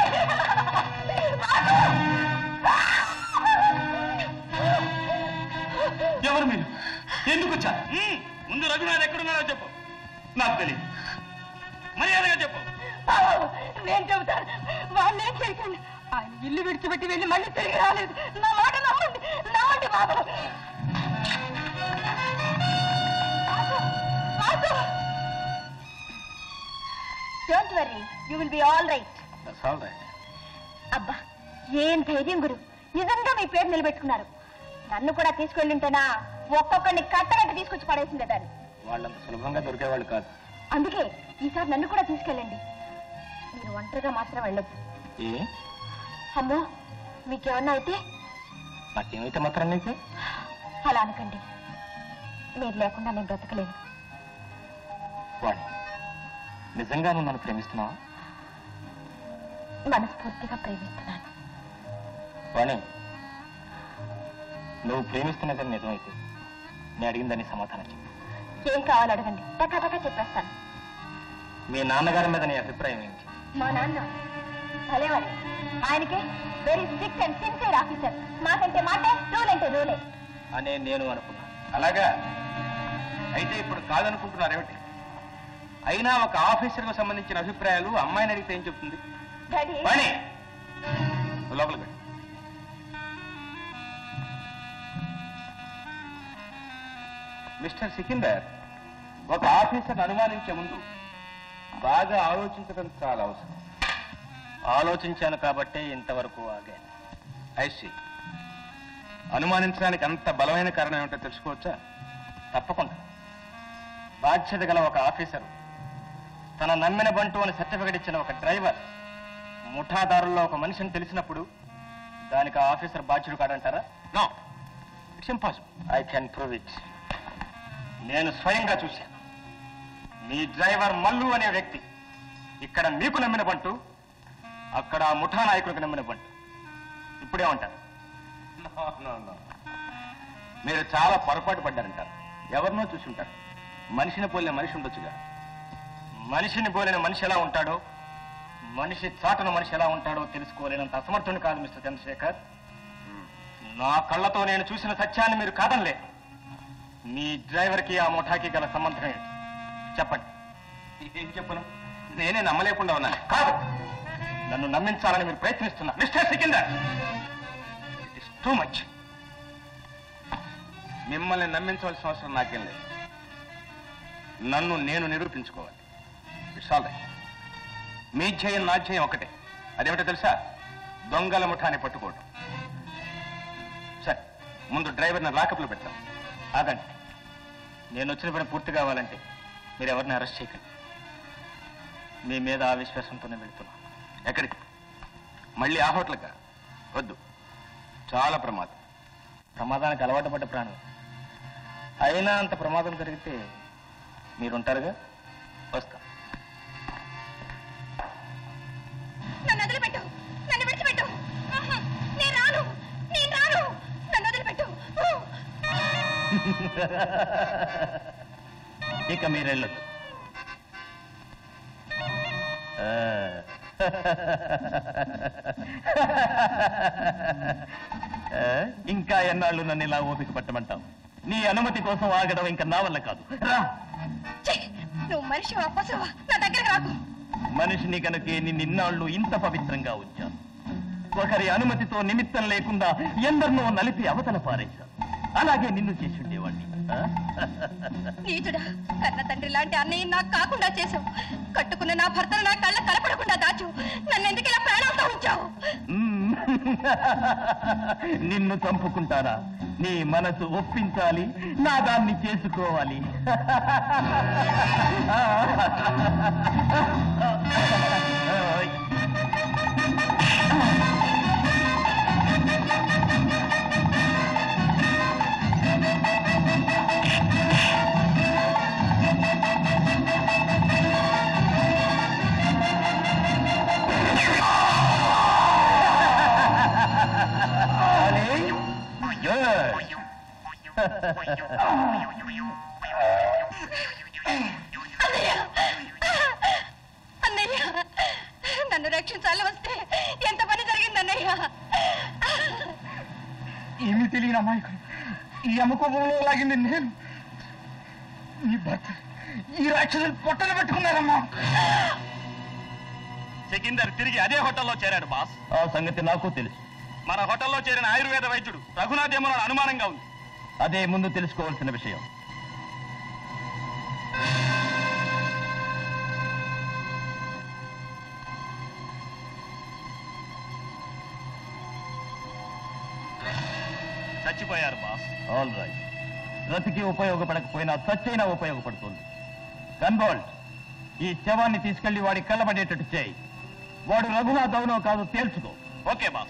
ఎవరు మీరు ఎందుకు వచ్చారు హ్మ్, ముందు రఘునాథ్ ఎక్కడున్నాడో చెప్పు నాకు తెలియదు మర్యాదగా చెప్పు బాబు నేను చెబుతాను వాళ్ళు ఏం చేయకండి ఆయన ఇల్లు విడిచిపెట్టి వెళ్ళి మళ్ళీ తిరిగి రాలేదు నా మాట నమ్మండి నమ్మండి బాబు don't worry you will be all right అబ్బా ఏం ధైర్యం గురు నిజంగా మీ పేరు నిలబెట్టుకున్నారు నన్ను కూడా తీసుకెళ్ళుంటేనా ఒక్కొక్కరిని కట్టగట్టి తీసుకొచ్చి పడేసిందే దాన్ని వాళ్ళంత సులభంగా దొరికేవాళ్ళు కాదు అందుకే ఈసారి నన్ను కూడా తీసుకెళ్ళండి మీరు ఒంటరిగా మాత్రం వెళ్ళొద్దు ఏ అమ్మో మీకేమన్నా అయితే నాకేమైతే మాత్రం నీకు అలా అనకండి మీరు లేకుండా నేను బ్రతకలేను వాణి నిజంగా నువ్వు నన్ను ప్రేమిస్తున్నావా మనస్ఫూర్తిగా ప్రేమిస్తున్నాను వాణి నువ్వు ప్రేమిస్తున్నదని నిజమైతే నేను అడిగిందని సమాధానం చెప్పు ఏం కావాలి అడగండి టకా టకా చెప్పేస్తాను మీ నాన్నగారి మీద నీ అభిప్రాయం ఏంటి మా నాన్న భలేవాడు ఆయనకే very strict and sincere officer మాకంటే మాటే రూల్ అంటే రూలే అనే నేను అనుకున్నాను అలాగా అయితే ఇప్పుడు కాదనుకుంటున్నారేమిటి అయినా ఒక ఆఫీసర్కు సంబంధించిన అభిప్రాయాలు అమ్మాయిని అడిగితే ఏం చెప్తుంది డాడీ వాణి నువ్వు లోపలికి వెళ్ళు. మిస్టర్ సికిందర్ ఒక ఆఫీసర్ని అనుమానించే ముందు బాగా ఆలోచించడం చాలా అవసరం ఆలోచించాను కాబట్టే ఇంతవరకు ఆగాను ఐసి అనుమానించడానికి అంత బలమైన కారణం ఏమిటో తెలుసుకోవచ్చా తప్పకుండా బాధ్యత గల ఒక ఆఫీసరు తన నమ్మిన బంటు అని సర్టిఫికెట్ ఇచ్చిన ఒక డ్రైవర్ ముఠాదారుల్లో ఒక మనిషిని తెలిసినప్పుడు దానికి ఆ ఆఫీసర్ బాధ్యుడు కాడంటారా no it's impossible I can prove it నేను స్వయంగా చూశాను మీ డ్రైవర్ మల్లు అనే వ్యక్తి ఇక్కడ మీకు నమ్మిన బంటు అక్కడ ఆ ముఠా నాయకుడికి నమ్మిన బంటు ఇప్పుడేమంటారు మీరు చాలా పొరపాటు పడ్డారంటారు ఎవరినో చూసుంటారు మనిషిని పోలిన మనిషి ఉండొచ్చుగా మనిషిని పోలిన మనిషి ఎలా ఉంటాడో మనిషి చాటున మనిషి ఎలా ఉంటాడో తెలుసుకోలేనంత అసమర్థుని కాదు మిస్టర్ చంద్రశేఖర్ నా కళ్ళతో నేను చూసిన సత్యాన్ని మీరు కాదనలే మీ డ్రైవర్కి ఆ ముఠాకి గల సంబంధం ఏంటి చెప్పండి ఏం చెప్పను నేనే నమ్మలేకుండా ఉన్నాను కాదు నన్ను నమ్మించాలని మీరు ప్రయత్నిస్తున్నారు mister Sikandar it is too much మిమ్మల్ని నమ్మించవలసిన అవసరం నాకేం లేదు నన్ను నేను నిరూపించుకోవాలి ఇట్స్ ఆల్ రైట్ మీ ధ్యేయం నా ధ్యేయం ఒకటే అదేమిటో తెలుసా దొంగల ముఠాన్ని పట్టుకోవటం సరే ముందు డ్రైవర్ని లాకప్లో పెడతాం ఆగండి నేను వచ్చిన పని పూర్తి కావాలంటే మీరు ఎవరిని అరెస్ట్ చేయకండి మీ మీద ఆ విశ్వాసంతోనే వెళ్తున్నాను ఎక్కడికి మళ్ళీ ఆ హోటల్గా వద్దు చాలా ప్రమాదం ప్రమాదానికి అలవాటు పడ్డ ప్రాణం అయినా అంత ప్రమాదం జరిగితే మీరుంటారుగా వస్తా నన్ను వదిలిపెట్టు నన్ను విడిచిపెట్టు ఆహా, నేను రాను నేను రాను నన్ను వదిలిపెట్టు ఊ. ఇక మీరెళ్ళొచ్చు ఆ. ఆ, ఇంకా ఎన్నాళ్ళు నన్ను ఇలా ఓపిక పట్టమంటావు నీ అనుమతి కోసం ఆగడం ఇంకా నా వల్ల కాదు రా ఛీ, నువ్వు మనిషి పశువా నా దగ్గరకు రాకు మనిషిని కనుకే నిన్నాళ్ళు ఇంత పవిత్రంగా ఉంచాను ఒకరి అనుమతితో నిమిత్తం లేకుండా ఎందరినో నలిపి అవతల పారేశాను అలాగే నిన్ను చేసి ఉండేవాడిని ఆ? నీచుడా కన్న తండ్రి లాంటి అన్నయ్య నాకు కాకుండా చేసావు కట్టుకున్న నా భర్తను నా కళ్ళ కనపడకుండా దాచు నన్ను ఎందుకు ఇలా ప్రాణాలతో ఉంచావు మ్మ్. నిన్ను చంపుకుంటారా నీ మనసు ఒప్పించాలి నా దాన్ని చేసుకోవాలి అన్నయ్య అన్నయ్య నన్ను రక్షించాలి వస్తే ఎంత పని జరిగింది అన్నయ్య ఏమీ తెలియని అమాయకుడు ఈ అమ్మకోపంలో లాగింది నేను నీ భర్త ఈ రాక్షసులు పొట్టలు పెట్టుకున్నారమ్మా సికిందర్ తిరిగి అదే హోటల్లో చేరాడు బాస్ ఆ సంగతి నాకు తెలుసు మన హోటల్లో చేరిన ఆయుర్వేద వైద్యుడు రఘునాథ్ ఏమో అనుమానంగా ఉంది అదే ముందు తెలుసుకోవాల్సిన విషయం చచ్చిపోయారు బాస్ ఆల్ రైట్ బ్రతికి ఉపయోగపడకపోయినా చచ్చైనా ఉపయోగపడుతుంది కన్బోల్ట్ ఈ శవాన్ని తీసుకెళ్లి వాడి కళ్ళబడేటట్టు చేయి వాడు రఘునాథ్ అవునో కాదో తేల్చుకో ఓకే బాస్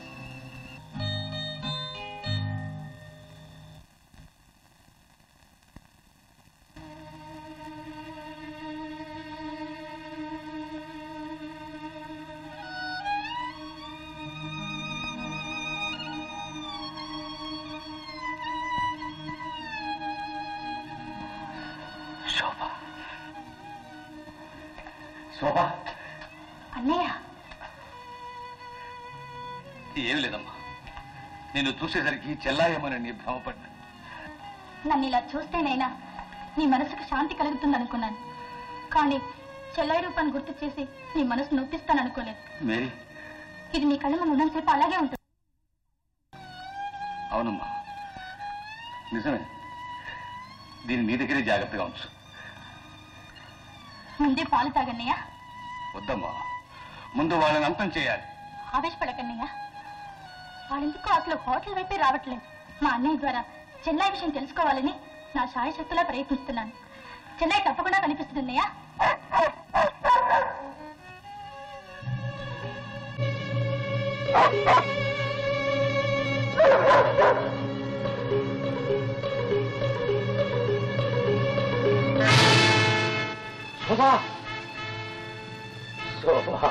శోభా అన్నయ్య ఏమి లేదమ్మా నిన్ను చూసేసరికి చెల్లాయేమని నీ భ్రమపడ్డా నన్ను ఇలా చూస్తేనైనా నీ మనసుకు శాంతి కలుగుతుందనుకున్నాను కానీ చెల్లై రూపాన్ని గుర్తు చేసి నీ మనసు నొప్పిస్తాననుకోలేదు మేరీ ఇది నీ కళ్ళ ముందు ఉన్నంతసేపు అలాగే ఉంటుంది అవునమ్మా నిజమే దీన్ని నీ దగ్గరే జాగ్రత్తగా ఉంచు ముందే పాలు తాగన్నయ్య వద్దమ్మా ముందు వాళ్ళని అంతం చేయాలి ఆవేశపడకన్నయ్య వాళ్ళెందుకో అసలు హోటల్ వైపే రావట్లేదు మా అన్నయ్య ద్వారా చెన్నై విషయం తెలుసుకోవాలని నా శాయశక్తులా ప్రయత్నిస్తున్నాను చెన్నై తప్పకుండా కనిపిస్తుందన్నయ్య శోభా శోభా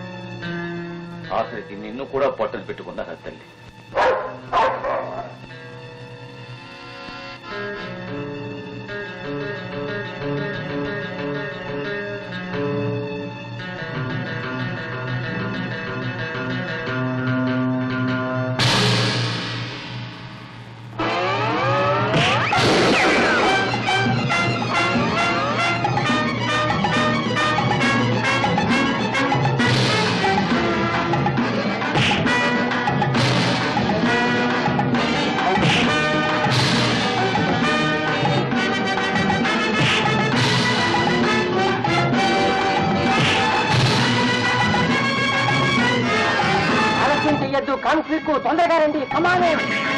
ఆఖరికి నిన్ను కూడా పొట్టలు పెట్టుకున్నారా తల్లి రాంగ్ క్లిక్ తొందరగా రండి కమానే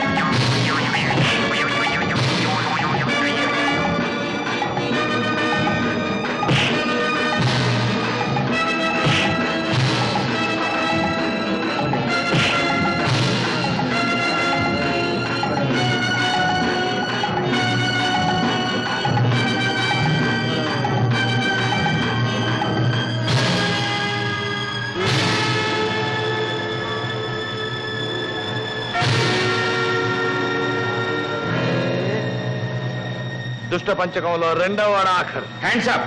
దుష్ట పంచకంలో రెండవ ఆఖర్ హ్యాండ్స్ అప్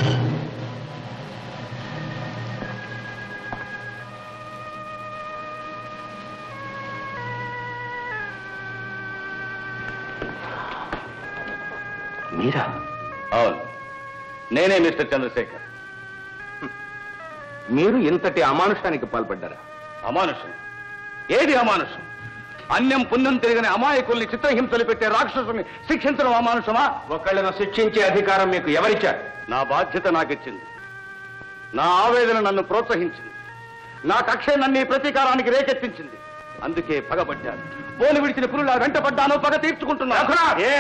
మీరా అవును నేనే మిస్టర్ చంద్రశేఖర్ మీరు ఇంతటి అమానుషానికి పాల్పడ్డారా అమానుషం ఏది అమానుషం అన్యం పుణ్యం తిరిగిన అమాయకుల్ని చిత్రహింసలు పెట్టే రాక్షసుని శిక్షించడం అమానుషమా ఒకళ్ళను శిక్షించే అధికారం మీకు ఎవరిచ్చారు నా బాధ్యత నాకిచ్చింది నా ఆవేదన నన్ను ప్రోత్సహించింది నా కక్ష నన్ను ఈ ప్రతీకారానికి రేకెత్తించింది అందుకే పగబడ్డాను పోలు విడిచిన పురులా వెంటపడ్డాను పగ తీర్చుకుంటున్నాను ఏ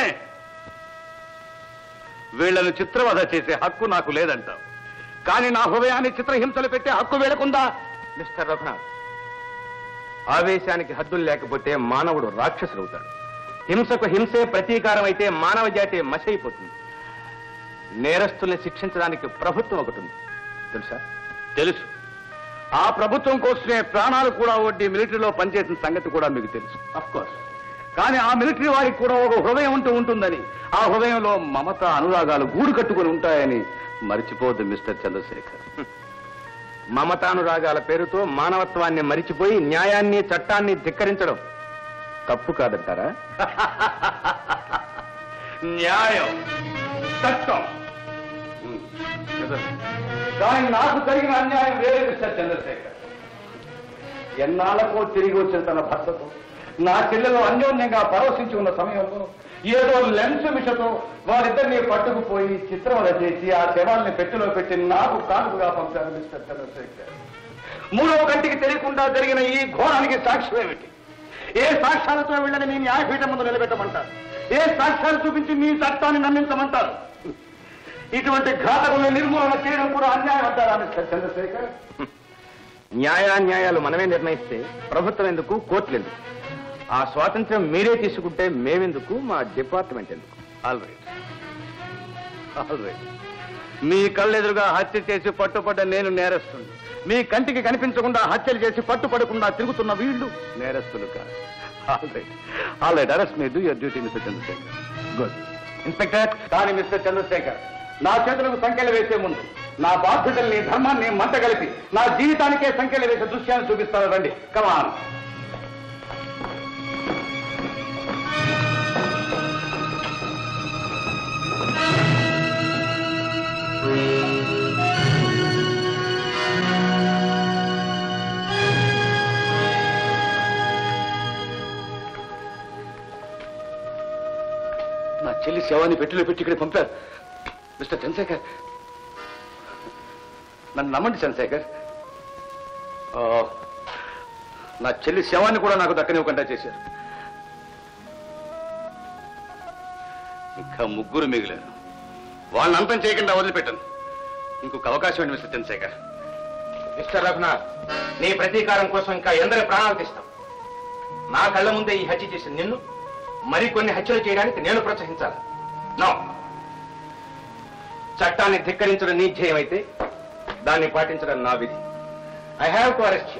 వీళ్లను చిత్రవధ చేసే హక్కు నాకు లేదంటావు కానీ నా హృదయాన్ని చిత్రహింసలు పెట్టే హక్కు వీళ్ళకుందా మిస్టర్ రఘునాథ్ ఆవేశానికి హద్దులు లేకపోతే మానవుడు రాక్షసుడవుతాడు హింసకు హింసే ప్రతీకారం అయితే మానవ జాతి మసైపోతుంది నేరస్తుల్ని శిక్షించడానికి ప్రభుత్వం ఒకటి ఉంది తెలుసా తెలుసు ఆ ప్రభుత్వం కోసమే ప్రాణాలు కూడా వడ్డీ మిలిటరీలో పనిచేసిన సంగతి కూడా మీకు తెలుసు కోర్స్ కానీ ఆ మిలిటరీ వారికి కూడా ఒక హృదయం ఉంటూ ఉంటుందని ఆ హృదయంలో మమత అనురాగాలు గూడు కట్టుకుని ఉంటాయని మర్చిపోవద్దు మిస్టర్ చంద్రశేఖర్ మమతానురాగాల పేరుతో మానవత్వాన్ని మరిచిపోయి న్యాయాన్ని చట్టాన్ని ధిక్కరించడం తప్పు కాదంటారా న్యాయం చట్టం ఉమ్, నిజమే. కానీ నాకు జరిగిన అన్యాయం వేరే మిస్టర్ చంద్రశేఖర్ ఎన్నాళ్ళకో తిరిగి వచ్చిన తన భర్తతో నా చెల్లెలు అన్యోన్యంగా పరవశించి ఉన్న సమయంలో ఏదో లెన్స్ మిషతో వారిద్దరిని పట్టుకుపోయి చిత్రవద చేసి ఆ శవాల్ని పెట్టెలో పెట్టి నాకు కానుకగా పంపారు మిస్టర్ చంద్రశేఖర్ మూడవ కంటికి తెలియకుండా జరిగిన ఈ ఘోరానికి సాక్ష్యం ఏమిటి ఏ సాక్ష్యాలతో వీళ్ళని మీ న్యాయపీఠం ముందు నిలబెట్టమంటారు ఏ సాక్ష్యాలు చూపించి మీ చట్టాన్ని నమ్మించమంటారు ఇటువంటి ఘాతకులను నిర్మూలన చేయడం కూడా అన్యాయం అంటారా మిస్టర్ చంద్రశేఖర్ న్యాయాన్యాయాలు మనమే నిర్ణయిస్తే ప్రభుత్వం ఎందుకు కోర్టులు ఎందుకు ఆ స్వాతంత్ర్యం మీరే తీసుకుంటే మేమెందుకు మా డిపార్ట్మెంట్ ఎందుకు ఆల్ రైట్ ఆల్ రైట్ మీ కళ్ళెదురుగా హత్య చేసి పట్టుపడ్డ నేను నేరస్తుంది మీ కంటికి కనిపించకుండా హత్యలు చేసి పట్టుపడకుండా తిరుగుతున్న వీళ్ళు నేరస్తులు కాదు all right all right arrest మీ do your duty mister Chandrasekhar good inspector కానీ మిస్టర్ చంద్రశేఖర్ నా చేతులకు సంఖ్యలు వేసే ముందు నా బాధ్యతల్ని ధర్మాన్ని మంట కలిపి నా జీవితానికే సంఖ్యలు వేసే దృశ్యాన్ని చూపిస్తాను రండి కమాన్ నా చెల్లి శవాన్ని పెట్టిలో పెట్టి ఇక్కడ పంపారు మిస్టర్ చంద్రశేఖర్ నన్ను నమ్మండి చంద్రశేఖర్ ఆ, నా చెల్లి శవాన్ని కూడా నాకు దక్కనివ్వకుండా చేశారు ఇంకా ముగ్గురు మిగిలారు వాళ్ళని అంతం చేయకుండా వదిలిపెట్టాను ఇంకొక అవకాశం అండి మిస్టర్ చంద్రశేఖర్ మిస్టర్ రఘునాథ్ నీ ప్రతీకారం కోసం ఇంకా ఎందరి ప్రాణాలు తీస్తాం నా కళ్ళ ముందే ఈ హత్య చేసిన నిన్ను మరికొన్ని హత్యలు చేయడానికి నేను ప్రోత్సహించాలి నో చట్టాన్ని ధిక్కరించడం నీ ధ్యేయం అయితే దాన్ని పాటించడం నా విధి I have to arrest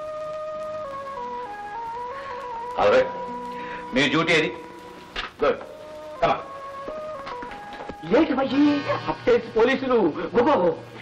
all right మీ డ్యూటీ ఏది గుడ్ కమా ఏంటి భయ్యి అప్డేట్స్ పోలీసులు గోగో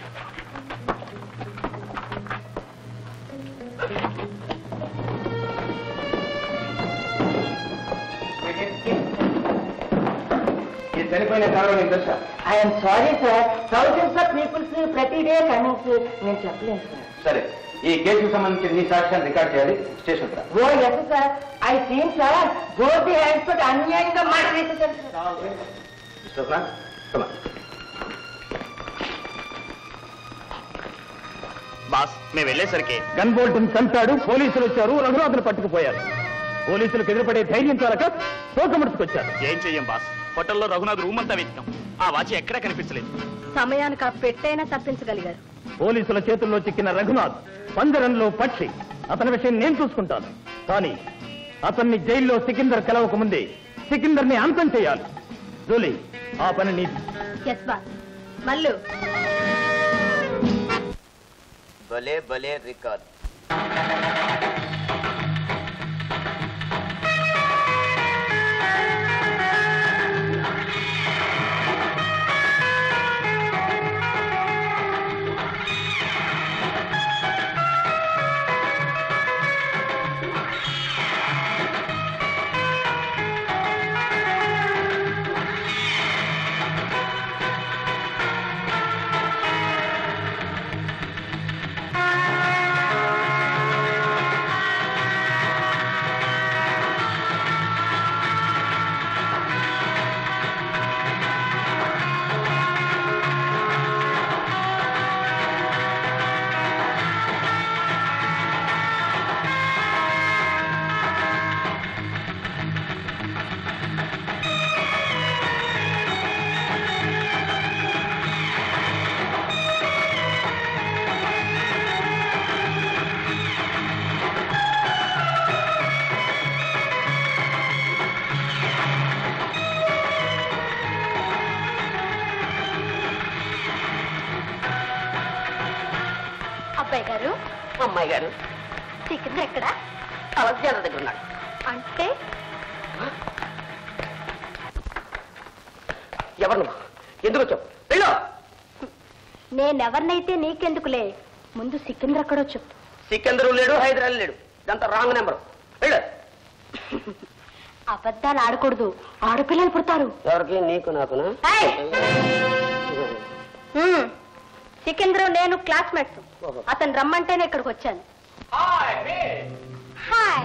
ఈ చనిపోయిన కారణం నీకు తెలుసా I'm sorry sir thousands of peoples ప్రతి డే కమింగ్స్ నేను చెప్పలేను సార్ సరే ఈ కేసుకు సంబంధించిన నీ సాక్ష్యాన్ని రికార్డ్ చేయాలి స్టేషన్ రా oh yes sir I seen sir both the hands తోటి అన్యాయంగా మాట వేసేసారు సార్ మిస్టర్ ఫ్రాంక్ కమా బాస్ మేము వెళ్ళేసరికి గన్ బోల్ట్ని చంపాడు పోలీసులు వచ్చారు రఘునాథ్ను పట్టుకుపోయారు పోలీసులకు ఎదురుపడే ధైర్యం చాలక తోకముడుచుకొచ్చారు ఏం చెయ్యం బాస్ హోటల్లో రఘునాథ్ రూమ్ అంతా వెతికాం ఆ వాచి ఎక్కడా కనిపించలేదు సమయానికి ఆ పెట్టైనా తప్పించగలిగారు పోలీసుల చేతుల్లో చిక్కిన రఘునాథ్ పంజరంలో పక్షి అతని విషయం నేను చూసుకుంటాను కానీ అతన్ని జైల్లో సికిందర్ కలవక ముందే సికిందర్ ని అంతం చేయాలి జూలీ ఆ పని నీది ఎస్ బాస్ మల్లు భలే భలే రికార్డ్ అబ్బాయి గారు అమ్మాయి గారు సికిందర్ ఎక్కడ అలెగ్జాండర్ దగ్గర ఉన్నాడు అంటే ఎవరు నువ్వు ఎందుకు వచ్చావు వెళ్ళు నేనెవరినైతే నీకెందుకులే ముందు సికిందర్ ఎక్కడో చెప్పు సికందరు లేడు హైదరాబాద్ లేడు ఇదంతా రాంగ్ నెంబర్ వెళ్ళు అబద్ధాలు ఆడకూడదు ఆడపిల్లలు పుడతారు ఎవరికి నీకు నాకునా సికింద్రు నేను క్లాస్మేట్స్ అతను రమ్మంటేనే ఇక్కడికి వచ్చాను hi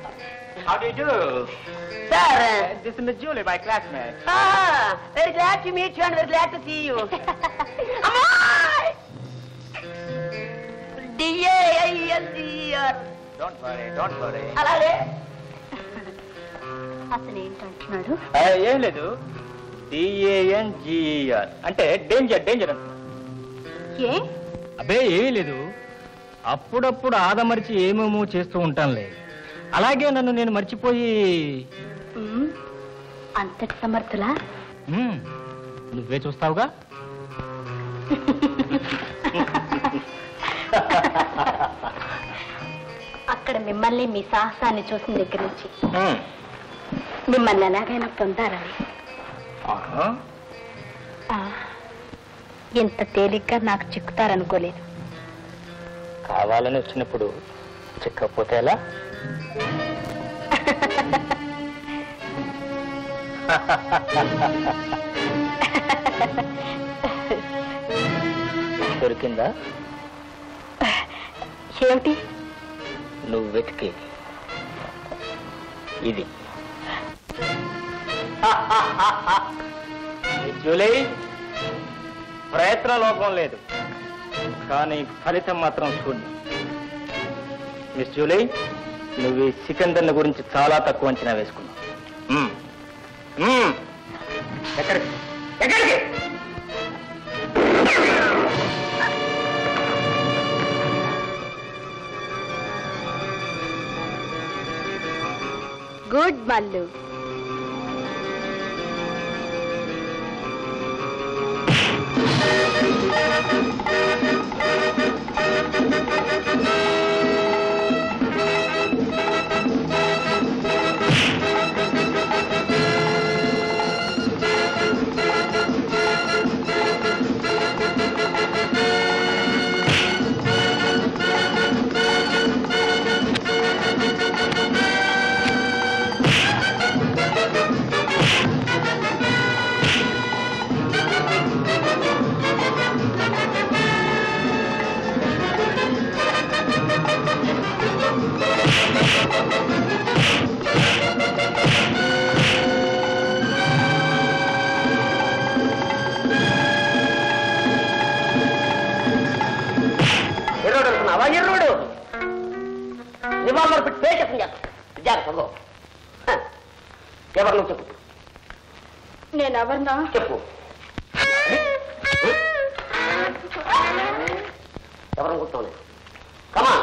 sir this is Julie my classmate very glad to meet you and very glad to see you D A I L G R don't worry don't worry అలాగే అతను ఏంటంటున్నాడు ఏం లేదు డిఏఎన్ జిఈఆర్ అంటే డేంజర్ డేంజర్ ఏ అబ్బే ఏమీ లేదు అప్పుడప్పుడు ఆదమరిచి ఏమేమో చేస్తూ ఉంటానులే అలాగే నన్ను నేను మర్చిపోయి ఉమ్, అంతటి సమర్థులా మ్మ్, నువ్వే చూస్తావుగా అక్కడ మిమ్మల్ని మీ సాహసాన్ని చూసిన దగ్గర నుంచి మిమ్మల్ని ఎలాగైనా పొందాలని ఆ, ఇంత తేలిగ్గా నాకు చిక్కుతారనుకోలేదు కావాలని వచ్చినప్పుడు చిక్కపోతే ఎలా దొరికిందా ఏమిటి నువ్వు వెతికి ఇది జూలై ప్రయత్న లోపం లేదు కానీ ఫలితం మాత్రం చూడండి మిస్ జూలై నువ్వు ఈ సికందర్ని గురించి చాలా తక్కువ అంచనా వేసుకున్నావు మ్మ్. మ్మ్. ఎక్కడికి ఎక్కడికి గుడ్ మల్లు పేషకం చేస్తాం జాగ్రత్త చదువు. హ. ఎవరు నువ్వు చెప్పు నేను ఎవరినా చెప్పు ఎవరు కూర్చోండి కమా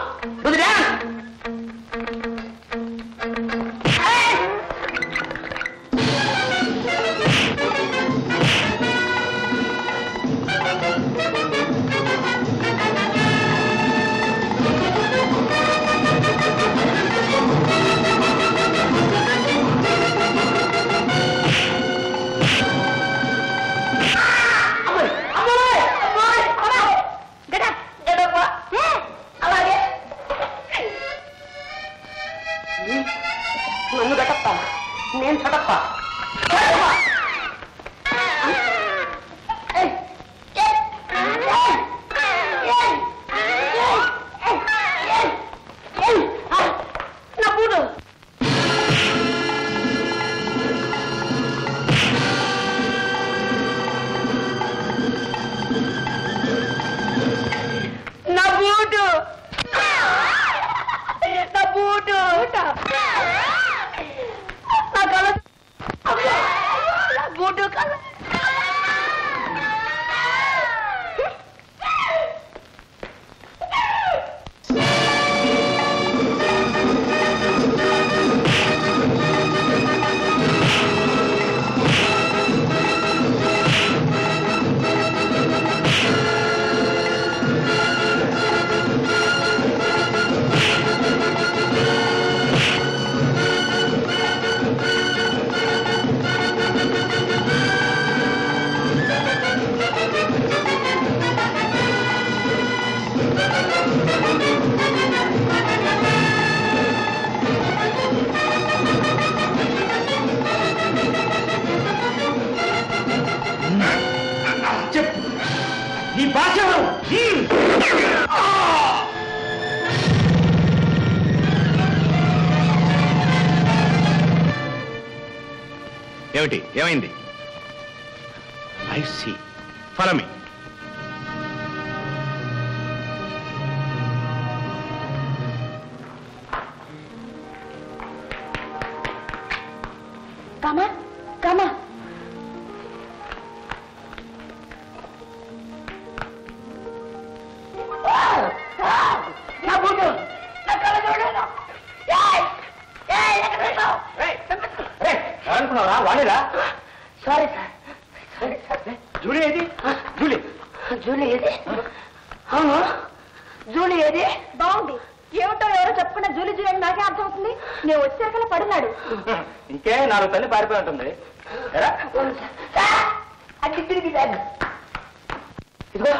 అలాగే నన్ను గటప్ప నేను చటప్ప నా పూడు నా బూటు నా బూటు నా కళ నా బూటు కళ నీ భాష ఏమిటి ఏమైంది ఐ సి ఫాలో మీ కామా కామా నా బూటు నా కళ చూడలేదు అనుకున్నావా వాడిరా sorry sir sorry sir Julie ఏది జూలీ జూలీ ఏది అవును జూలీ ఏది బాగుంది ఏమిటో ఎవరో చెప్పకుండా జూలి జూలి అని నాకే అర్థమవుతుంది నేను వచ్చేసరికల్లా పడున్నాడు ఇంకే నాలుగు తల్లి పారిపోయి ఉంటుంది ఎరా అవును సార్. సార్ అడ్డి తిరిగి సార్ ఇదిగో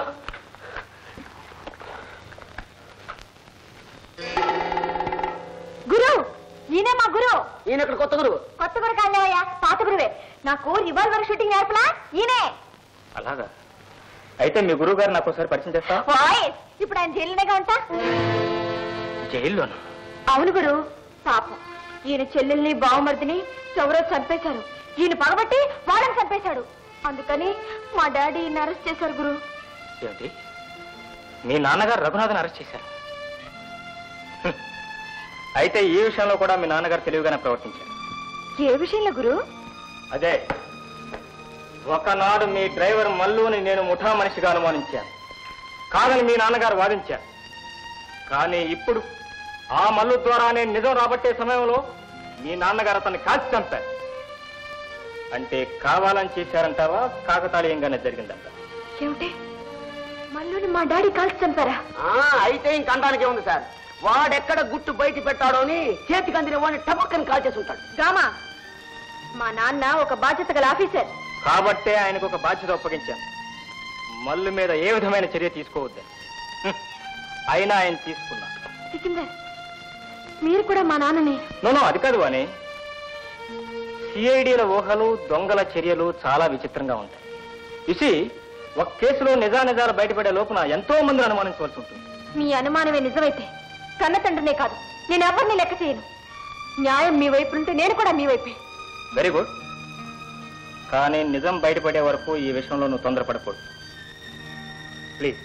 గురు ఈయనే మా గురు ఈయన ఇక్కడ కొత్త గురువు కొత్త గురు కాలేవయ్యా పాత గురువే నాకు రివాల్వర్ షూటింగ్ నేర్పలా ఈయనే అలాగా అయితే మీ గురువు గారు నాకు ఒకసారి పరిచయం చేస్తా వాయిస్ ఇప్పుడు ఆయన జైలునేగా ఉంటా జైల్లోను అవును గురు పాపం ఈయన చెల్లెల్ని బావమర్దిని ఎవరో చంపేశారు ఈయన పగబట్టి వాళ్ళని చంపేశాడు అందుకని మా డాడీ ఈయన అరెస్ట్ చేశారు గురు ఏమిటి మీ నాన్నగారు రఘునాథన్ అరెస్ట్ చేశారు హ్మ్. అయితే ఈ విషయంలో కూడా మీ నాన్నగారు తెలివిగానే ప్రవర్తించారు ఏ విషయంలో గురు అదే ఒకనాడు మీ డ్రైవర్ మల్లుని నేను ముఠా మనిషిగా అనుమానించాను కాదని మీ నాన్నగారు వాదించారు కానీ ఇప్పుడు ఆ మల్లు ద్వారానే నిజం రాబట్టే సమయంలో మీ నాన్నగారు అతన్ని కాల్చి చంపారు అంటే కావాలని చేశారంటావా కాకతాళీయంగానే జరిగిందంట ఏమిటి మల్లుని మా డాడీ కాల్చి చంపారా ఆ, అయితే ఇంకంటానికే ఉంది సార్ వాడెక్కడ గుట్టు బయట పెట్టాడో అని చేతికి అందిన వాడిని టపక్కని కాల్ చేసి ఉంటాడు రామా మా నాన్న ఒక బాధ్యత గల ఆఫీసర్ కాబట్టే ఆయనకు ఒక బాధ్యత అప్పగించాను మల్లు మీద ఏ విధమైన చర్య తీసుకోవద్దని హ్మ్. అయినా ఆయన తీసుకున్నా సికిందర్ మీరు కూడా మా నాన్నని నోనో అది కాదు అని సిఐడిల ఊహలు దొంగల చర్యలు చాలా విచిత్రంగా ఉంటాయి ఇసి ఒక కేసులో నిజానిజాలు బయటపడే లోపున ఎంతో మందిని అనుమానించవలసి ఉంటుంది మీ అనుమానమే నిజమైతే కన్న తండ్రినే కాదు నేను ఎవరిని లెక్క చేయను న్యాయం మీ వైపు ఉంటే నేను కూడా మీ వైపే వెరీ గుడ్ కానీ నిజం బయటపడే వరకు ఈ విషయంలో నువ్వు తొందరపడకూడదు ప్లీజ్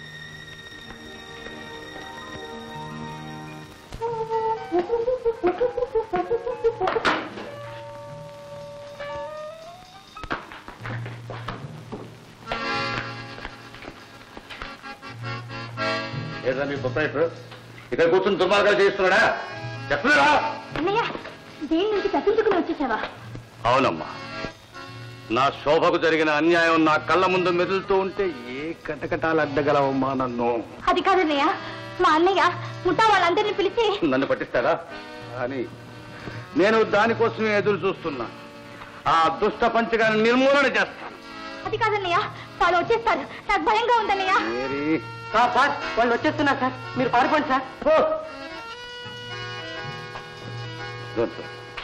కదా మీ ప్రొపరేటర్ ఇక్కడ కూర్చుని దుర్మార్గాలు చేస్తున్నాడా చెప్తున్నారా అన్నయ్య జైలు నుంచి తప్పించుకుని వచ్చేసావా అవునమ్మా నా శోభకు జరిగిన అన్యాయం నా కళ్ళ ముందు మెదులుతూ ఉంటే ఏ కటకటాలు అడ్డగలవమ్మా నన్ను అది కాదన్నయ్య మా అన్నయ్య ముఠా వాళ్ళందరినీ పిలిచి నన్ను పట్టిస్తాడా అని నేను దానికోసమే ఎదురు చూస్తున్నా ఆ దుష్ట పంచగాన్ని నిర్మూలన చేస్తాను అది కాదన్నయ్య వాళ్ళు వచ్చేస్తారు నాకు భయంగా ఉందన్నయ్య మేరీ సార్ సార్ వాళ్ళు వచ్చేస్తున్నారు సార్ మీరు పారిపోండి సార్ వద్దు.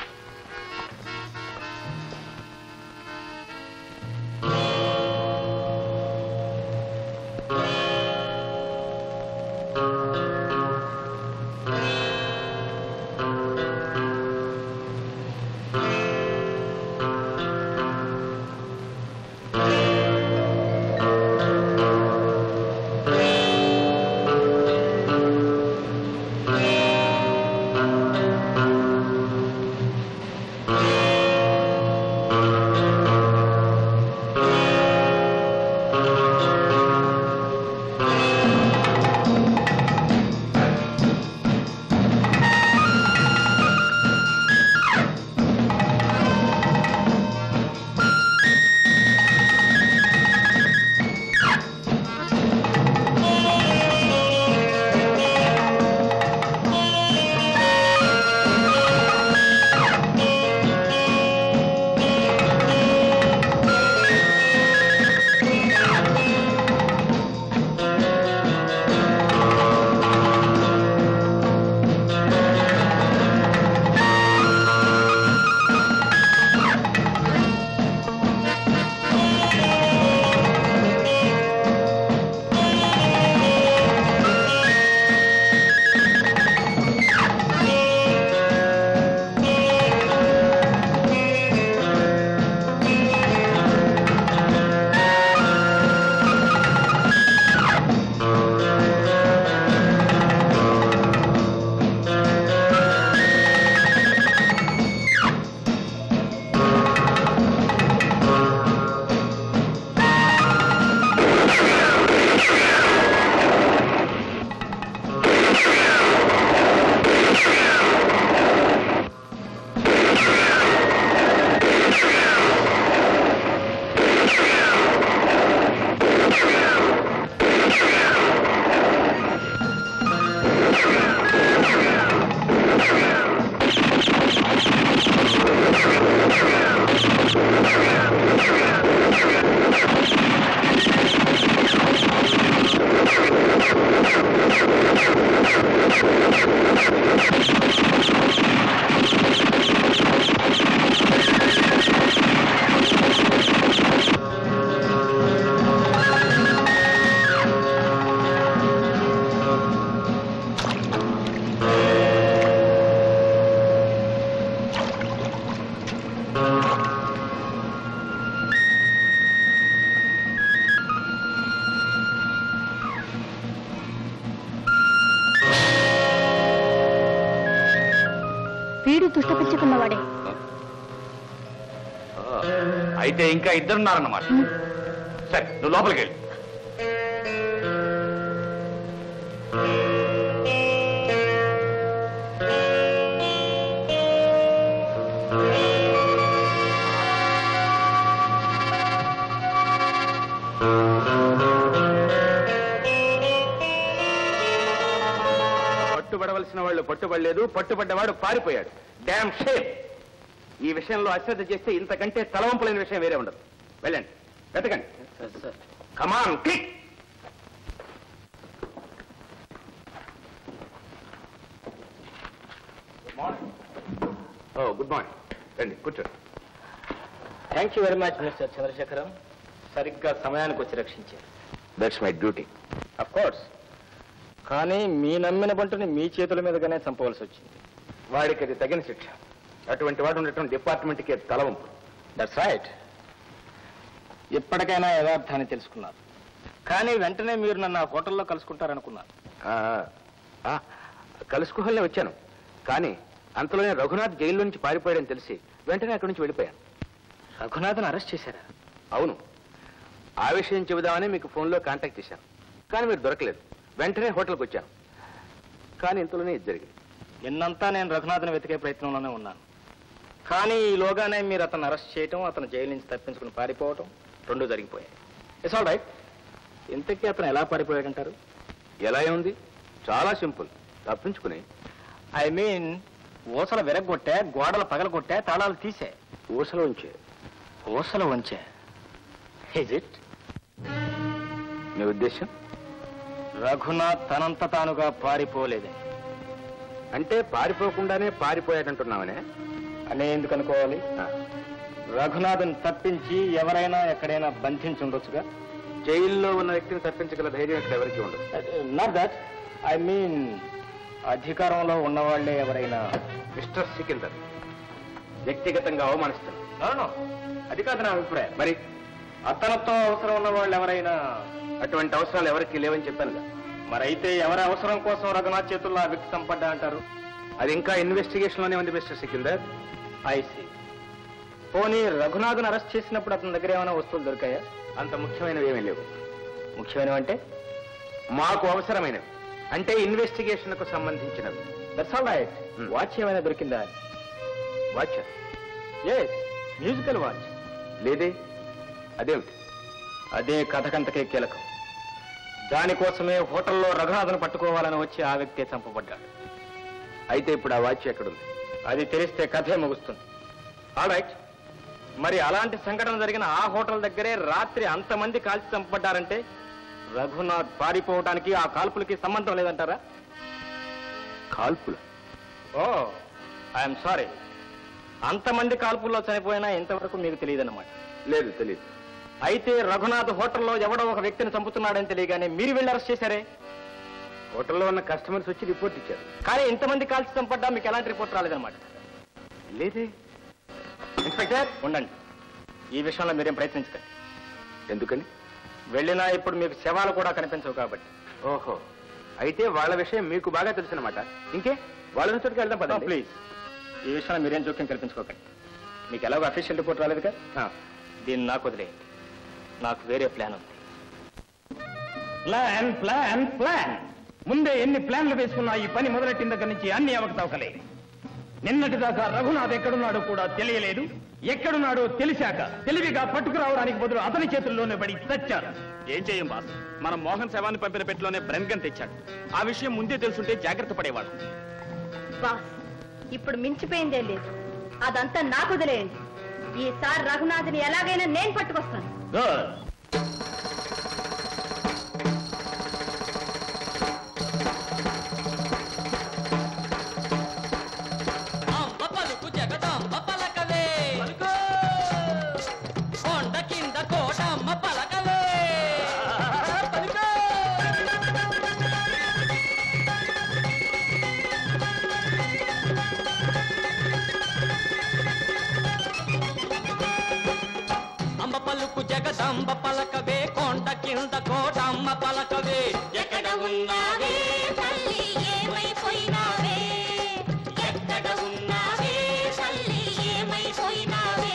వీడు దుష్టపించుకున్నవాడే అయితే ఇంకా ఇద్దరున్నారన్నమాట సరే నువ్వు లోపలికి వెళ్ళి పట్టుబడవలసిన వాళ్ళు పట్టుబడలేదు పట్టుబడ్డవాడు పారిపోయాడు డ్యామ్ షేప్ ఈ విషయంలో అశ్రద్ధ చేస్తే ఇంతకంటే తలవంపులైన విషయం వేరే ఉండదు వెళ్ళండి వెతకండి come on click oh good morning రండి కూర్చోండి thank you very much mister Chandrasekharam సరిగ్గా సమయానికి వచ్చి రక్షించారు that's my duty of course కానీ మీ నమ్మిన బంటుని మీ చేతుల మీదుగానే చంపవలసి వచ్చింది వాడికి అది తగిన శిక్ష అటువంటి వాడు ఉండటం డిపార్ట్మెంట్కి తలవంపు దట్స్ రైట్ ఎప్పటికైనా యథార్థాన్ని తెలుసుకున్నారు కానీ వెంటనే మీరు నన్ను ఆ హోటల్లో కలుసుకుంటారనుకున్నాను ఆ, ఆ, కలుసుకోవాలనే వచ్చాను కానీ అంతలోనే రఘునాథ్ జైల్లో నుంచి పారిపోయాడని తెలిసి వెంటనే అక్కడి నుంచి వెళ్ళిపోయాను రఘునాథన్ అరెస్ట్ చేశారా అవును ఆ విషయం చెబుదామని మీకు ఫోన్లో కాంటాక్ట్ చేశాను కానీ మీరు దొరకలేదు వెంటనే హోటల్కి వచ్చాను కానీ ఇంతలోనే ఇది జరిగింది నిన్నంతా నేను రఘునాథ్ని వెతికే ప్రయత్నంలోనే ఉన్నాను కానీ ఈలోగానే మీరు అతను అరెస్ట్ చేయటం అతను జైలు నుంచి తప్పించుకుని పారిపోవటం రెండు జరిగిపోయాయి ఇట్స్ ఆల్ రైట్ ఇంతకీ అతను ఎలా పారిపోయాడంటారు ఎలా ఉంది చాలా సింపుల్ తప్పించుకుని ఐ మీన్ ఊసలు విరగొట్టే గోడలు పగలగొట్టే తాళాలు తీసే ఊసలో ఉంచే ఊసలు వంచే ఇజ్ ఇట్ మీ ఉద్దేశం రఘునాథ్ తనంత తానుగా పారిపోలేదే అంటే పారిపోకుండానే పారిపోయాడంటున్నామనే అని ఎందుకు అనుకోవాలి రఘునాథ్ని తప్పించి ఎవరైనా ఎక్కడైనా బంధించి ఉండొచ్చుగా జైల్లో ఉన్న వ్యక్తిని తప్పించగల ధైర్యం ఇక్కడ ఎవరికి ఉండదు నాట్ దట్ ఐ మీన్ అధికారంలో ఉన్నవాళ్లే ఎవరైనా మిస్టర్ సికిందర్ వ్యక్తిగతంగా అవమానిస్తాను No, no. అది కాదు నా అభిప్రాయం మరి అతనితో అవసరం ఉన్న వాళ్ళు ఎవరైనా అటువంటి అవసరాలు ఎవరికి లేవని చెప్పానుగా మరైతే ఎవరి అవసరం కోసం రఘునాథ్ చేతుల్లో ఆ వ్యక్తి సంపడ్డా అంటారు అది ఇంకా ఇన్వెస్టిగేషన్ లోనే ఉంది మిస్టర్ సికిందర్ ఐసి పోనీ రఘునాథ్ను అరెస్ట్ చేసినప్పుడు అతని దగ్గర ఏమైనా వస్తువులు దొరికాయా అంత ముఖ్యమైనవి ఏమీ లేవు ముఖ్యమైనవి అంటే మాకు అవసరమైనవి అంటే ఇన్వెస్టిగేషన్ కు సంబంధించినవి that's all right Hmm. Watch ఏమైనా దొరికిందా వాచ్ ఎస్ మ్యూజికల్ వాచ్ లేదే అదేమిటి అదే కథకంతకే కీలకం దానికోసమే హోటల్లో రఘునాథ్ను పట్టుకోవాలని వచ్చి ఆ వ్యక్తి చంపబడ్డాడు అయితే ఇప్పుడు ఆ వాచ్ ఎక్కడుంది అది తెలిస్తే కథే ముగుస్తుంది ఆల్ రైట్ మరి అలాంటి సంఘటన జరిగిన ఆ హోటల్ దగ్గరే రాత్రి అంతమంది కాల్చి చంపబడ్డారంటే రఘునాథ్ పారిపోవడానికి ఆ కాల్పులకి సంబంధం లేదంటారా కాల్పుల ఓ ఐఎమ్ సారీ అంతమంది కాల్పుల్లో చనిపోయినా ఇంతవరకు మీకు తెలియదన్నమాట లేదు తెలియదు అయితే రఘునాథ్ హోటల్లో ఎవడో ఒక వ్యక్తిని చంపుతున్నాడని తెలియగానే మీరు వెళ్ళి అరెస్ట్ చేశారే హోటల్లో ఉన్న కస్టమర్స్ వచ్చి రిపోర్ట్ ఇచ్చారు కానీ ఇంతమంది కాల్చి చంపడ్డా మీకు ఎలాంటి రిపోర్ట్ రాలేదన్నమాట లేదే ఇన్స్పెక్టర్ ఉండండి ఈ విషయంలో మీరేం ప్రయత్నించకండి ఎందుకని వెళ్ళినా ఇప్పుడు మీకు శవాలు కూడా కనిపించవు కాబట్టి ఓహో అయితే వాళ్ళ విషయం మీకు బాగా తెలుసనమాట ఇంకే వాళ్ళ చోటుకి వెళ్దాం పదండి ప్లీజ్ ఈ విషయంలో మీరేం జోక్యం కల్పించుకోకండి మీకు ఎలాగో అఫీషియల్ రిపోర్ట్ రాలేదుగా ఆ, దీన్ని నాకు వదిలేయండి నాకు వేరే ప్లాన్ ఉంది ప్లాన్ ప్లాన్ ప్లాన్ ముందే ఎన్ని ప్లాన్లు వేసుకున్నా ఈ పని మొదలెట్టిన దగ్గర నుంచి అన్ని అవకతవకలే నిన్నటిదాకా రఘునాథ్ ఎక్కడున్నాడో కూడా తెలియలేదు ఎక్కడున్నాడో తెలిసాక తెలివిగా పట్టుకురావడానికి బదులు అతని చేతుల్లోనే పడి చచ్చారు ఏం చెయ్యం బాస్ మనం మోహన్ శవాన్ని పంపిన పెట్టిలోనే బ్రెన్ గన్ తెచ్చాడు ఆ విషయం ముందే తెలుసుంటే జాగ్రత్త పడేవాడు బాస్ ఇప్పుడు మించిపోయిందే లేదు అదంతా నాకు వదిలేయండి ఈసారి రఘునాథ్ని ఎలాగైనా నేను పట్టుకొస్తాను గుడ్ అంబ పలుకు జగదాంబ పలకవే కొండ కింద కోటమ్మ పలకవే అంబ పలుకు జగదాంబ పలకవే కొండ కింద కోటమ్మ పలకవే ఎక్కడ ఉన్నావే తల్లి ఏమైపోయినావే ఎక్కడ ఉన్నావే తల్లి ఏమైపోయినావే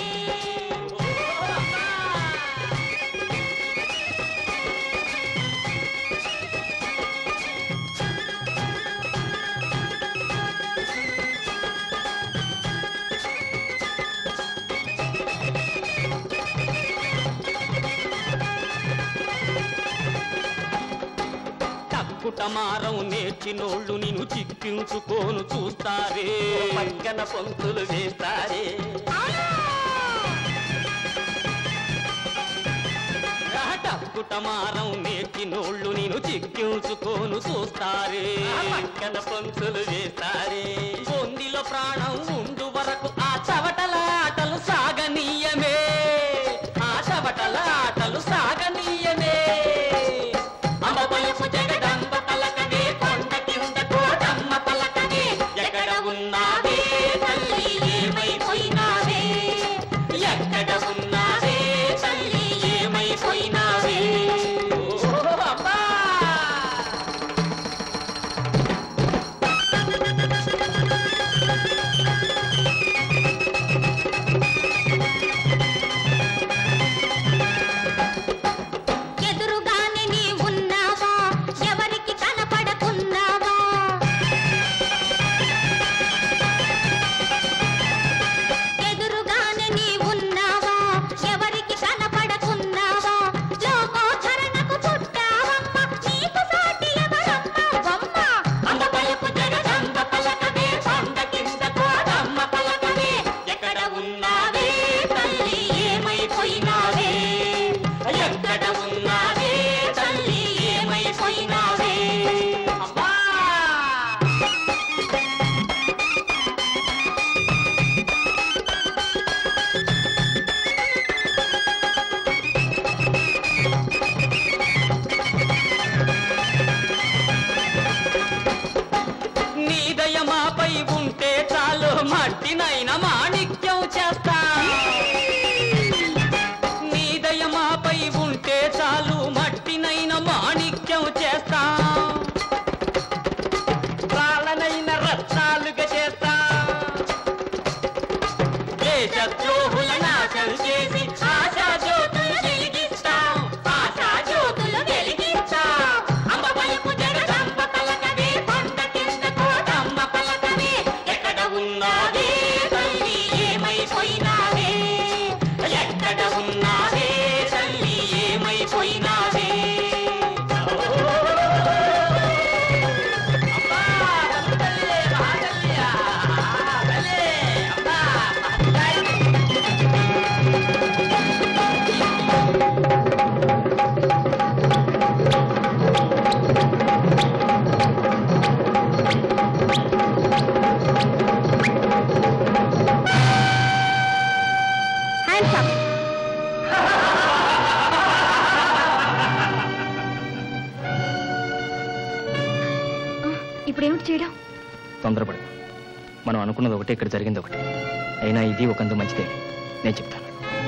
తక్కుటమారం నేర్చినోళ్ళు నిన్ను చిక్కించుకోను చూస్తారే పక్కన పొంతులు వేస్తారే టక్కుటమారం నేర్చినోళ్ళు నిన్ను చిక్కించుకోను చూస్తారే పక్కన పొంతులు వేస్తారే బొందిలో ప్రాణం ఉండు వరకు ఆ చవటల ఆటలు సాగనీయమే ఆ చవటల ఆటలు సాగనీయమే అమ్మ పలుకు జగదంబ పలకవే కొండ కింద కోటమ్మ పలకవే ఎక్కడ ఉన్నావే తల్లి ఏమైపోయినావే ఎక్కడ ఉన్నావే తల్లి ఏమైపోయినావే ఓ అమ్మా ఆ దేశద్రోహుల నాశం చేసి ఆశా జ్యోతులు వెలిగిస్తాం ఆశా జ్యోతులు వెలిగిస్తాం అంబ పలుకు జగదంబ పలకవే కొండ కింద కోటమ్మ పలకవే ఎక్కడ ఉన్నావే తల్లి ఏమైపోయినావే ఎక్కడ ఉన్నావే తల్లి ఏమైపోయినావే అమ్మా తల్లి మహాతల్లియా తల్లి అమ్మా హ్యాండ్స్ అప్ ఇప్పుడు ఏమిటి చేయడం తొందరపడు మనం అనుకున్నది ఒకటి ఇక్కడ జరిగింది ఒకటి అయినా ఇది ఒకంత మంచిదే నేను చెప్తాను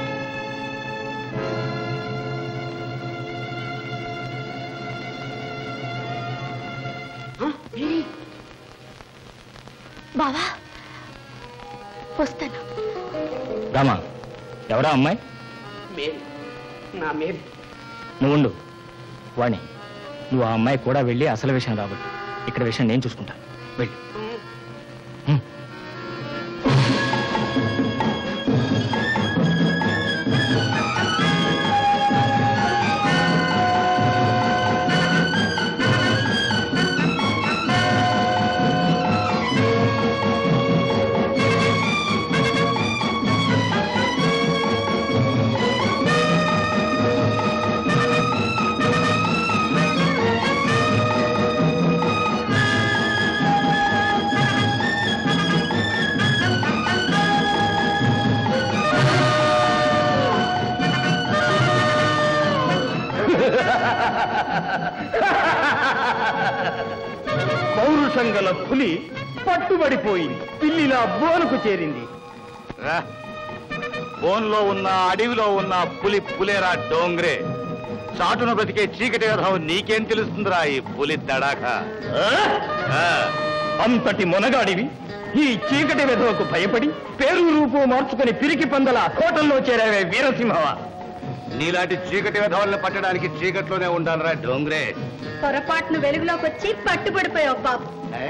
బావా వస్తాను రామా ఎవరా అమ్మాయి మేరీ నా మేరీ నువ్వు ఉండు వాణి నువ్వు ఆ అమ్మాయి కూడా వెళ్ళి అసలు విషయం రాబట్టు ఇక్కడ విషయం నేను చూసుకుంటాను వెళ్ళి హ్మ్. పౌరుషం గల పులి పట్టుబడిపోయింది పిల్లిలా బోనుకు చేరింది బోన్లో ఉన్న అడవిలో ఉన్న పులి పులేరా డోంగ్రే చాటున బ్రతికే చీకటి వ్యధం నీకేం తెలుస్తుందిరా ఈ పులి దడాక అంతటి మొనగాడివి ఈ చీకటి వెధవకు భయపడి పేరు రూపు మార్చుకుని పిరికి పందల కోటల్లో చేరావే వీరసింహవా నీలాంటి చీకటి వెధవల్ని పట్టడానికి చీకట్లోనే ఉండాలిరా డోంగ్రే పొరపాటును వెలుగులోకి వచ్చి పట్టుబడిపోయావు బాబు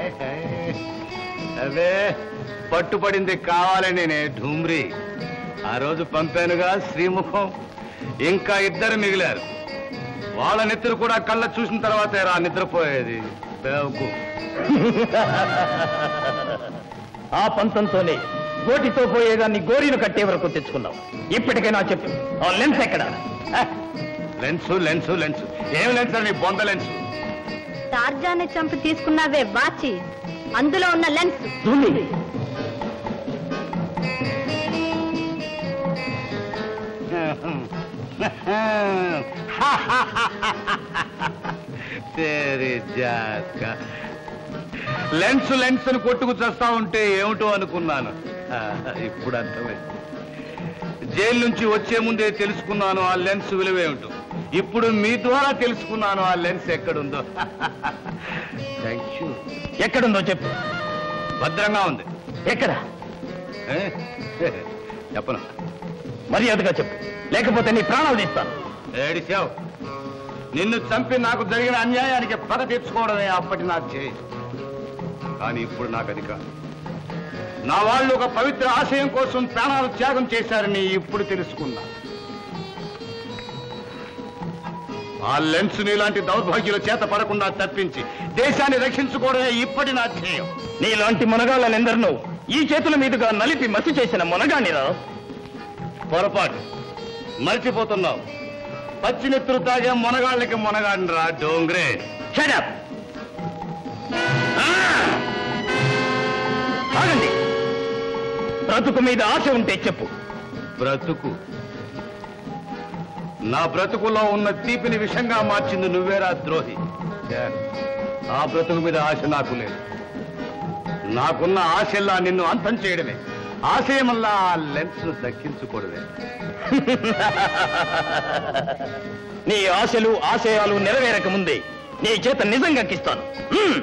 అదే పట్టుపడింది కావాలనేనే ఢూమ్రి ఆ రోజు పంపానుగా శ్రీముఖం ఇంకా ఇద్దరు మిగిలారు వాళ్ళ నిద్ర కూడా కళ్ళ చూసిన తర్వాతే రా నిద్రపోయేది బేవకు ఆ పంతంతోనే గోటితో పోయేదాన్ని గోరీను కట్టే వరకు తెచ్చుకున్నావు ఇప్పటికైనా చెప్పు ఆ లెన్స్ ఎక్కడ లెన్సు లెన్సు లెన్సు ఏం లెన్స్ అని బొంద లెన్స్ టార్జాన్ని చంపి తీసుకున్నావే వాచి అందులో ఉన్న లెన్స్ తేరి జాక లెన్స్ లెన్స్ అని కొట్టుకు చస్తా ఉంటే ఏమిటో అనుకున్నాను ఆ, ఇప్పుడు అర్థమైంది జైలు నుంచి వచ్చే ముందే తెలుసుకున్నాను ఆ లెన్స్ విలువేమిటో ఇప్పుడు మీ ద్వారా తెలుసుకున్నాను ఆ లెన్స్ ఎక్కడుందో థ్యాంక్ యూ ఎక్కడుందో చెప్పు భద్రంగా ఉంది ఎక్కడ చెప్పను మర్యాదగా చెప్పు లేకపోతే నీ ప్రాణాలు తీస్తాను ఏడిచావు నిన్ను చంపి నాకు జరిగిన అన్యాయానికి పగ తీర్చుకోవడమే అప్పటి నా చేయి కానీ ఇప్పుడు నాకు అది కాదు నా వాళ్ళు ఒక పవిత్ర ఆశయం కోసం ప్రాణాలు త్యాగం చేశారని ఇప్పుడు తెలుసుకున్నా ఆ లెన్స్ నీలాంటి దౌర్భాగ్యుల చేత పడకుండా తప్పించి దేశాన్ని రక్షించుకోవడమే ఇప్పటి నా ధ్యేయం నీలాంటి మునగాళ్ళనెందరినో ఈ చేతుల మీదుగా నలిపి మసి చేసిన మునగానిరా పొరపాటు మర్చిపోతున్నావు పచ్చినెత్తురు తాగే మునగాళ్ళకి మునగాడినరా డోంగ్రే షడప్ ఆగండి బ్రతుకు మీద ఆశ ఉంటే చెప్పు బ్రతుకు నా బ్రతుకులో ఉన్న తీపిని విషంగా మార్చింది నువ్వేరా ద్రోహి ఛే, ఆ బ్రతుకు మీద ఆశ నాకు లేదు నాకున్న ఆశల్లా నిన్ను అంతం చేయడమే ఆశయమల్లా ఆ లెన్స్ దక్కించుకోవడమే నీ ఆశలు ఆశయాలు నెరవేరక ముందే నీ చేత నిజం గక్కిస్తాను హ్మ్.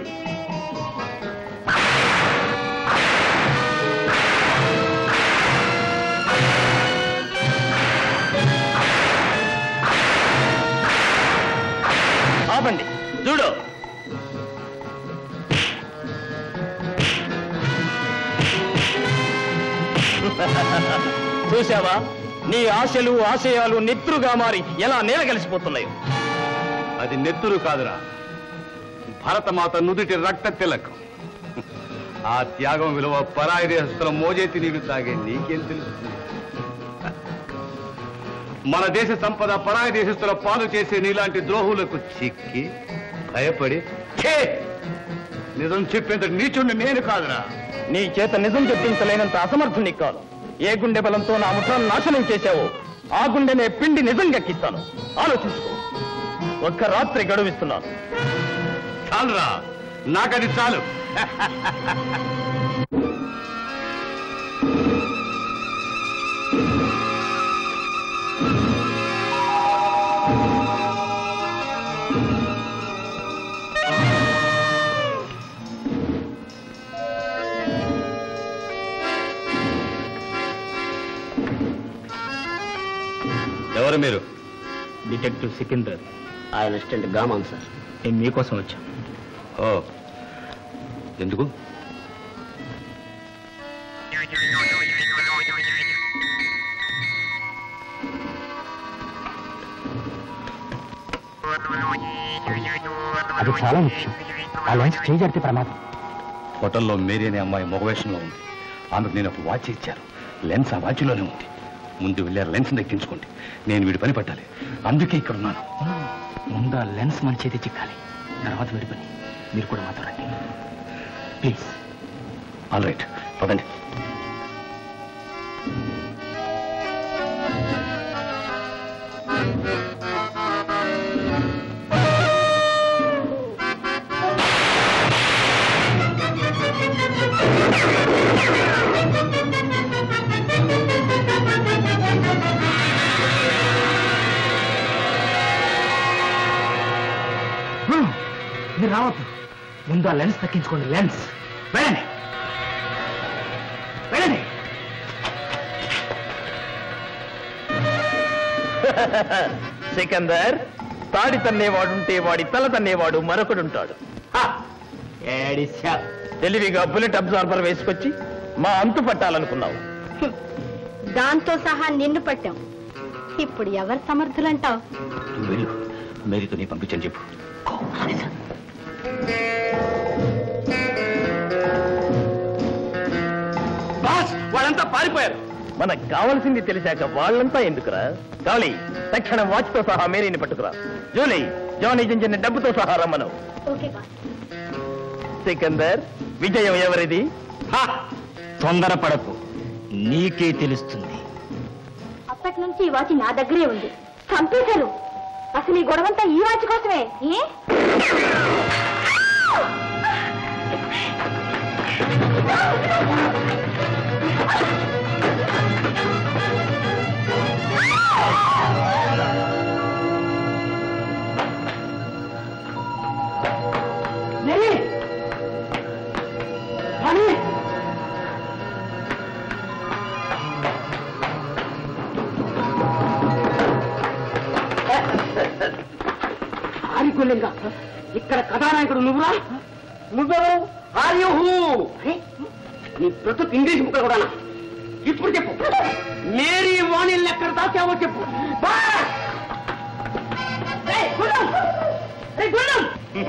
చూసావా నీ ఆశలు ఆశయాలు నెత్తురుగా మారి ఎలా నేలగలిసిపోతున్నాయో అది నెత్తురు కాదురా భరతమాత నుదుటి రక్త తిలకం ఆ త్యాగం విలువ పరాయి దేశస్తుల మోజేతి నీళ్లు తాగే నీకేం తెలుస్తుంది మన దేశ సంపద పరాయి దేశస్తుల పాలు చేసే నీలాంటి ద్రోహులకు చిక్కి భయపడి ఛే! నిజం చెప్పేంత నీచుండి నేను కాదురా నీ చేత నిజం చెప్పించలేనంత అసమర్థుని కాదు ఏ గుండె బలంతో నా ముఠాన్ని నాశనం చేశావో ఆ గుండెనే పిండి నిజం గక్కిస్తాను ఆలోచించుకో ఒక్క రాత్రి గడువిస్తున్నాను చాలురా నాకది చాలు ఎవరు మీరు డిటెక్టివ్ సికిందర్ ఆయన అసిస్టెంట్ గామాన్ సార్ నేను మీకోసం వచ్చాను ఓ ఎందుకు అది చాలా ముఖ్యం ఆ లెన్స్ చేయజడితే ప్రమాదం హోటల్లో మేరీ అనే అమ్మాయి మగవేషంలో ఉంది ఆమెకు నేను ఒక వాచ్ ఇచ్చారు లెన్స్ ఆ వాచ్లోనే ఉంది ముందు వెళ్ళి ఆ లెన్స్ దక్కించుకోండి నేను వీడి పని పట్టాలి అందుకే ఇక్కడ ఉన్నాను ముందు ఆ లెన్స్ మన చేతి చిక్కాలి తర్వాత వీడి పని మీరు కూడా మాతో రండి ప్లీజ్ ఆల్ రైట్ పదండి మీరు రావద్దు ముందు ఆ లెన్స్ తగ్గించుకోండి లెన్స్ వెళ్ళండి వెళ్ళండి సికందర్ తాడి తన్నేవాడుంటే వాడి తల తన్నేవాడు మరొకడుంటాడు హ! ఏడిశా. తెలివిగా బుల్లెట్ అబ్జార్బర్ వేసుకొచ్చి మా అంతు పట్టాలనుకున్నావు దాంతో సహా నిన్ను పట్టాం ఇప్పుడు ఎవరు సమర్థులంటావు నువ్వు వెళ్ళు మేరీతో నీ పంపించని చెప్పు బాస్ వాళ్ళంతా పారిపోయారు మనకు కావాల్సింది తెలిసాక వాళ్ళంతా ఎందుకురా కాళీ తక్షణం వాచ్తో సహా మేరీని పట్టుకురా జూలీ జానీ జించిన డబ్బుతో సహా రమ్మను ఓకే బాస్ సికందర్ విజయం ఎవరిది తొందరపడకు నీకే తెలుస్తుంది అప్పటి నుంచి ఈ వాచ్ నా దగ్గరే ఉంది చంపేశారు అసలు ఈ గొడవంతా ఈ వాచ్ కోసమే ఏ ఆరికొల్లింగా ఇక్కడ కథానాయకుడు నువ్వురా నువ్వెవరు ఆర్యహూ నీ బ్రతుకు ఇంగ్లీష్ ముక్క కూడా ఇప్పుడు చెప్పు మేరీ వాణిల్ని ఎక్కడ దాచావో చెప్పు బా! ఏయ్, గుండం! ఏయ్, గుండం!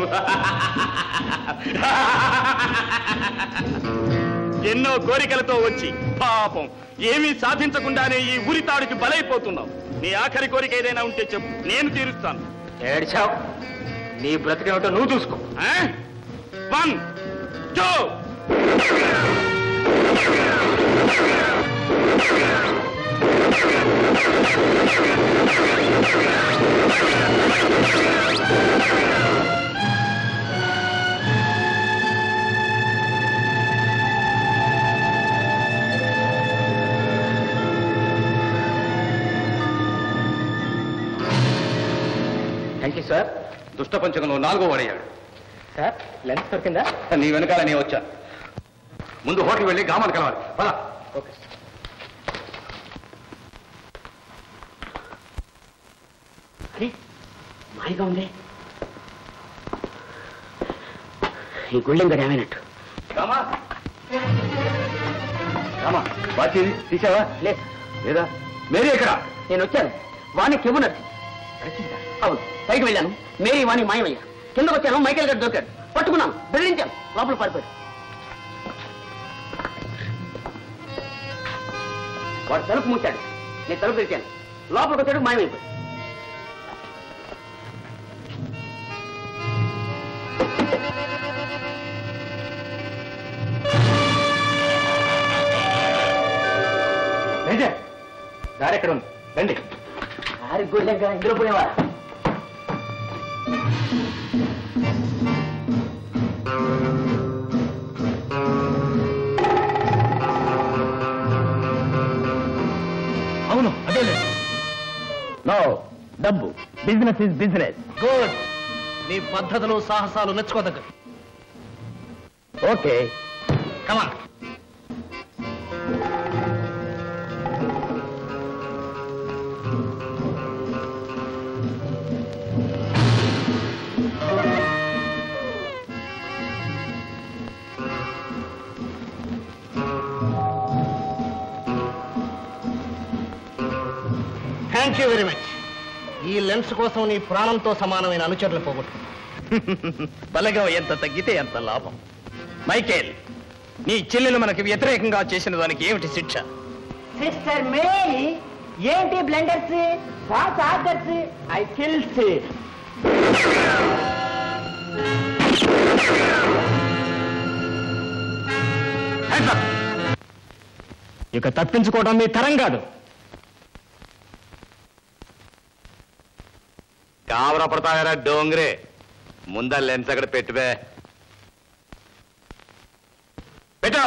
ఎన్నో కోరికలతో వచ్చి పాపం ఏమీ సాధించకుండానే ఈ ఉరితాడుకి బలైపోతున్నావు నీ ఆఖరి కోరిక ఏదైనా ఉంటే చెప్పు నేను తీరుస్తాను ఏడ్చావు నీ బ్రతికేమిటో నువ్వు చూసుకో one two thank you sir దుష్ట పంచకంలో నాలుగో వాడయ్యాడు సార్ లెన్స్ దొరికిందా నీ వెనకాల నేను వచ్చా ముందు హోటల్ వెళ్ళి గామాన్ని కలవాలి పద ఓకే అరే మాయగా ఉంది ఈ గుళ్ళెం గడి ఏమైనట్టు గామా రామా బాచి తీసావా లేదు లేదా మేరీ ఎక్కడ నేను వచ్చాను వాణి కెవ్వు నచ్చి అవును పైకి వెళ్ళాను మేరీ వాణి మాయమయ్యా కిందకు వచ్చాను మైకేల్ గారు దొరికాడు పట్టుకున్నాను బెదిరించాను లోపల పడిపోయాడు వాడు తలుపు మూశాడు నేను తలుపు తెరిచాను లోపలికి వచ్చాడు మాయమైపోయాడు మేజర్ దారి ఎక్కడ ఉంది రండి ఆరి గుళ్ళక ఇందులో పోయేవారా అవును అదే నో డబ్బు బిజినెస్ ఇస్ బిజినెస్ గుడ్ నీ పద్ధతులు సాహసాలు మెచ్చుకోదగ్గవి okay come on thank you very much ఈ లెన్స్ కోసం నీ ప్రాణంతో సమానమైన అనుచరులు పోగొట్టు బలగం ఎంత తగ్గితే ఎంత లాభం మైకేల్ నీ చెల్లెలు మనకి వ్యతిరేకంగా చేసిన దానికి ఏమిటి శిక్ష సిస్టర్ మేరీ ఏంటి blenders fast orders I kills ఇక తప్పించుకోవడం మీ తరం కాదు కావరా పడతాయరా డోంగ్రే ముందా లెన్స్ అక్కడ పెట్టుబే పెట్టు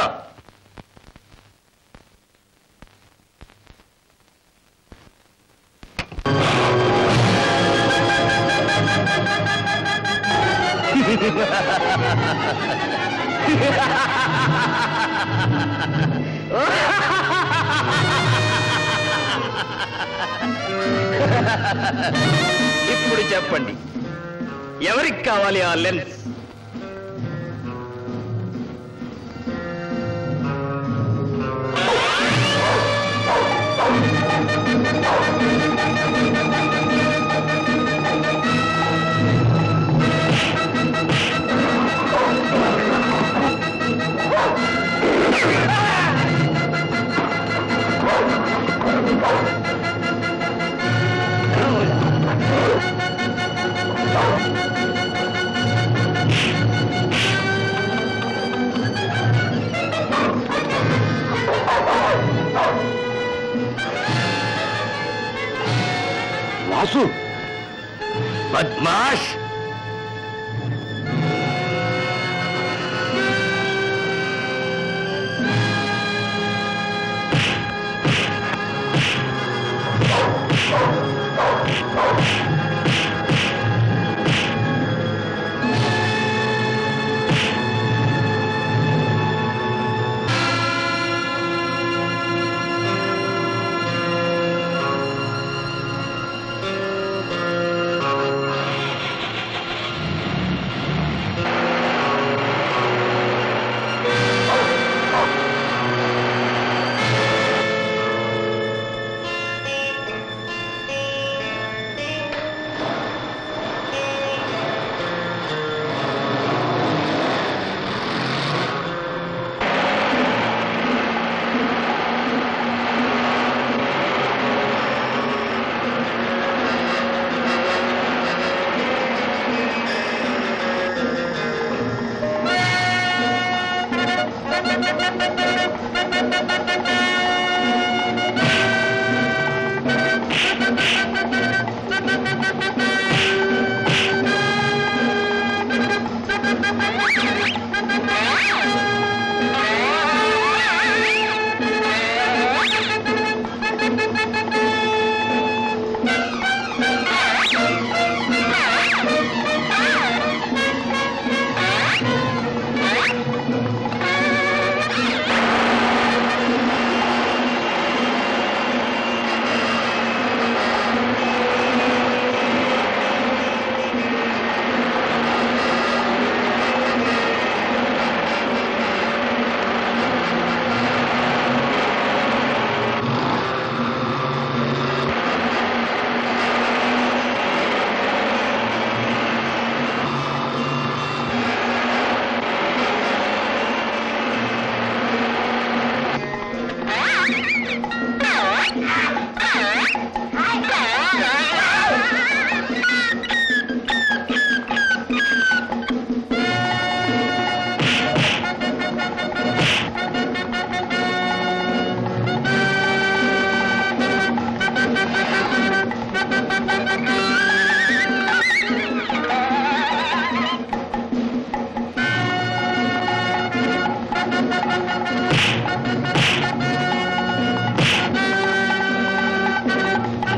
ఇప్పుడు చెప్పండి ఎవరికి కావాలి ఆ లెన్స్ వాసు బద్మాష్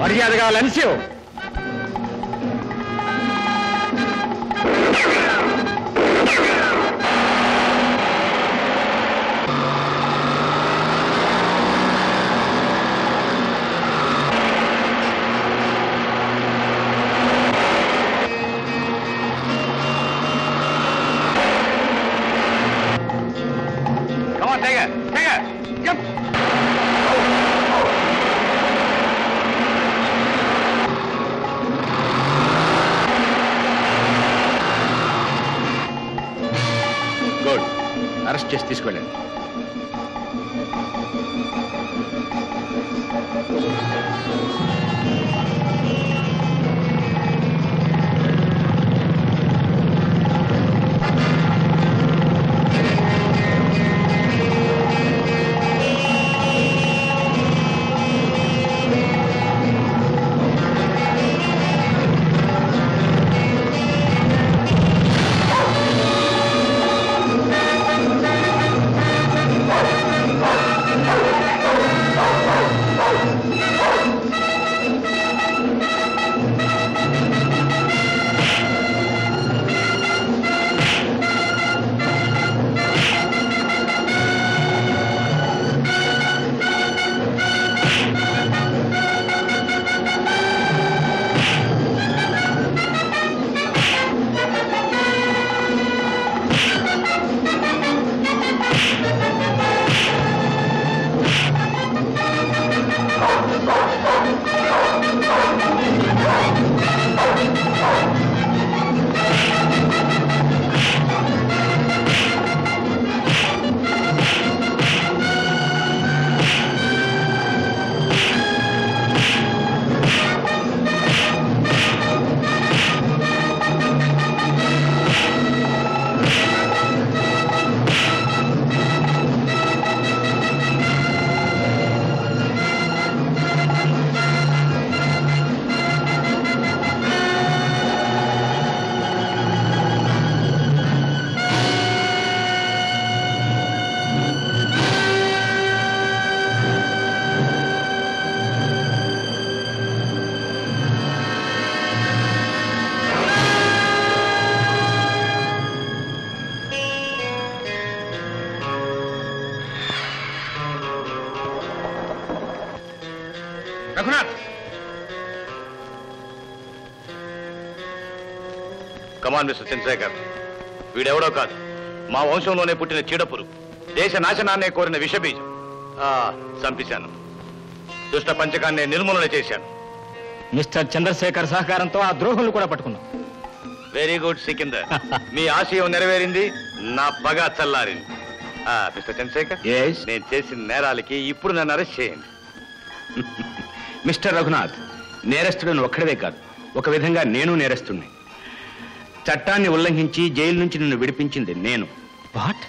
మర్యాదగా lens Come on, take it. Take it. Yep. Good arrest చేసి తీసుకెళ్ళండి రఘునాథ్ కమాన్ మిస్టర్ చంద్రశేఖర్ వీడెవడో కాదు మా వంశంలోనే పుట్టిన చీడపురు దేశ నాశనాన్నే కోరిన విషబీజం ఆ, చంపేశాను దుష్ట పంచకాన్ని నిర్మూలన చేశాను మిస్టర్ చంద్రశేఖర్ సహకారంతో ఆ ద్రోహులు కూడా పట్టుకున్నాం వెరీ గుడ్ సికిందర్ మీ ఆశయం నెరవేరింది నా పగ చల్లారింది ఆ, మిస్టర్ చంద్రశేఖర్ నేను చేసిన నేరాలకి ఇప్పుడు నన్ను అరెస్ట్ చేయండి మిస్టర్ రఘునాథ్ నేరస్తుడు ఒక్కడవే కాదు ఒక విధంగా నేను నేరస్తుణ్ణి చట్టాన్ని ఉల్లంఘించి జైలు నుంచి నిన్ను విడిపించింది నేను వాట్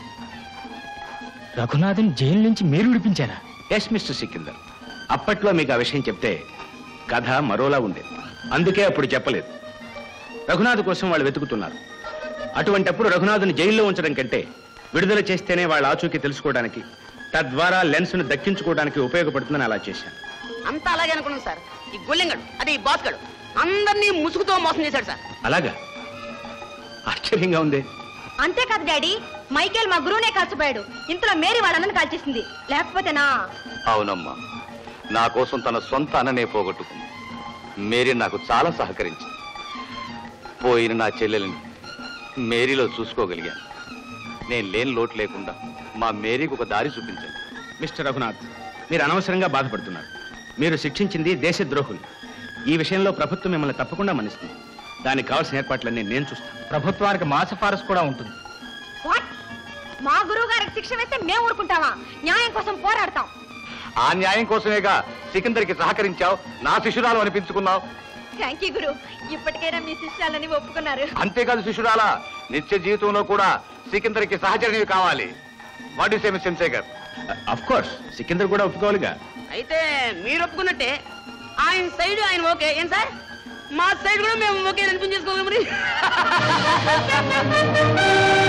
రఘునాథన్ జైలు నుంచి మీరు విడిపించారా ఎస్ మిస్టర్ సికిందర్ అప్పట్లో మీకు ఆ విషయం చెప్తే కథ మరోలా ఉండేది అందుకే అప్పుడు చెప్పలేదు రఘునాథ్ కోసం వాళ్ళు వెతుకుతున్నారు అటువంటప్పుడు రఘునాథ్ని జైల్లో ఉంచడం కంటే విడుదల చేస్తేనే వాళ్ళ ఆచూకీ తెలుసుకోవడానికి తద్వారా లెన్స్ను దక్కించుకోవడానికి ఉపయోగపడుతుందని అలా చేశాను అంతా అలాగే అనుకున్నాను సార్ ఈ గొల్లెంగడు అదే ఈ బాస్గడు అందరినీ ముసుగుతో మోసం చేశాడు సార్ అలాగా ఆశ్చర్యంగా ఉంది అంతేకాదు డాడీ మైకేల్ మా గురువునే కాల్చిపోయాడు ఇంతలో మేరీ వాళ్ళని కాల్చేసింది లేకపోతేనా అవునమ్మా నా కోసం తన సొంత అన్ననే పోగొట్టుకుంది మేరీ నాకు చాలా సహకరించింది పోయిన నా చెల్లెలిని మేరీలో చూసుకోగలిగాను నేను లేని లోటు లేకుండా మా మేరీకి ఒక దారి చూపించండి మిస్టర్ రఘునాథ్ మీరు అనవసరంగా బాధపడుతున్నారు మీరు శిక్షించింది దేశద్రోహులు ఈ విషయంలో ప్రభుత్వం మిమ్మల్ని తప్పకుండా మన్నిస్తుంది దానికి కావాల్సిన ఏర్పాట్లన్నీ నేను చూస్తాను ప్రభుత్వానికి మా సిఫారసు కూడా ఉంటుంది వాట్ మా గురువు గారికి శిక్ష వేస్తే మేము ఊరుకుంటావా న్యాయం కోసం పోరాడతాం ఆ న్యాయం కోసమేగా సికిందర్కి సహకరించావు నా శిష్యురాలు అనిపించుకున్నావు థ్యాంక్ యూ గురు ఇప్పటికైనా మీ శిష్యాలని ఒప్పుకున్నారు అంతేకాదు శిష్యురాలా నిత్య జీవితంలో కూడా సికిందర్కి సహచరణి కావాలి what you say miss Chandrasekhar of course Sikandar కూడా ఒప్పుకోవాలిగా అయితే మీరు ఒప్పుకున్నట్టే ఆయన సైడ్ ఆయన ఓకే ఏం సార్ మా సైడ్ కూడా మేము ఓకే అనిపించేసుకోవాలి మరి